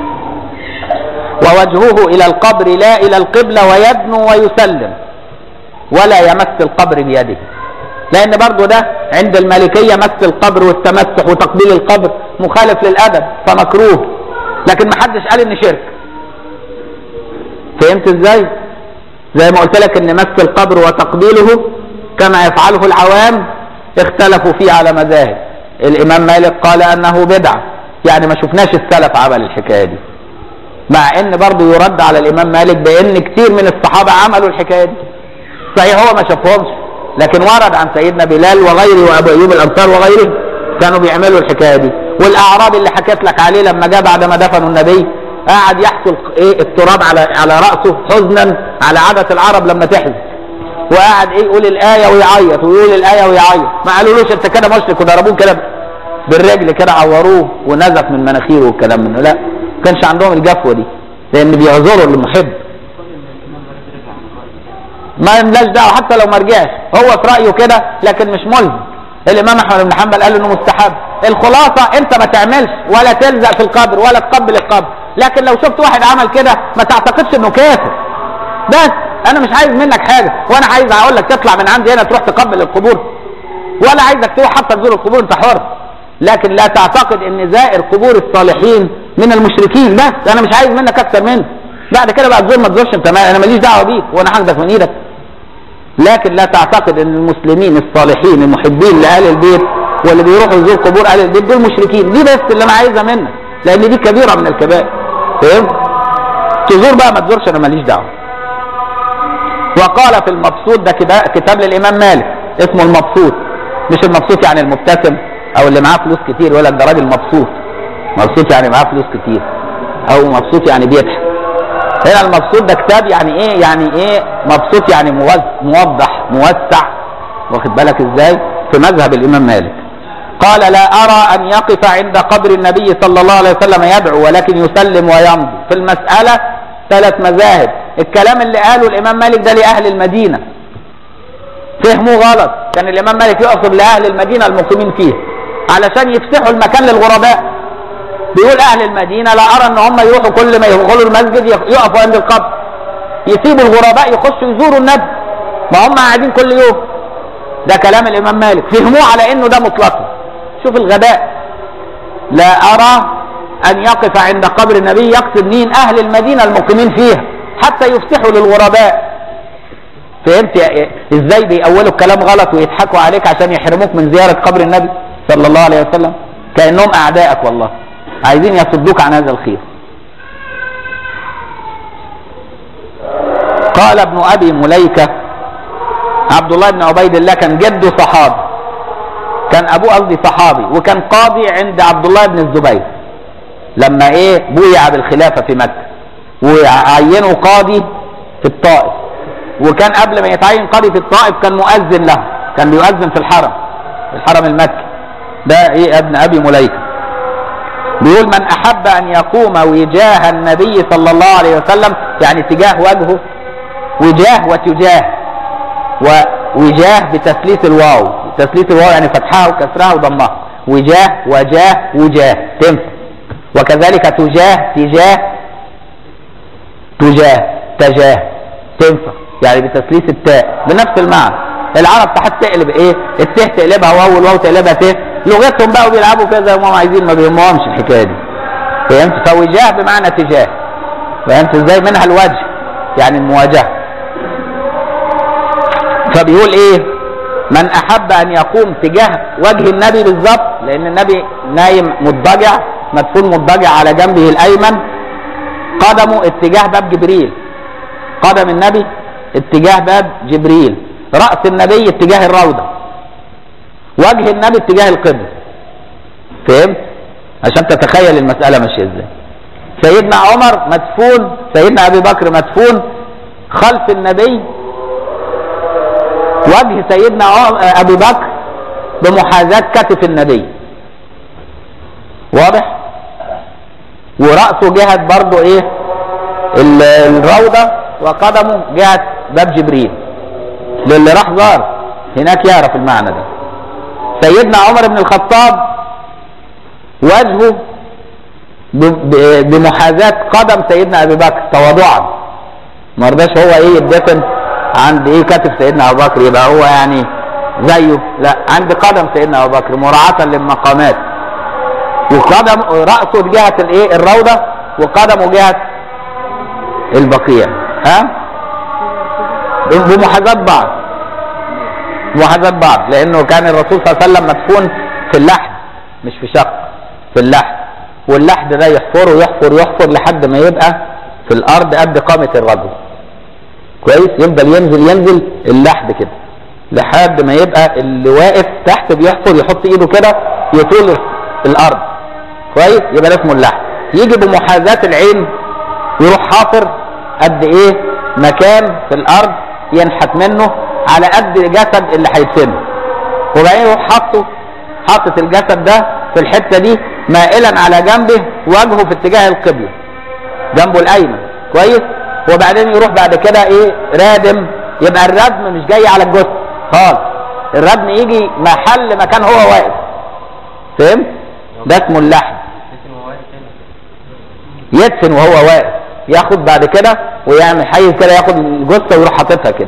ووجهه الى القبر لا الى القبلة ويدنو ويسلم ولا يمس القبر بيده لان برضو ده عند المالكية مس القبر والتمسح وتقبيل القبر مخالف للادب فمكروه لكن ما حدش قال ان شرك فهمت ازاي زي ما قلت لك ان مس القبر وتقبيله كما يفعله العوام اختلفوا فيه على مذاهب الامام مالك قال انه بدعة يعني ما شفناش السلف عمل الحكاية دي مع ان برضه يرد على الامام مالك بان كتير من الصحابة عملوا الحكاية دي صحيح هو ما شافهمش لكن ورد عن سيدنا بلال وغيره وابو ايوب الانصار وغيره كانوا بيعملوا الحكايه دي والاعرابي اللي حكيت لك عليه لما جاء بعد ما دفنوا النبي قعد يحصل ايه التراب على على راسه حزنا على عاده العرب لما تحزن وقعد ايه يقول الايه ويعيط ويقول الايه ويعيط ما قالولوش انت كده مشرك وضربوه كده بالرجل كده عوروه ونزف من مناخيره والكلام منه لا ما كانش عندهم الجفوه دي لان بيعذروا المحب ما لناش دعوه حتى لو ما رجعش هو في رايه كده لكن مش ملزم الامام احمد بن حنبل قال انه مستحب الخلاصه انت ما تعملش ولا تلزق في القبر ولا تقبل القبر لكن لو شفت واحد عمل كده ما تعتقدش انه كافر بس انا مش عايز منك حاجه وانا عايز اقول لك تطلع من عندي هنا تروح تقبل القبور ولا عايزك تروح حتى تزور القبور انت حر لكن لا تعتقد ان زائر قبور الصالحين من المشركين بس انا مش عايز منك اكتر منه بعد كده بقى تزور ما تزورش انت انا ماليش دعوه بيك وانا هاخدك من ايدك لكن لا تعتقد ان المسلمين الصالحين المحبين لاهل البيت واللي بيروحوا يزور قبور اهل البيت دول مشركين دي بس اللي انا عايزها منك لان دي كبيره من الكبائر فهمت تزور بقى ما تزورش انا ماليش دعوه وقال في المبسوط ده كتاب للامام مالك اسمه المبسوط مش المبسوط يعني المبتسم او اللي معاه فلوس كتير يقول لك ده راجل مبسوط مبسوط يعني معاه فلوس كتير او مبسوط يعني بيضحك هنا المبسوط ده كتاب يعني ايه يعني ايه مبسوط يعني موضح موسع واخد بالك ازاي في مذهب الامام مالك قال لا ارى ان يقف عند قبر النبي صلى الله عليه وسلم يدعو ولكن يسلم ويمضي في المسألة ثلاث مذاهب الكلام اللي قاله الامام مالك ده لاهل المدينة فهموه غلط كان الامام مالك يقصد لاهل المدينة المقيمين فيه علشان يفتحوا المكان للغرباء بيقول اهل المدينة لا ارى ان هم يروحوا كل ما يدخلوا المسجد يقفوا عند القبر يسيبوا الغرباء يخشوا يزوروا النبي ما هم قاعدين كل يوم ده كلام الامام مالك فهموه على انه ده مطلقا شوف الغباء لا ارى ان يقف عند قبر النبي يقصد مين اهل المدينة المقيمين فيها حتى يفتحوا للغرباء فهمت ازاي بيأولوا الكلام غلط ويضحكوا عليك عشان يحرموك من زيارة قبر النبي صلى الله عليه وسلم كأنهم اعدائك والله عايزين يصدوك عن هذا الخير قال ابن ابي مليكة عبد الله بن عبيد الله كان جده صحابي كان ابوه قصدي صحابي وكان قاضي عند عبد الله بن الزبير لما ايه بويع بالخلافه في مكه وعينه قاضي في الطائف وكان قبل ما يتعين قاضي في الطائف كان مؤذن له كان بيؤذن في الحرم الحرم المكي ده ايه ابن ابي مليكه بيقول من احب ان يقوم وجاه النبي صلى الله عليه وسلم يعني تجاه وجهه وجاه وتجاه ووجاه بتثليث الواو تثليث الواو يعني فتحها وكسرها وضمها وجاه وجاه وجاه تنفع وكذلك تجاه تجاه تجاه تجاه تنفع يعني بتثليث التاء بنفس المعنى العرب تحت تقلب ايه الته تقلبها واو والواو تقلبها ت لغتهم بقى بيلعبوا فيها زي ما هم عايزين ما بيهمهمش الحكايه دي فهمت فوجاه بمعنى تجاه فهمت ازاي منها الوجه يعني المواجهه فبيقول ايه من احب ان يقوم تجاه وجه النبي بالظبط لان النبي نايم مضطجع مدفون مضطجع على جنبه الايمن قدمه اتجاه باب جبريل قدم النبي اتجاه باب جبريل راس النبي اتجاه الروضه وجه النبي اتجاه القبله فهمت عشان تتخيل المساله ماشيه ازاي سيدنا عمر مدفون سيدنا ابي بكر مدفون خلف النبي وجه سيدنا ابي بكر بمحاذاة كتف النبي واضح ورأسه جهة برضه ايه الروضة وقدمه جهة باب جبريل للي راح زار هناك يعرف المعنى ده سيدنا عمر بن الخطاب وجهه بمحاذاة قدم سيدنا ابي بكر تواضعا ما رضاش هو ايه يدفن عند ايه كتف سيدنا ابو بكر يبقى هو يعني زيه لا عند قدم سيدنا ابو بكر مراعاة للمقامات وقدم رأسه جهة الايه الروضة وقدمه جهة البقيع ها بمحاذاة بعض محاذاة بعض لانه كان الرسول صلى الله عليه وسلم مدفون في اللحد مش في شق في اللحد واللحد ده يحفر ويحفر ويحفر لحد ما يبقى في الارض قد قامة الرجل كويس يفضل ينزل ينزل اللحد كده لحد ما يبقى اللي واقف تحت بيحفر يحط ايده كده يطول الارض كويس يبقى ده اسمه اللحد يجي بمحاذاة العين يروح حافر قد ايه مكان في الارض ينحت منه على قد جسد اللي هيدفنه وبعدين يروح حاطه حاطط الجسد ده في الحته دي مائلا على جنبه وجهه في اتجاه القبله جنبه الايمن كويس وبعدين يروح بعد كده ايه رادم يبقى الردم مش جاي على الجثه خالص الردم يجي محل مكان هو واقف فهمت ده اسمه اللحم يدفن وهو واقف ياخد بعد كده ويعمل حيز كده ياخد الجثه ويروح حاططها كده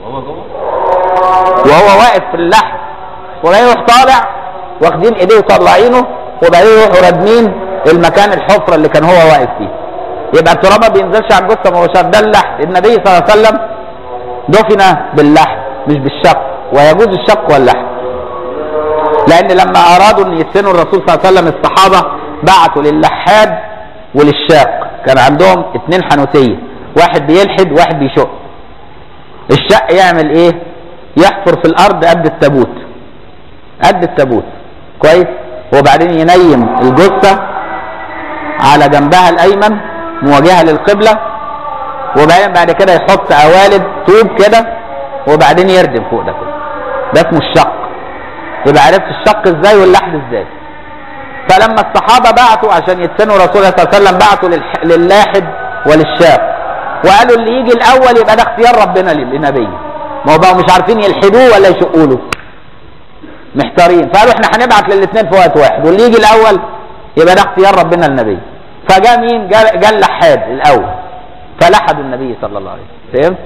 وهو واقف في اللحم وبعدين يروح طالع واخدين ايديه وطلعينه وبعدين يروحوا رادمين المكان الحفره اللي كان هو واقف فيه يبقى التراب ما بينزلش على الجثه مباشره ده اللحم النبي صلى الله عليه وسلم دفن باللحم مش بالشق ويجوز الشق واللحم لان لما ارادوا ان يدفنوا الرسول صلى الله عليه وسلم الصحابه بعتوا للحاد وللشاق كان عندهم اتنين حنوتيه واحد بيلحد واحد بيشق الشق يعمل ايه يحفر في الارض قد التابوت قد التابوت كويس وبعدين ينيم الجثه على جنبها الايمن مواجهه للقبله وبعدين بعد كده يحط قوالب طوب كده وبعدين يردم فوق ده كله ده اسمه الشق يبقى عرفت الشق ازاي واللحد ازاي فلما الصحابه بعتوا عشان يدفنوا رسول الله صلى الله عليه وسلم بعتوا للح... للاحد وللشاق وقالوا اللي يجي الاول يبقى ده اختيار ربنا لنبيه ما هو بقوا مش عارفين يلحدوه ولا يشقوا له محتارين فقالوا احنا هنبعت للاثنين في وقت واحد واللي يجي الاول يبقى ده اختيار ربنا للنبي فجاء مين جاء, جاء اللحاد الاول فلحدوا النبي صلى الله عليه وسلم فهمت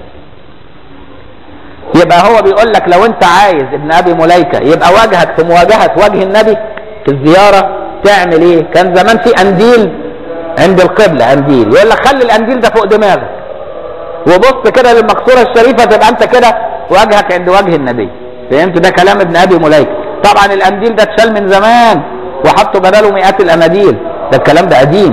يبقى هو بيقول لك لو انت عايز ابن ابي مليكه يبقى وجهك في مواجهه وجه النبي في الزياره تعمل ايه كان زمان في قنديل عند القبله قنديل يقول لك خلي القنديل ده فوق دماغك وبص كده للمقصوره الشريفه تبقى انت كده وجهك عند وجه النبي فهمت ده كلام ابن ابي مليكه طبعا القنديل ده اتشال من زمان وحطوا بداله مئات الاناديل ده الكلام ده قديم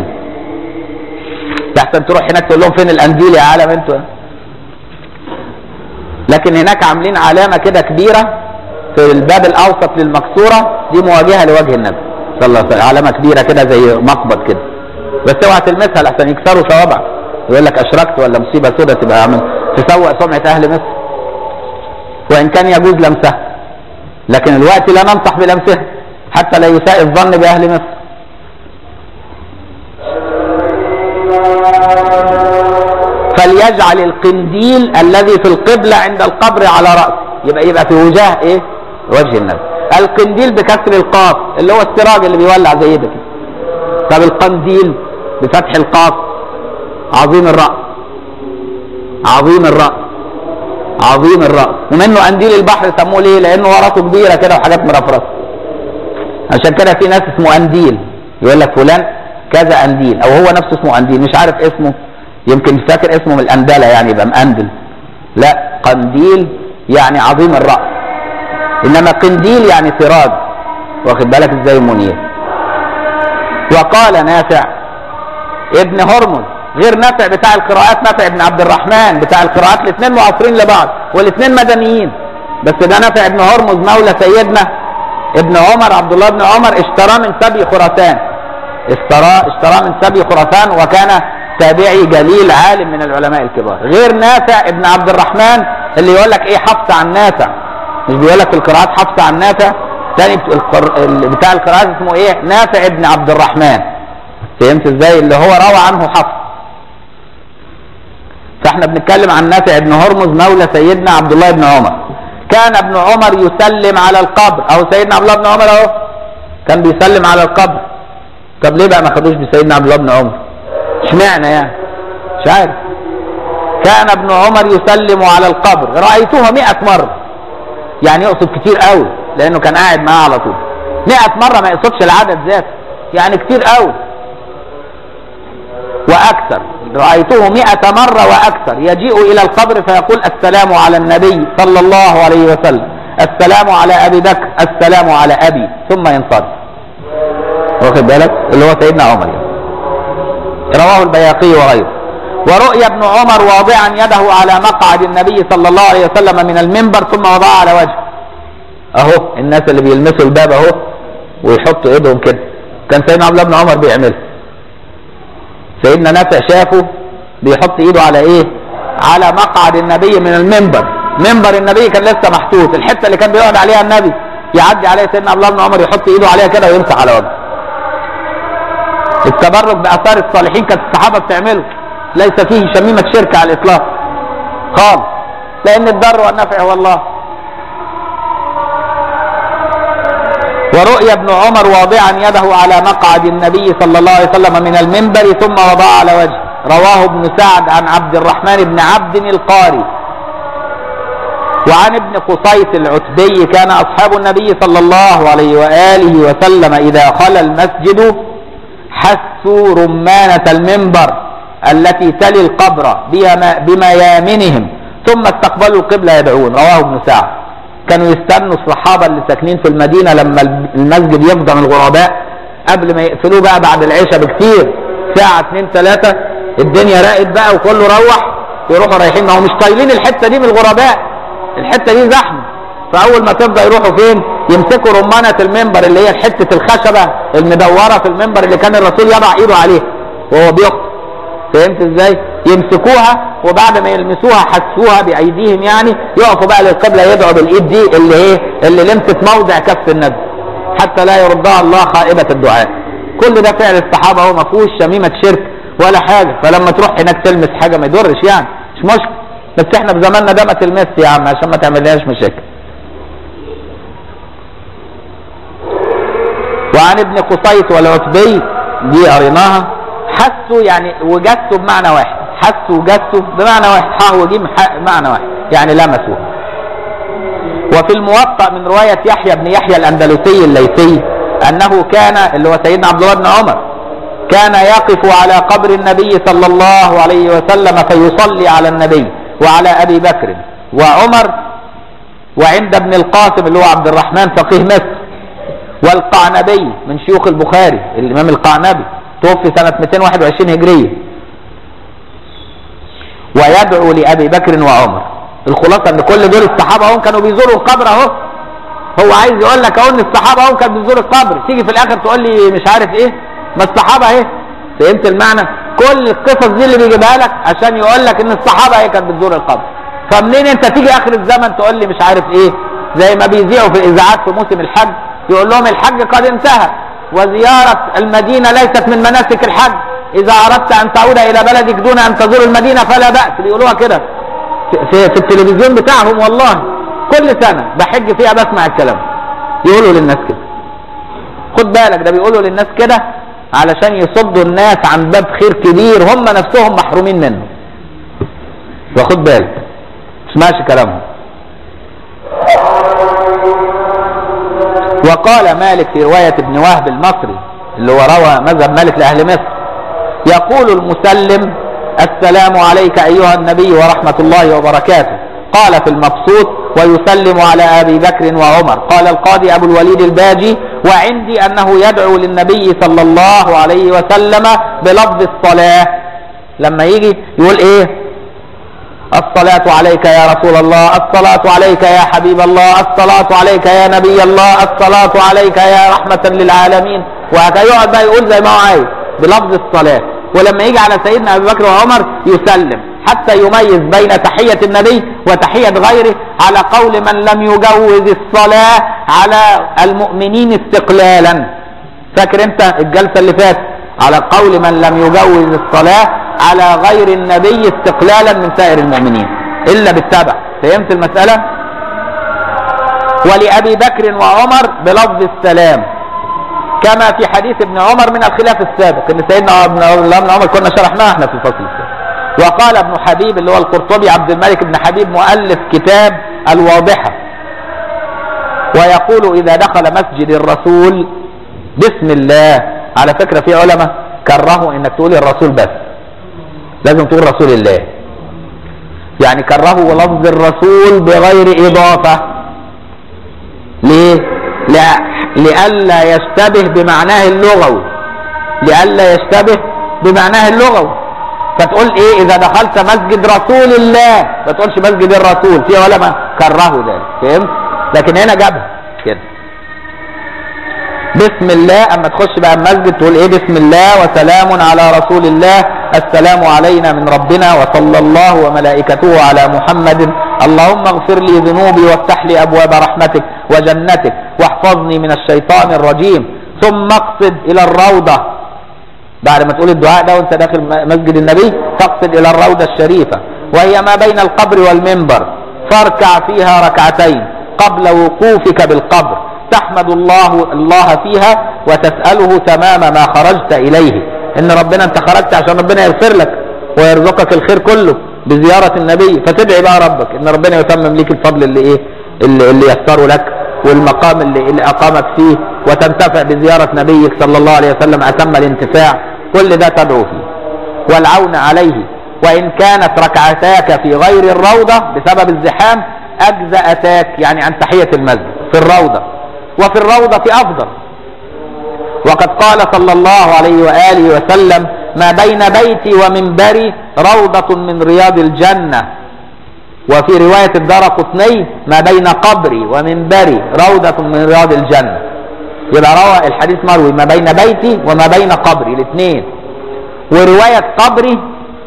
تحسن تروح هناك تقول لهم فين القنديل يا عالم انتوا لكن هناك عاملين علامة كده كبيرة في الباب الأوسط للمكسورة دي مواجهة لوجه النبي صلى الله عليه وسلم علامة كبيرة كده زي مقبض كده بس اوعى تلمسها لحسن يكسروا صوابعك يقول لك أشركت ولا مصيبة سودة تبقى عامل تسوء سمعة أهل مصر وإن كان يجوز لمسها لكن الوقت لا ننصح بلمسها حتى لا يساء الظن بأهل مصر فليجعل القنديل الذي في القبلة عند القبر على رأسه يبقى يبقى في وجاه ايه وجه النبي القنديل بكسر القاف اللي هو السراج اللي بيولع زي ده كده طب القنديل بفتح القاف عظيم الرأس عظيم الرأس عظيم الرأس ومنه قنديل البحر سموه ليه لانه ورقه كبيرة كده وحاجات مرفرفة عشان كده في ناس اسمه قنديل يقول لك فلان كذا قنديل او هو نفسه اسمه قنديل مش عارف اسمه يمكن فاكر اسمه من الأندلة يعني يبقى مقندل لا قنديل يعني عظيم الرأس إنما قنديل يعني سراج واخد بالك ازاي منير وقال نافع ابن هرمز غير نافع بتاع القراءات نافع ابن عبد الرحمن بتاع القراءات الاثنين معاصرين لبعض والاثنين مدنيين بس ده نافع ابن هرمز مولى سيدنا ابن عمر عبد الله بن عمر اشتراه من سبي خراسان اشتراه اشتراه من سبي خراسان وكان تابعي جليل عالم من العلماء الكبار غير نافع ابن عبد الرحمن اللي يقول لك ايه حفص عن نافع مش بيقول لك في القراءات حفص عن نافع ثاني بتاع القراءات اسمه ايه نافع ابن عبد الرحمن فهمت ازاي اللي هو روى عنه حفص فاحنا بنتكلم عن نافع ابن هرمز مولى سيدنا عبد الله بن عمر كان ابن عمر يسلم على القبر او سيدنا عبد الله بن عمر اهو كان بيسلم على القبر طب ليه بقى ما خدوش بسيدنا عبد الله بن عمر اشمعنى يعني مش عارف كان ابن عمر يسلم على القبر رأيته مئة مرة يعني يقصد كتير قوي لانه كان قاعد معاه على طول مئة مرة ما يقصدش العدد ذاته يعني كتير قوي واكثر رأيته مئة مرة واكثر يجيء الى القبر فيقول السلام على النبي صلى الله عليه وسلم السلام على ابي بكر السلام على ابي ثم ينصرف واخد بالك اللي هو سيدنا عمر يعني. رواه البياقي وغيره ورؤي ابن عمر واضعا يده على مقعد النبي صلى الله عليه وسلم من المنبر ثم وضعها على وجهه اهو الناس اللي بيلمسوا الباب اهو ويحطوا ايدهم كده كان سيدنا عبد الله بن عمر بيعمل سيدنا نافع شافه بيحط ايده على ايه على مقعد النبي من المنبر منبر النبي كان لسه محطوط الحته اللي كان بيقعد عليها النبي يعدي عليها سيدنا عبد الله بن عمر يحط ايده عليها كده ويمسح على وجهه التبرك باثار الصالحين كانت الصحابه بتعمله ليس فيه شميمه شرك على الاطلاق خالص لان الضر والنفع هو الله ورؤي ابن عمر واضعا يده على مقعد النبي صلى الله عليه وسلم من المنبر ثم وضع على وجهه رواه ابن سعد عن عبد الرحمن بن عبد القاري وعن ابن قصيص العتبي كان اصحاب النبي صلى الله عليه واله وسلم اذا خلى المسجد حسوا رمانة المنبر التي تلي القبر بميامنهم ثم استقبلوا القبلة يدعون رواه ابن سعد كانوا يستنوا الصحابة اللي ساكنين في المدينة لما المسجد يفضى من الغرباء قبل ما يقفلوه بقى بعد العشاء بكتير ساعة اتنين تلاتة الدنيا راقت بقى وكله روح يروحوا رايحين ما هو مش طايلين الحتة دي من الغرباء الحتة دي زحمة فأول ما تبدأ يروحوا فين يمسكوا رمانة المنبر اللي هي حتة الخشبة المدورة في المنبر اللي كان الرسول يضع ايده عليها وهو بيخطب فهمت ازاي يمسكوها وبعد ما يلمسوها حسوها بايديهم يعني يقفوا بقى للقبلة يدعوا بالايد دي اللي ايه اللي لمست موضع كف النبي حتى لا يردها الله خائبة الدعاء كل ده فعل الصحابة هو ما فيهوش شميمة شرك ولا حاجة فلما تروح هناك تلمس حاجة ما يضرش يعني مش مشكلة بس احنا في زماننا ده ما تلمس يا عم عشان ما تعملناش مشاكل وعن ابن قصيص والعتبي دي قريناها حسوا يعني وجسوا بمعنى واحد حسوا وجسوا بمعنى واحد حا وجيم معنى واحد يعني لمسوا وفي الموطأ من رواية يحيى بن يحيى الأندلسي الليثي أنه كان اللي هو سيدنا عبد الله بن عمر كان يقف على قبر النبي صلى الله عليه وسلم فيصلي على النبي وعلى أبي بكر وعمر وعند ابن القاسم اللي هو عبد الرحمن فقيه مصر والقعنبي من شيوخ البخاري الإمام القعنبي توفي سنة 221 هجرية ويدعو لأبي بكر وعمر الخلاصه ان كل دول الصحابه هم كانوا بيزوروا القبر اهو هو عايز يقول لك اهو ان الصحابه هم كانوا بيزوروا القبر تيجي في الاخر تقول لي مش عارف ايه ما الصحابه اهي فهمت المعنى كل القصص دي اللي بيجيبها لك عشان يقول لك ان الصحابه هي كانت بتزور القبر فمنين انت تيجي اخر الزمن تقول لي مش عارف ايه زي ما بيذيعوا في الاذاعات في موسم الحج يقول لهم الحج قد انتهى وزياره المدينه ليست من مناسك الحج اذا اردت ان تعود الى بلدك دون ان تزور المدينه فلا باس بيقولوها كده في, في, في التلفزيون بتاعهم والله كل سنه بحج فيها بسمع الكلام يقولوا للناس كده خد بالك ده بيقولوا للناس كده علشان يصدوا الناس عن باب خير كبير هم نفسهم محرومين منه واخد بالك اسمعش كلامهم وقال مالك في رواية ابن وهب المصري اللي هو روى مذهب مالك لأهل مصر يقول المسلم السلام عليك أيها النبي ورحمة الله وبركاته قال في المبسوط ويسلم على أبي بكر وعمر قال القاضي أبو الوليد الباجي وعندي أنه يدعو للنبي صلى الله عليه وسلم بلفظ الصلاة لما يجي يقول إيه الصلاة عليك يا رسول الله الصلاة عليك يا حبيب الله الصلاة عليك يا نبي الله الصلاة عليك يا رحمة للعالمين وهكذا يقعد بقى يقول زي ما هو عايز بلفظ الصلاة ولما يجي على سيدنا أبي بكر وعمر يسلم حتى يميز بين تحية النبي وتحية غيره على قول من لم يجوز الصلاة على المؤمنين استقلالا فاكر انت الجلسة اللي فاتت على قول من لم يجوز الصلاة على غير النبي استقلالا من سائر المؤمنين إلا بالتبع فهمت المسألة ولأبي بكر وعمر بلفظ السلام كما في حديث ابن عمر من الخلاف السابق ان سيدنا ابن عمر كنا شرحناه احنا في الفصل السابق وقال ابن حبيب اللي هو القرطبي عبد الملك بن حبيب مؤلف كتاب الواضحة ويقول إذا دخل مسجد الرسول بسم الله على فكرة في علماء كرهوا انك تقول الرسول بس لازم تقول رسول الله يعني كرهوا لفظ الرسول بغير إضافة ليه؟ لا لئلا يشتبه بمعناه اللغوي لئلا يشتبه بمعناه اللغوي فتقول ايه اذا دخلت مسجد رسول الله ما تقولش مسجد الرسول في علماء كرهوا ذلك فهمت لكن هنا جابها كده بسم الله اما تخش بقى المسجد تقول ايه بسم الله وسلام على رسول الله السلام علينا من ربنا وصلى الله وملائكته على محمد اللهم اغفر لي ذنوبي وافتح لي ابواب رحمتك وجنتك واحفظني من الشيطان الرجيم ثم اقصد الى الروضه بعد ما تقول الدعاء ده وانت داخل مسجد النبي تقصد الى الروضه الشريفه وهي ما بين القبر والمنبر فاركع فيها ركعتين قبل وقوفك بالقبر تحمد الله الله فيها وتسأله تمام ما خرجت إليه إن ربنا أنت خرجت عشان ربنا يغفر لك ويرزقك الخير كله بزيارة النبي فتدعي بقى ربك إن ربنا يتمم ليك الفضل اللي إيه اللي, اللي يسره لك والمقام اللي, اللي أقامك فيه وتنتفع بزيارة نبيك صلى الله عليه وسلم أتم الانتفاع كل ده تدعو فيه والعون عليه وإن كانت ركعتاك في غير الروضة بسبب الزحام أجزأتاك يعني عن تحية المسجد في الروضة وفي الروضة أفضل وقد قال صلى الله عليه وآله وسلم ما بين بيتي ومنبري روضة من رياض الجنة وفي رواية الدار قطني ما بين قبري ومنبري روضة من رياض الجنة يبقى روى الحديث مروي ما بين بيتي وما بين قبري الاثنين ورواية قبري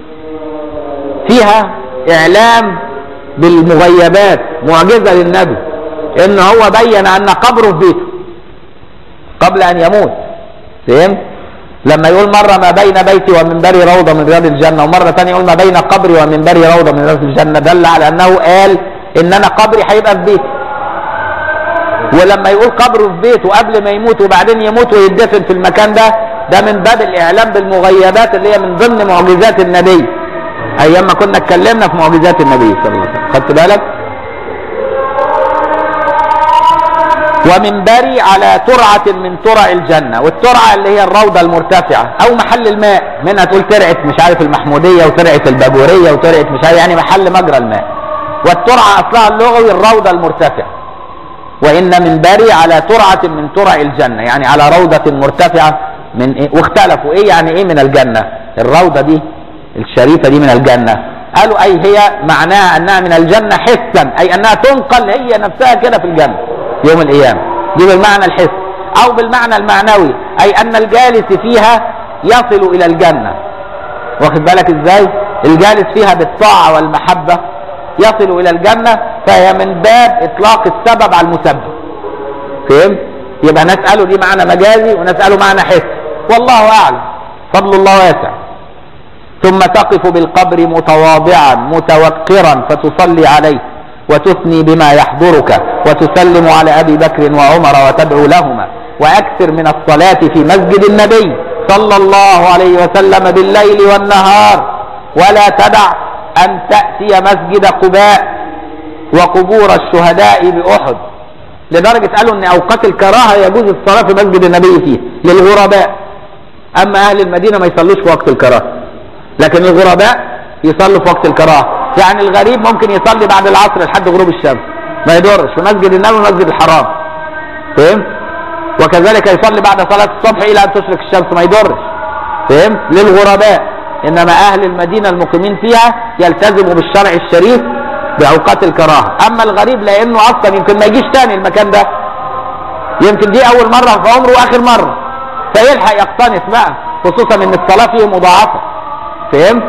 فيها إعلام بالمغيبات معجزة للنبي ان هو بين ان قبره في بيته قبل ان يموت فهمت لما يقول مرة ما بين بيتي ومنبري روضة من رياض الجنة ومرة ثانية يقول ما بين قبري ومنبري روضة من رياض الجنة دل على انه قال ان انا قبري هيبقى في بيتي ولما يقول قبره في بيته قبل ما يموت وبعدين يموت ويدفن في المكان ده ده من باب الاعلام بالمغيبات اللي هي من ضمن معجزات النبي ايام ما كنا اتكلمنا في معجزات النبي صلى الله عليه وسلم خدت بالك ومنبري على ترعة من ترع الجنة والترعة اللي هي الروضة المرتفعة أو محل الماء منها تقول ترعة مش عارف المحمودية وترعة البابورية وترعة مش عارف يعني محل مجرى الماء والترعة أصلها اللغوي الروضة المرتفعة وإن منبري على ترعة من ترع الجنة يعني على روضة مرتفعة من إيه واختلفوا إيه يعني إيه من الجنة الروضة دي الشريفة دي من الجنة قالوا أي هي معناها أنها من الجنة حسا أي أنها تنقل هي نفسها كده في الجنة يوم القيامة دي بالمعنى الحسي أو بالمعنى المعنوي أي أن الجالس فيها يصل إلى الجنة واخد بالك إزاي الجالس فيها بالطاعة والمحبة يصل إلى الجنة فهي من باب إطلاق السبب على المسبب فهمت يبقى ناس قالوا دي معنى مجازي وناس قالوا معنى حسي والله أعلم فضل الله واسع ثم تقف بالقبر متواضعا متوقرا فتصلي عليه وتثني بما يحضرك وتسلم على ابي بكر وعمر وتدعو لهما واكثر من الصلاه في مسجد النبي صلى الله عليه وسلم بالليل والنهار ولا تدع ان تاتي مسجد قباء وقبور الشهداء باحد لدرجه قالوا ان اوقات الكراهه يجوز الصلاه في مسجد النبي فيه للغرباء اما اهل المدينه ما يصلوش في وقت الكراهه لكن الغرباء يصلوا في وقت الكراهه يعني الغريب ممكن يصلي بعد العصر لحد غروب الشمس ما يضرش في مسجد النبي ومسجد الحرام فهمت وكذلك يصلي بعد صلاه الصبح الى ان تشرق الشمس ما يضرش فهمت للغرباء انما اهل المدينه المقيمين فيها يلتزموا بالشرع الشريف باوقات الكراهه اما الغريب لانه اصلا يمكن ما يجيش تاني المكان ده يمكن دي اول مره في عمره واخر مره فيلحق يقتنص بقى خصوصا ان الصلاه فيه مضاعفه فهمت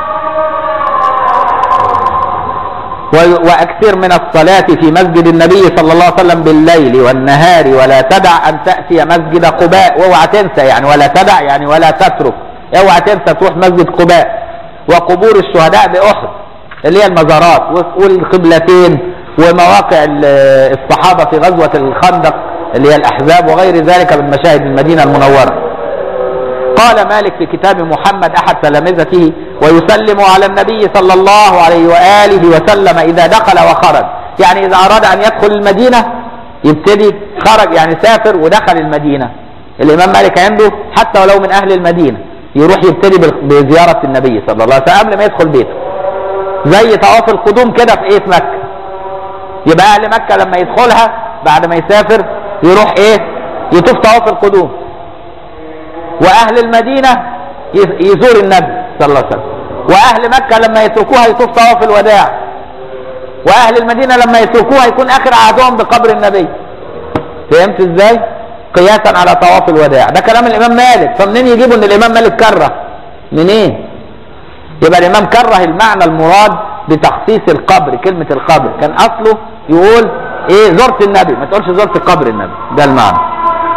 واكثر من الصلاة في مسجد النبي صلى الله عليه وسلم بالليل والنهار ولا تدع ان تأتي مسجد قباء واوعى تنسى يعني ولا تدع يعني ولا تترك اوعى تنسى تروح مسجد قباء وقبور الشهداء بأحد اللي هي المزارات والقبلتين ومواقع الصحابة في غزوة الخندق اللي هي الأحزاب وغير ذلك من مشاهد المدينة المنورة قال مالك في كتاب محمد أحد تلامذته ويسلم على النبي صلى الله عليه وآله وسلم إذا دخل وخرج يعني إذا أراد أن يدخل المدينة يبتدي خرج يعني سافر ودخل المدينة الإمام مالك عنده حتى ولو من أهل المدينة يروح يبتدي بزيارة النبي صلى الله عليه وسلم قبل ما يدخل بيته زي طواف القدوم كده في ايه في مكة يبقى أهل مكة لما يدخلها بعد ما يسافر يروح ايه يطوف طواف القدوم واهل المدينة يزور النبي صلى الله عليه وسلم واهل مكة لما يتركوها يطوف طواف الوداع واهل المدينة لما يتركوها يكون اخر عهدهم بقبر النبي فهمت ازاي قياسا على طواف الوداع ده كلام الامام مالك فمنين يجيبوا ان الامام مالك كره منين إيه؟ يبقى الامام كره المعنى المراد بتخصيص القبر كلمة القبر كان اصله يقول ايه زرت النبي ما تقولش زرت قبر النبي ده المعنى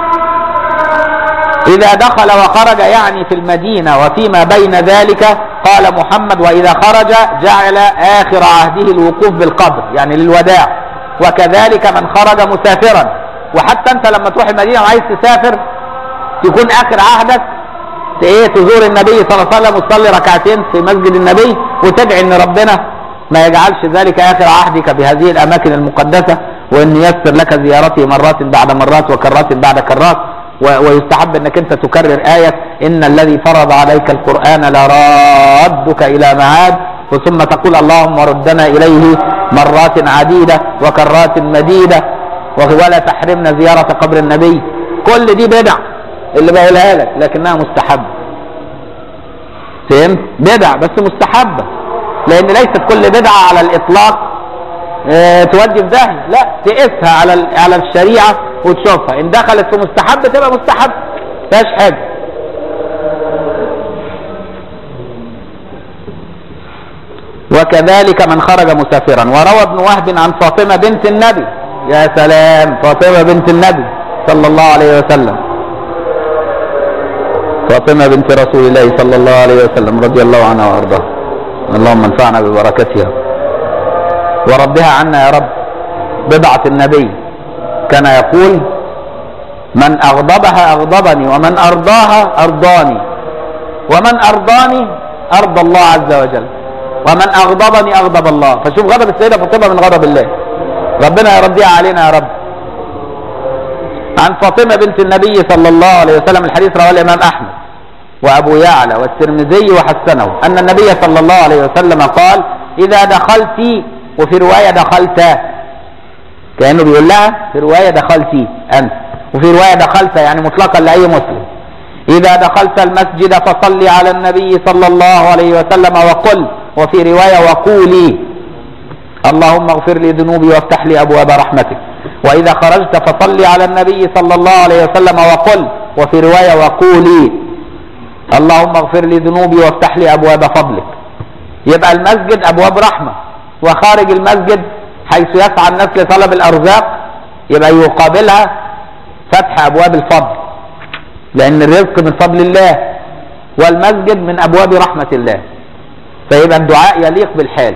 إذا دخل وخرج يعني في المدينة وفيما بين ذلك قال محمد وإذا خرج جعل آخر عهده الوقوف بالقبر يعني للوداع وكذلك من خرج مسافرا وحتى أنت لما تروح المدينة وعايز تسافر يكون آخر عهدك ايه تزور النبي صلى الله عليه وسلم وتصلي ركعتين في مسجد النبي وتدعي ان ربنا ما يجعلش ذلك اخر عهدك بهذه الاماكن المقدسه وان ييسر لك زيارته مرات بعد مرات وكرات بعد كرات ويستحب انك انت تكرر آية ان الذي فرض عليك القرآن لرادك الى معاد ثم تقول اللهم ردنا اليه مرات عديدة وكرات مديدة ولا تحرمنا زيارة قبر النبي كل دي بدع اللي بقولها لك لكنها مستحبة فهمت بدع بس مستحبة لان ليست كل بدعة على الاطلاق اه تودي في داهية لا تقيسها على على الشريعة وتشوفها ان دخلت في مستحب تبقى مستحب فيهاش حاجه وكذلك من خرج مسافرا وروى ابن وهب عن فاطمه بنت النبي يا سلام فاطمه بنت النبي صلى الله عليه وسلم فاطمه بنت رسول الله صلى الله عليه وسلم رضي الله عنها وارضاها اللهم انفعنا ببركتها وردها عنا يا رب بضعه النبي كان يقول من أغضبها أغضبني ومن أرضاها أرضاني ومن أرضاني أرضى الله عز وجل ومن أغضبني أغضب الله فشوف غضب السيدة فاطمة من غضب الله ربنا يرضيها علينا يا رب عن فاطمة بنت النبي صلى الله عليه وسلم الحديث رواه الإمام أحمد وأبو يعلى والترمذي وحسنه أن النبي صلى الله عليه وسلم قال إذا دخلت وفي رواية دخلت كأنه بيقول لها في رواية دخلتي أنت وفي رواية دخلت يعني مطلقا لأي مسلم إذا دخلت المسجد فصل على النبي صلى الله عليه وسلم وقل وفي رواية وقولي اللهم اغفر لي ذنوبي وافتح لي أبواب رحمتك وإذا خرجت فصل على النبي صلى الله عليه وسلم وقل وفي رواية وقولي اللهم اغفر لي ذنوبي وافتح لي أبواب فضلك يبقى المسجد أبواب رحمة وخارج المسجد حيث يسعى الناس لطلب الأرزاق يبقى يقابلها فتح أبواب الفضل لأن الرزق من فضل الله والمسجد من أبواب رحمة الله فيبقى الدعاء يليق بالحال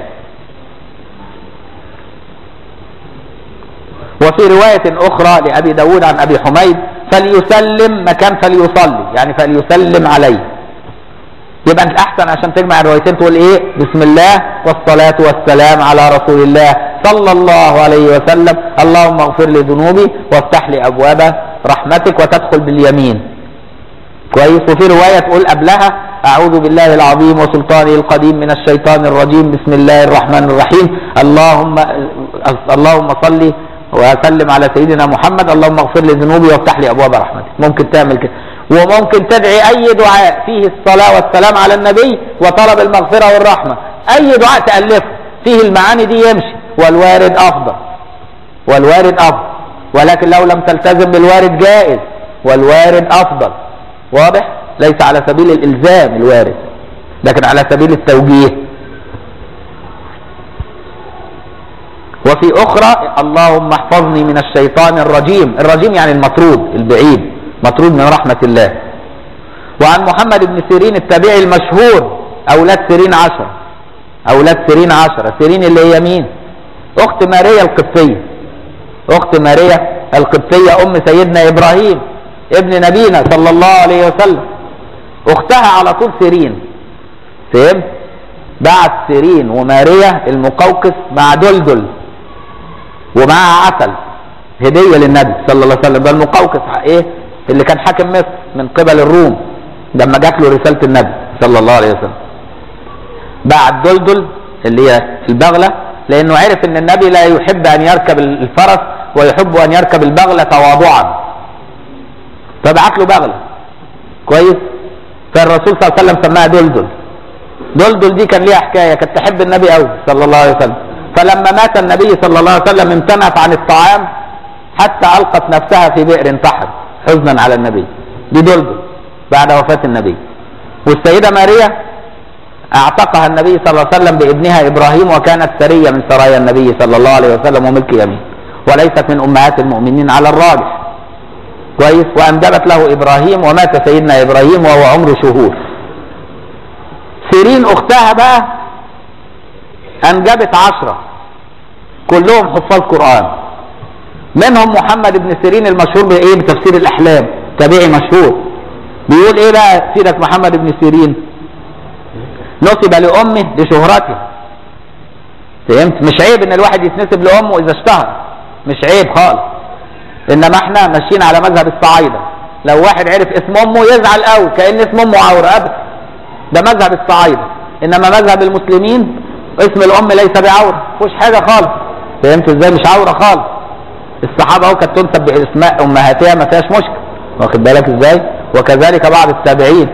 وفي رواية أخرى لأبي داود عن أبي حميد فليسلم مكان فليصلي يعني فليسلم عليه يبقى انت احسن عشان تجمع الروايتين تقول ايه بسم الله والصلاة والسلام على رسول الله صلى الله عليه وسلم اللهم اغفر لي ذنوبي وافتح لي ابواب رحمتك وتدخل باليمين كويس وفي رواية تقول قبلها اعوذ بالله العظيم وسلطانه القديم من الشيطان الرجيم بسم الله الرحمن الرحيم اللهم اللهم صل وسلم على سيدنا محمد اللهم اغفر لي ذنوبي وافتح لي ابواب رحمتك ممكن تعمل كده وممكن تدعي اي دعاء فيه الصلاة والسلام على النبي وطلب المغفرة والرحمة اي دعاء تألفه فيه المعاني دي يمشي والوارد افضل والوارد افضل ولكن لو لم تلتزم بالوارد جائز والوارد افضل واضح ليس على سبيل الالزام الوارد لكن على سبيل التوجيه وفي اخرى اللهم احفظني من الشيطان الرجيم الرجيم يعني المطرود البعيد مطرود من رحمة الله وعن محمد بن سيرين التابعي المشهور أولاد سيرين عشرة أولاد سيرين عشرة سيرين اللي هي مين أخت ماريا القبطية أخت ماريا القبطية أم سيدنا إبراهيم ابن نبينا صلى الله عليه وسلم أختها على طول سيرين فهمت بعت سيرين وماريا المقوقس مع دلدل ومعها عسل هدية للنبي صلى الله عليه وسلم ده المقوقس ايه اللي كان حاكم مصر من قبل الروم لما جات له رسالة النبي صلى الله عليه وسلم بعت دلدل اللي هي البغلة لأنه عرف أن النبي لا يحب أن يركب الفرس ويحب أن يركب البغلة تواضعا فبعت له بغلة كويس فالرسول صلى الله عليه وسلم سماها دلدل دلدل دي كان ليها حكاية كانت تحب النبي قوي صلى الله عليه وسلم فلما مات النبي صلى الله عليه وسلم امتنعت عن الطعام حتى ألقت نفسها في بئر انتحر حزنا على النبي دي دلدل بعد وفاة النبي والسيدة ماريا اعتقها النبي صلى الله عليه وسلم بابنها ابراهيم وكانت سرية من سرايا النبي صلى الله عليه وسلم وملك يمين وليست من امهات المؤمنين على الراجح كويس وانجبت له ابراهيم ومات سيدنا ابراهيم وهو عمره شهور سيرين اختها بقى انجبت عشرة كلهم حفاظ قرآن منهم محمد بن سيرين المشهور بايه بتفسير الاحلام تابعي مشهور بيقول ايه بقى سيدك محمد بن سيرين نسب لامه لشهرته فهمت مش عيب ان الواحد يتنسب لامه اذا اشتهر مش عيب خالص انما احنا ماشيين على مذهب الصعايده لو واحد عرف اسم امه يزعل قوي كان اسم امه عوره ابدا ده مذهب الصعايده انما مذهب المسلمين اسم الام ليس بعوره مفيش حاجه خالص فهمت ازاي مش عوره خالص الصحابه اهو كانت تنسب باسماء امهاتها ما فيهاش مشكله واخد بالك ازاي وكذلك بعض التابعين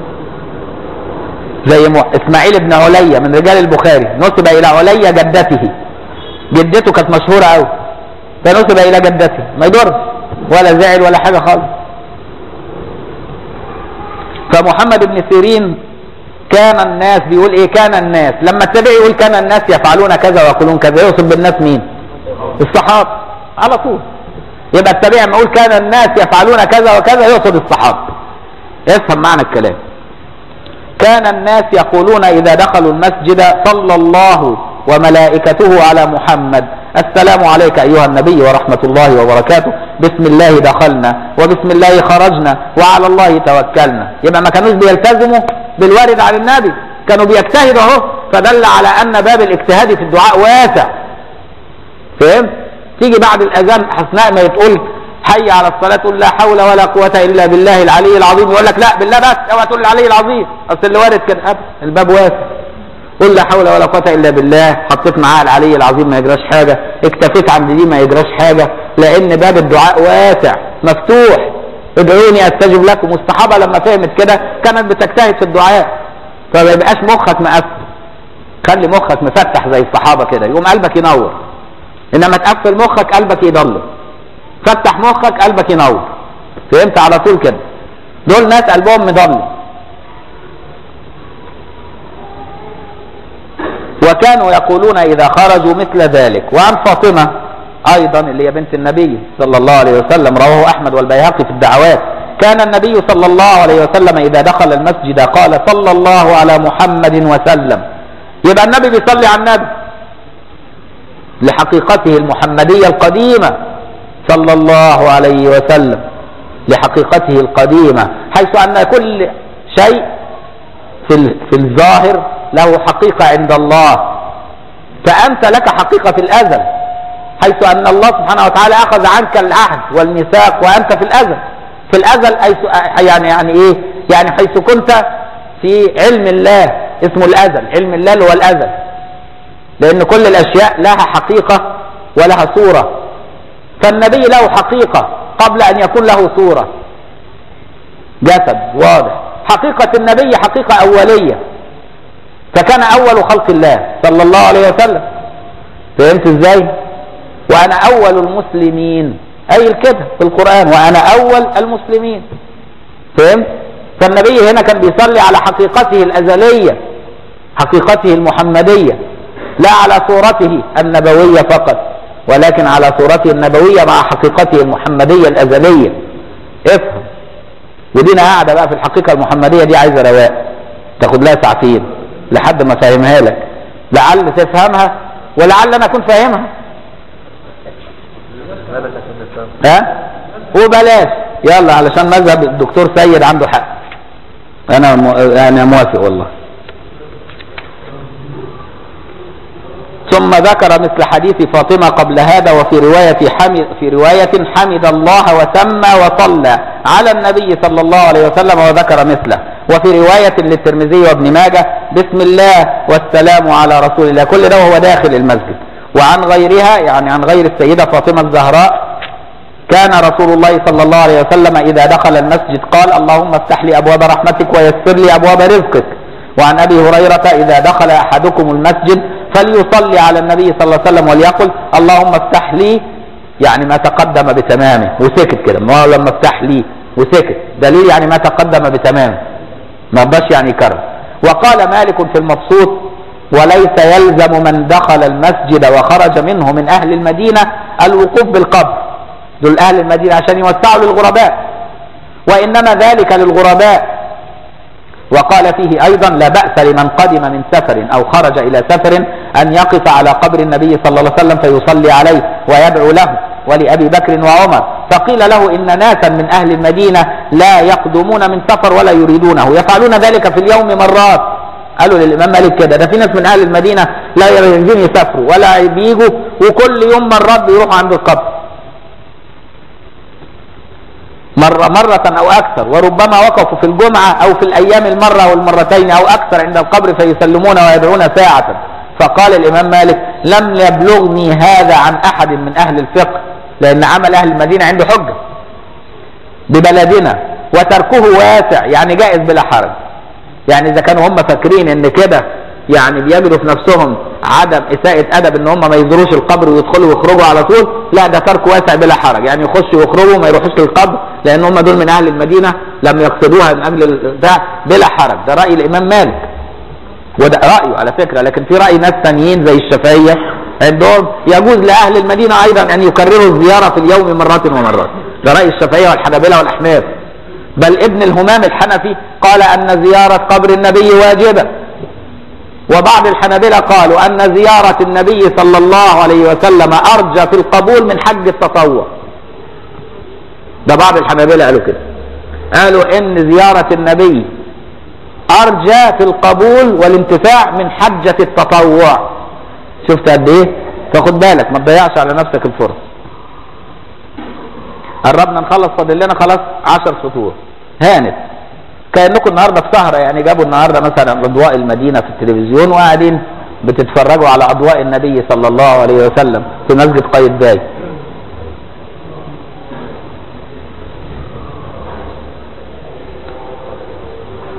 زي م... اسماعيل بن عليا من رجال البخاري نسب الى عليا جدته جدته كانت مشهوره قوي فنسب الى جدته ما يضرش ولا زعل ولا حاجه خالص فمحمد بن سيرين كان الناس بيقول ايه كان الناس لما التابعي يقول كان الناس يفعلون كذا ويقولون كذا يقصد بالناس مين الصحابه على طول يبقى التابعي لما يقول كان الناس يفعلون كذا وكذا يقصد الصحابه افهم معنى الكلام كان الناس يقولون إذا دخلوا المسجد صلى الله وملائكته على محمد السلام عليك أيها النبي ورحمة الله وبركاته بسم الله دخلنا وبسم الله خرجنا وعلى الله توكلنا يبقى ما كانوش بيلتزموا بالوارد عن النبي كانوا بيجتهدوا اهو فدل على أن باب الاجتهاد في الدعاء واسع فهمت؟ تيجي بعد الأذان أثناء ما يتقول حي على الصلاة تقول لا حول ولا قوة إلا بالله العلي العظيم يقول لك لا بالله بس اوعى تقول العلي العظيم أصل اللي وارد كده أبدا الباب واسع قل لا حول ولا قوة إلا بالله حطيت معاها العلي العظيم ما يجراش حاجة اكتفيت عند دي ما يجراش حاجة لأن باب الدعاء واسع مفتوح ادعوني استجب لكم والصحابة لما فهمت كده كانت بتجتهد في الدعاء فما يبقاش مخك مقفل خلي مخك مفتح زي الصحابة كده يقوم قلبك ينور انما تقفل مخك قلبك يضل فتح مخك قلبك ينور فهمت على طول كده دول ناس قلبهم مضل وكانوا يقولون اذا خرجوا مثل ذلك وعن فاطمة ايضا اللي هي بنت النبي صلى الله عليه وسلم رواه احمد والبيهقي في الدعوات كان النبي صلى الله عليه وسلم اذا دخل المسجد قال صلى الله على محمد وسلم يبقى النبي بيصلي على النبي لحقيقته المحمدية القديمة صلى الله عليه وسلم لحقيقته القديمة حيث أن كل شيء في في الظاهر له حقيقة عند الله فأنت لك حقيقة في الأزل حيث أن الله سبحانه وتعالى أخذ عنك العهد والميثاق وأنت في الأزل في الأزل يعني يعني إيه؟ يعني حيث كنت في علم الله اسمه الأزل علم الله اللي هو الأزل لأن كل الأشياء لها حقيقة ولها صورة فالنبي له حقيقة قبل أن يكون له صورة جسد واضح حقيقة النبي حقيقة أولية فكان أول خلق الله صلى الله عليه وسلم فهمت ازاي وأنا أول المسلمين أي كده في القرآن وأنا أول المسلمين فهمت فالنبي هنا كان بيصلي على حقيقته الأزلية حقيقته المحمدية لا على صورته النبوية فقط ولكن على صورته النبوية مع حقيقته المحمدية الأزلية افهم ودينا قاعدة بقى في الحقيقة المحمدية دي عايزة رواق تاخد لها ساعتين لحد ما فاهمها لك لعل تفهمها ولعل انا اكون فاهمها ها وبلاش يلا علشان مذهب الدكتور سيد عنده حق انا م... انا موافق والله ثم ذكر مثل حديث فاطمة قبل هذا وفي رواية حمد في رواية حمد الله وسمى وصلى على النبي صلى الله عليه وسلم وذكر مثله وفي رواية للترمذي وابن ماجه بسم الله والسلام على رسول الله كل ده وهو داخل المسجد وعن غيرها يعني عن غير السيدة فاطمة الزهراء كان رسول الله صلى الله عليه وسلم إذا دخل المسجد قال اللهم افتح لي أبواب رحمتك ويسر لي أبواب رزقك وعن أبي هريرة إذا دخل أحدكم المسجد فليصلي على النبي صلى الله عليه وسلم وليقل اللهم افتح لي يعني ما تقدم بتمامه وسكت كده ما لما افتح لي وسكت دليل يعني ما تقدم بتمامه ما بقاش يعني يكرر وقال مالك في المبسوط وليس يلزم من دخل المسجد وخرج منه من أهل المدينة الوقوف بالقبر دول أهل المدينة عشان يوسعوا للغرباء وإنما ذلك للغرباء وقال فيه أيضا لا بأس لمن قدم من سفر أو خرج إلى سفر أن يقف على قبر النبي صلى الله عليه وسلم فيصلي عليه ويدعو له ولأبي بكر وعمر فقيل له إن ناسا من أهل المدينة لا يقدمون من سفر ولا يريدونه يفعلون ذلك في اليوم مرات قالوا للإمام مالك كده ده في ناس من أهل المدينة لا يريدون يسافروا ولا بيجوا وكل يوم مرات بيروحوا عند القبر مرة مرة أو أكثر وربما وقفوا في الجمعة أو في الأيام المرة والمرتين أو أكثر عند القبر فيسلمون ويدعون ساعة فقال الإمام مالك لم يبلغني هذا عن أحد من أهل الفقه لأن عمل أهل المدينة عنده حجة ببلدنا وتركه واسع يعني جائز بلا حرج يعني إذا كانوا هم فاكرين إن كده يعني بيجدوا في نفسهم عدم إساءة أدب إن هم ما يزوروش القبر ويدخلوا ويخرجوا على طول لا ده ترك واسع بلا حرج يعني يخشوا ويخرجوا ما يروحوش للقبر لأن هم دول من أهل المدينة لم يقصدوها من أجل ده بلا حرج ده رأي الإمام مالك وده رأيه على فكرة لكن في رأي ناس ثانيين زي الشافعية عندهم يجوز لأهل المدينة أيضا أن يكرروا الزيارة في اليوم مرات ومرات ده رأي الشافعية والحنابلة والأحناف بل ابن الهمام الحنفي قال أن زيارة قبر النبي واجبة وبعض الحنابلة قالوا أن زيارة النبي صلى الله عليه وسلم أرجى في القبول من حج التطوع ده بعض الحنابلة قالوا كده قالوا إن زيارة النبي أرجى في القبول والانتفاع من حجة التطوع شفت قد إيه فخد بالك ما تضيعش على نفسك الفرصة قربنا نخلص فاضل لنا خلاص 10 سطور هانت كانكم النهارده في سهره يعني جابوا النهارده مثلا اضواء المدينه في التلفزيون وقاعدين بتتفرجوا على اضواء النبي صلى الله عليه وسلم في مسجد قايتباي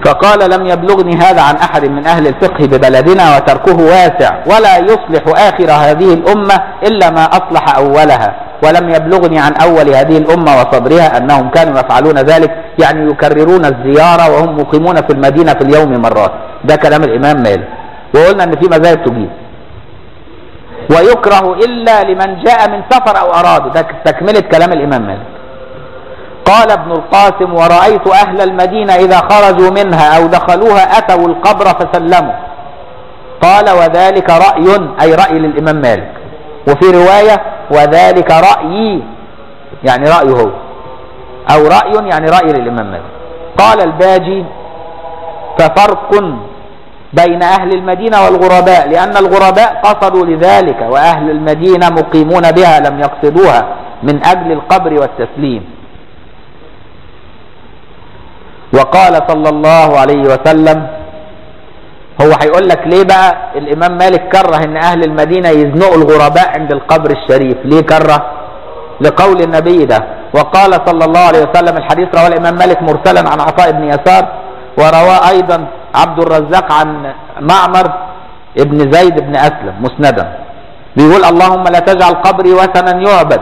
فقال لم يبلغني هذا عن أحد من أهل الفقه ببلدنا وتركه واسع ولا يصلح آخر هذه الأمة إلا ما أصلح أولها ولم يبلغني عن أول هذه الأمة وصدرها أنهم كانوا يفعلون ذلك يعني يكررون الزيارة وهم مقيمون في المدينة في اليوم مرات ده كلام الإمام مالك وقلنا أن في مذاهب تجيب ويكره إلا لمن جاء من سفر أو أراد ده تكملة كلام الإمام مالك قال ابن القاسم ورأيت أهل المدينة إذا خرجوا منها أو دخلوها أتوا القبر فسلموا قال وذلك رأي أي رأي للإمام مالك وفي رواية وذلك رأيي يعني رأيه هو أو رأي يعني رأي للإمام مالك قال الباجي ففرق بين أهل المدينة والغرباء لأن الغرباء قصدوا لذلك وأهل المدينة مقيمون بها لم يقصدوها من أجل القبر والتسليم وقال صلى الله عليه وسلم هو هيقول لك ليه بقى الامام مالك كره ان اهل المدينه يزنقوا الغرباء عند القبر الشريف ليه كره لقول النبي ده وقال صلى الله عليه وسلم الحديث رواه الامام مالك مرسلا عن عطاء بن يسار ورواه ايضا عبد الرزاق عن معمر ابن زيد بن اسلم مسندا بيقول اللهم لا تجعل قبري وثنا يعبد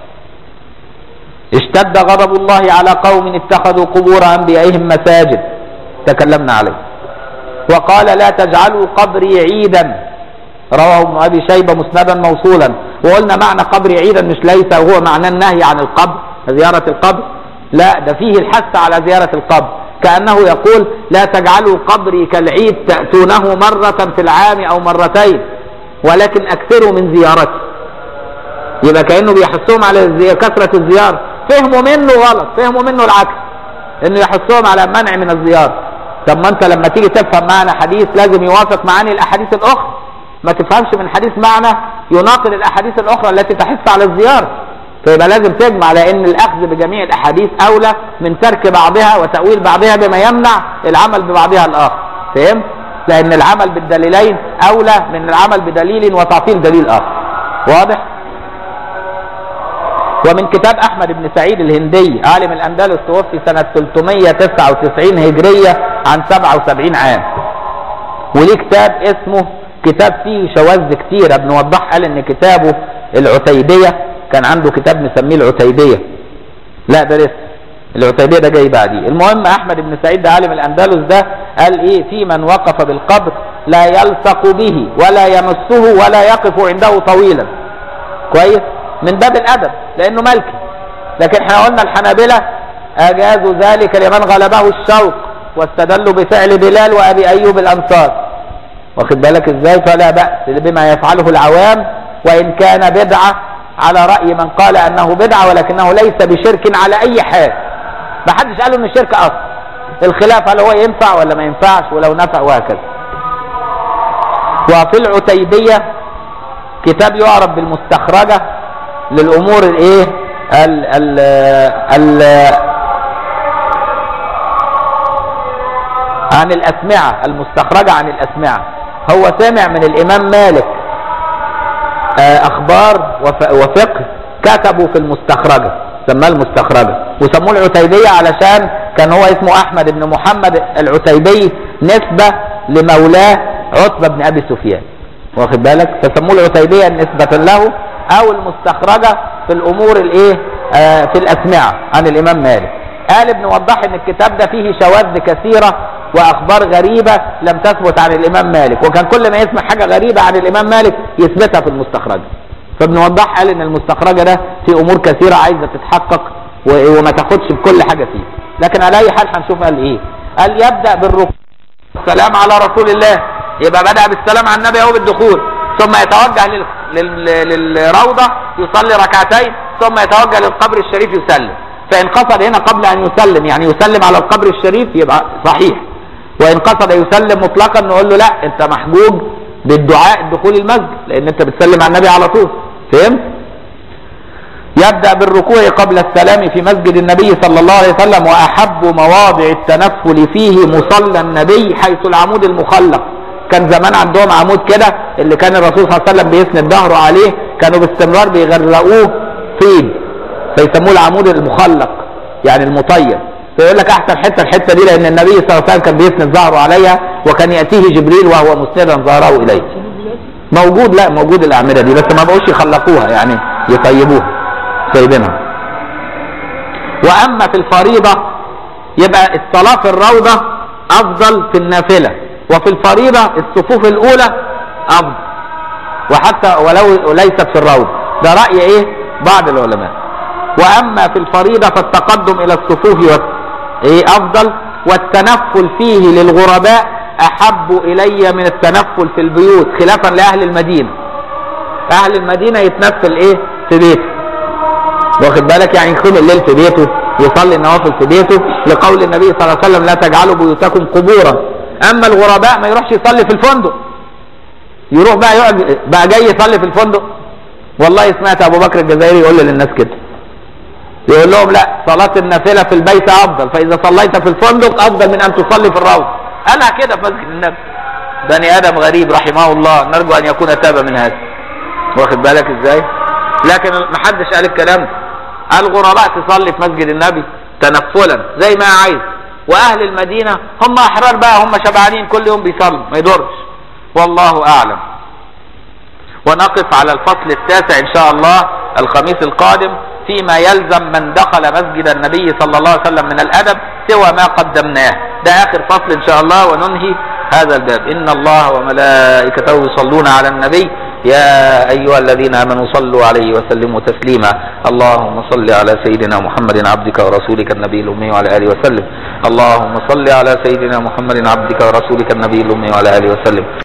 اشتد غضب الله على قوم اتخذوا قبور انبيائهم مساجد تكلمنا عليه وقال لا تجعلوا قبري عيدا رواه ابن ابي شيبه مسندا موصولا وقلنا معنى قبري عيدا مش ليس هو معنى النهي عن القبر زياره القبر لا ده فيه الحث على زياره القبر كانه يقول لا تجعلوا قبري كالعيد تاتونه مره في العام او مرتين ولكن اكثروا من زيارتي يبقى كانه بيحثهم على كثره الزياره فهموا منه غلط فهموا منه العكس انه يحثهم على منع من الزياره طب ما انت لما تيجي تفهم معنى حديث لازم يوافق معاني الاحاديث الاخرى ما تفهمش من حديث معنى يناقض الاحاديث الاخرى التي تحث على الزياره فيبقى لازم تجمع لان الاخذ بجميع الاحاديث اولى من ترك بعضها وتاويل بعضها بما يمنع العمل ببعضها الاخر فهمت لان العمل بالدليلين اولى من العمل بدليل وتعطيل دليل اخر واضح ومن كتاب احمد بن سعيد الهندي عالم الاندلس توفي سنة 399 هجرية عن 77 عام وليه كتاب اسمه كتاب فيه شواذ كتير ابن وضح قال ان كتابه العتيبية كان عنده كتاب مسميه العتيبية لا ده لسه العتيبية ده جاي بعديه المهم احمد بن سعيد ده عالم الاندلس ده قال ايه في من وقف بالقبر لا يلصق به ولا يمسه ولا يقف عنده طويلا كويس من باب الادب لانه ملكي لكن احنا قلنا الحنابلة اجازوا ذلك لمن غلبه الشوق واستدلوا بفعل بلال وابي ايوب الانصار واخد بالك ازاي فلا باس بما يفعله العوام وان كان بدعه على راي من قال انه بدعه ولكنه ليس بشرك على اي حال ما حدش قال انه شرك اصلا الخلاف هل هو ينفع ولا ما ينفعش ولو نفع وهكذا وفي العتيبيه كتاب يعرف بالمستخرجه للامور الايه ال ال ال عن الاسمعه المستخرجه عن الاسمعه هو سمع من الامام مالك اخبار وفقه كتبوا في المستخرجه سماه المستخرجه وسموه العتيبيه علشان كان هو اسمه احمد بن محمد العتيبي نسبه لمولاه عتبه بن ابي سفيان واخد بالك فسموه العتيبيه نسبه له او المستخرجة في الامور الايه آه في الاسمعة عن الامام مالك قال ابن وضح ان الكتاب ده فيه شواذ كثيرة واخبار غريبة لم تثبت عن الامام مالك وكان كل ما يسمع حاجة غريبة عن الامام مالك يثبتها في المستخرجة فابن وضح قال ان المستخرجة ده في امور كثيرة عايزة تتحقق وما تاخدش بكل حاجة فيه لكن على اي حال هنشوف قال ايه قال يبدأ بالركوع السلام على رسول الله يبقى بدأ بالسلام على النبي او بالدخول ثم يتوجه لل... لل... للروضة يصلي ركعتين ثم يتوجه للقبر الشريف يسلم فإن قصد هنا قبل أن يسلم يعني يسلم على القبر الشريف يبقى صحيح وإن قصد يسلم مطلقا نقول له لا أنت محجوج بالدعاء دخول المسجد لأن أنت بتسلم على النبي على طول فهمت؟ يبدأ بالركوع قبل السلام في مسجد النبي صلى الله عليه وسلم وأحب مواضع التنفل فيه مصلى النبي حيث العمود المخلق كان زمان عندهم عمود كده اللي كان الرسول صلى الله عليه وسلم بيسند ظهره عليه كانوا باستمرار بيغرقوه طين فيسموه العمود المخلق يعني المطيب فيقول لك احسن حته الحته دي لان النبي صلى الله عليه وسلم كان بيسند ظهره عليها وكان ياتيه جبريل وهو مسندا ظهره اليه موجود لا موجود الاعمده دي بس ما بقوش يخلقوها يعني يطيبوها سايبينها واما في الفريضه يبقى الصلاه في الروضه افضل في النافله وفي الفريضه الصفوف الاولى افضل وحتى ولو ليست في الروضه ده راي ايه بعض العلماء واما في الفريضه فالتقدم الى الصفوف و... ايه افضل والتنفل فيه للغرباء احب الي من التنفل في البيوت خلافا لاهل المدينه اهل المدينه يتنفل ايه في بيته واخد بالك يعني يقوم الليل في بيته يصلي النوافل في بيته لقول النبي صلى الله عليه وسلم لا تجعلوا بيوتكم قبورا اما الغرباء ما يروحش يصلي في الفندق يروح بقى يقعد بقى جاي يصلي في الفندق والله سمعت ابو بكر الجزائري يقول للناس كده يقول لهم لا صلاة النافلة في البيت أفضل فإذا صليت في الفندق أفضل من أن تصلي في الروضة قالها كده في مسجد النبي بني آدم غريب رحمه الله نرجو أن يكون تاب من هذا واخد بالك إزاي لكن ما حدش قال الكلام ده الغرباء تصلي في مسجد النبي تنفلا زي ما عايز وأهل المدينة هم أحرار بقى هم شبعانين كل يوم بيصلوا ما يضرش والله أعلم ونقف على الفصل التاسع إن شاء الله الخميس القادم فيما يلزم من دخل مسجد النبي صلى الله عليه وسلم من الأدب سوى ما قدمناه ده آخر فصل إن شاء الله وننهي هذا الباب إن الله وملائكته يصلون على النبي يا أيها الذين آمنوا صلوا عليه وسلموا تسليما اللهم صل على سيدنا محمد عبدك ورسولك النبي الأمي وعلى آله وسلم اللهم صل على سيدنا محمد عبدك ورسولك النبي الأمي وعلى آله وسلم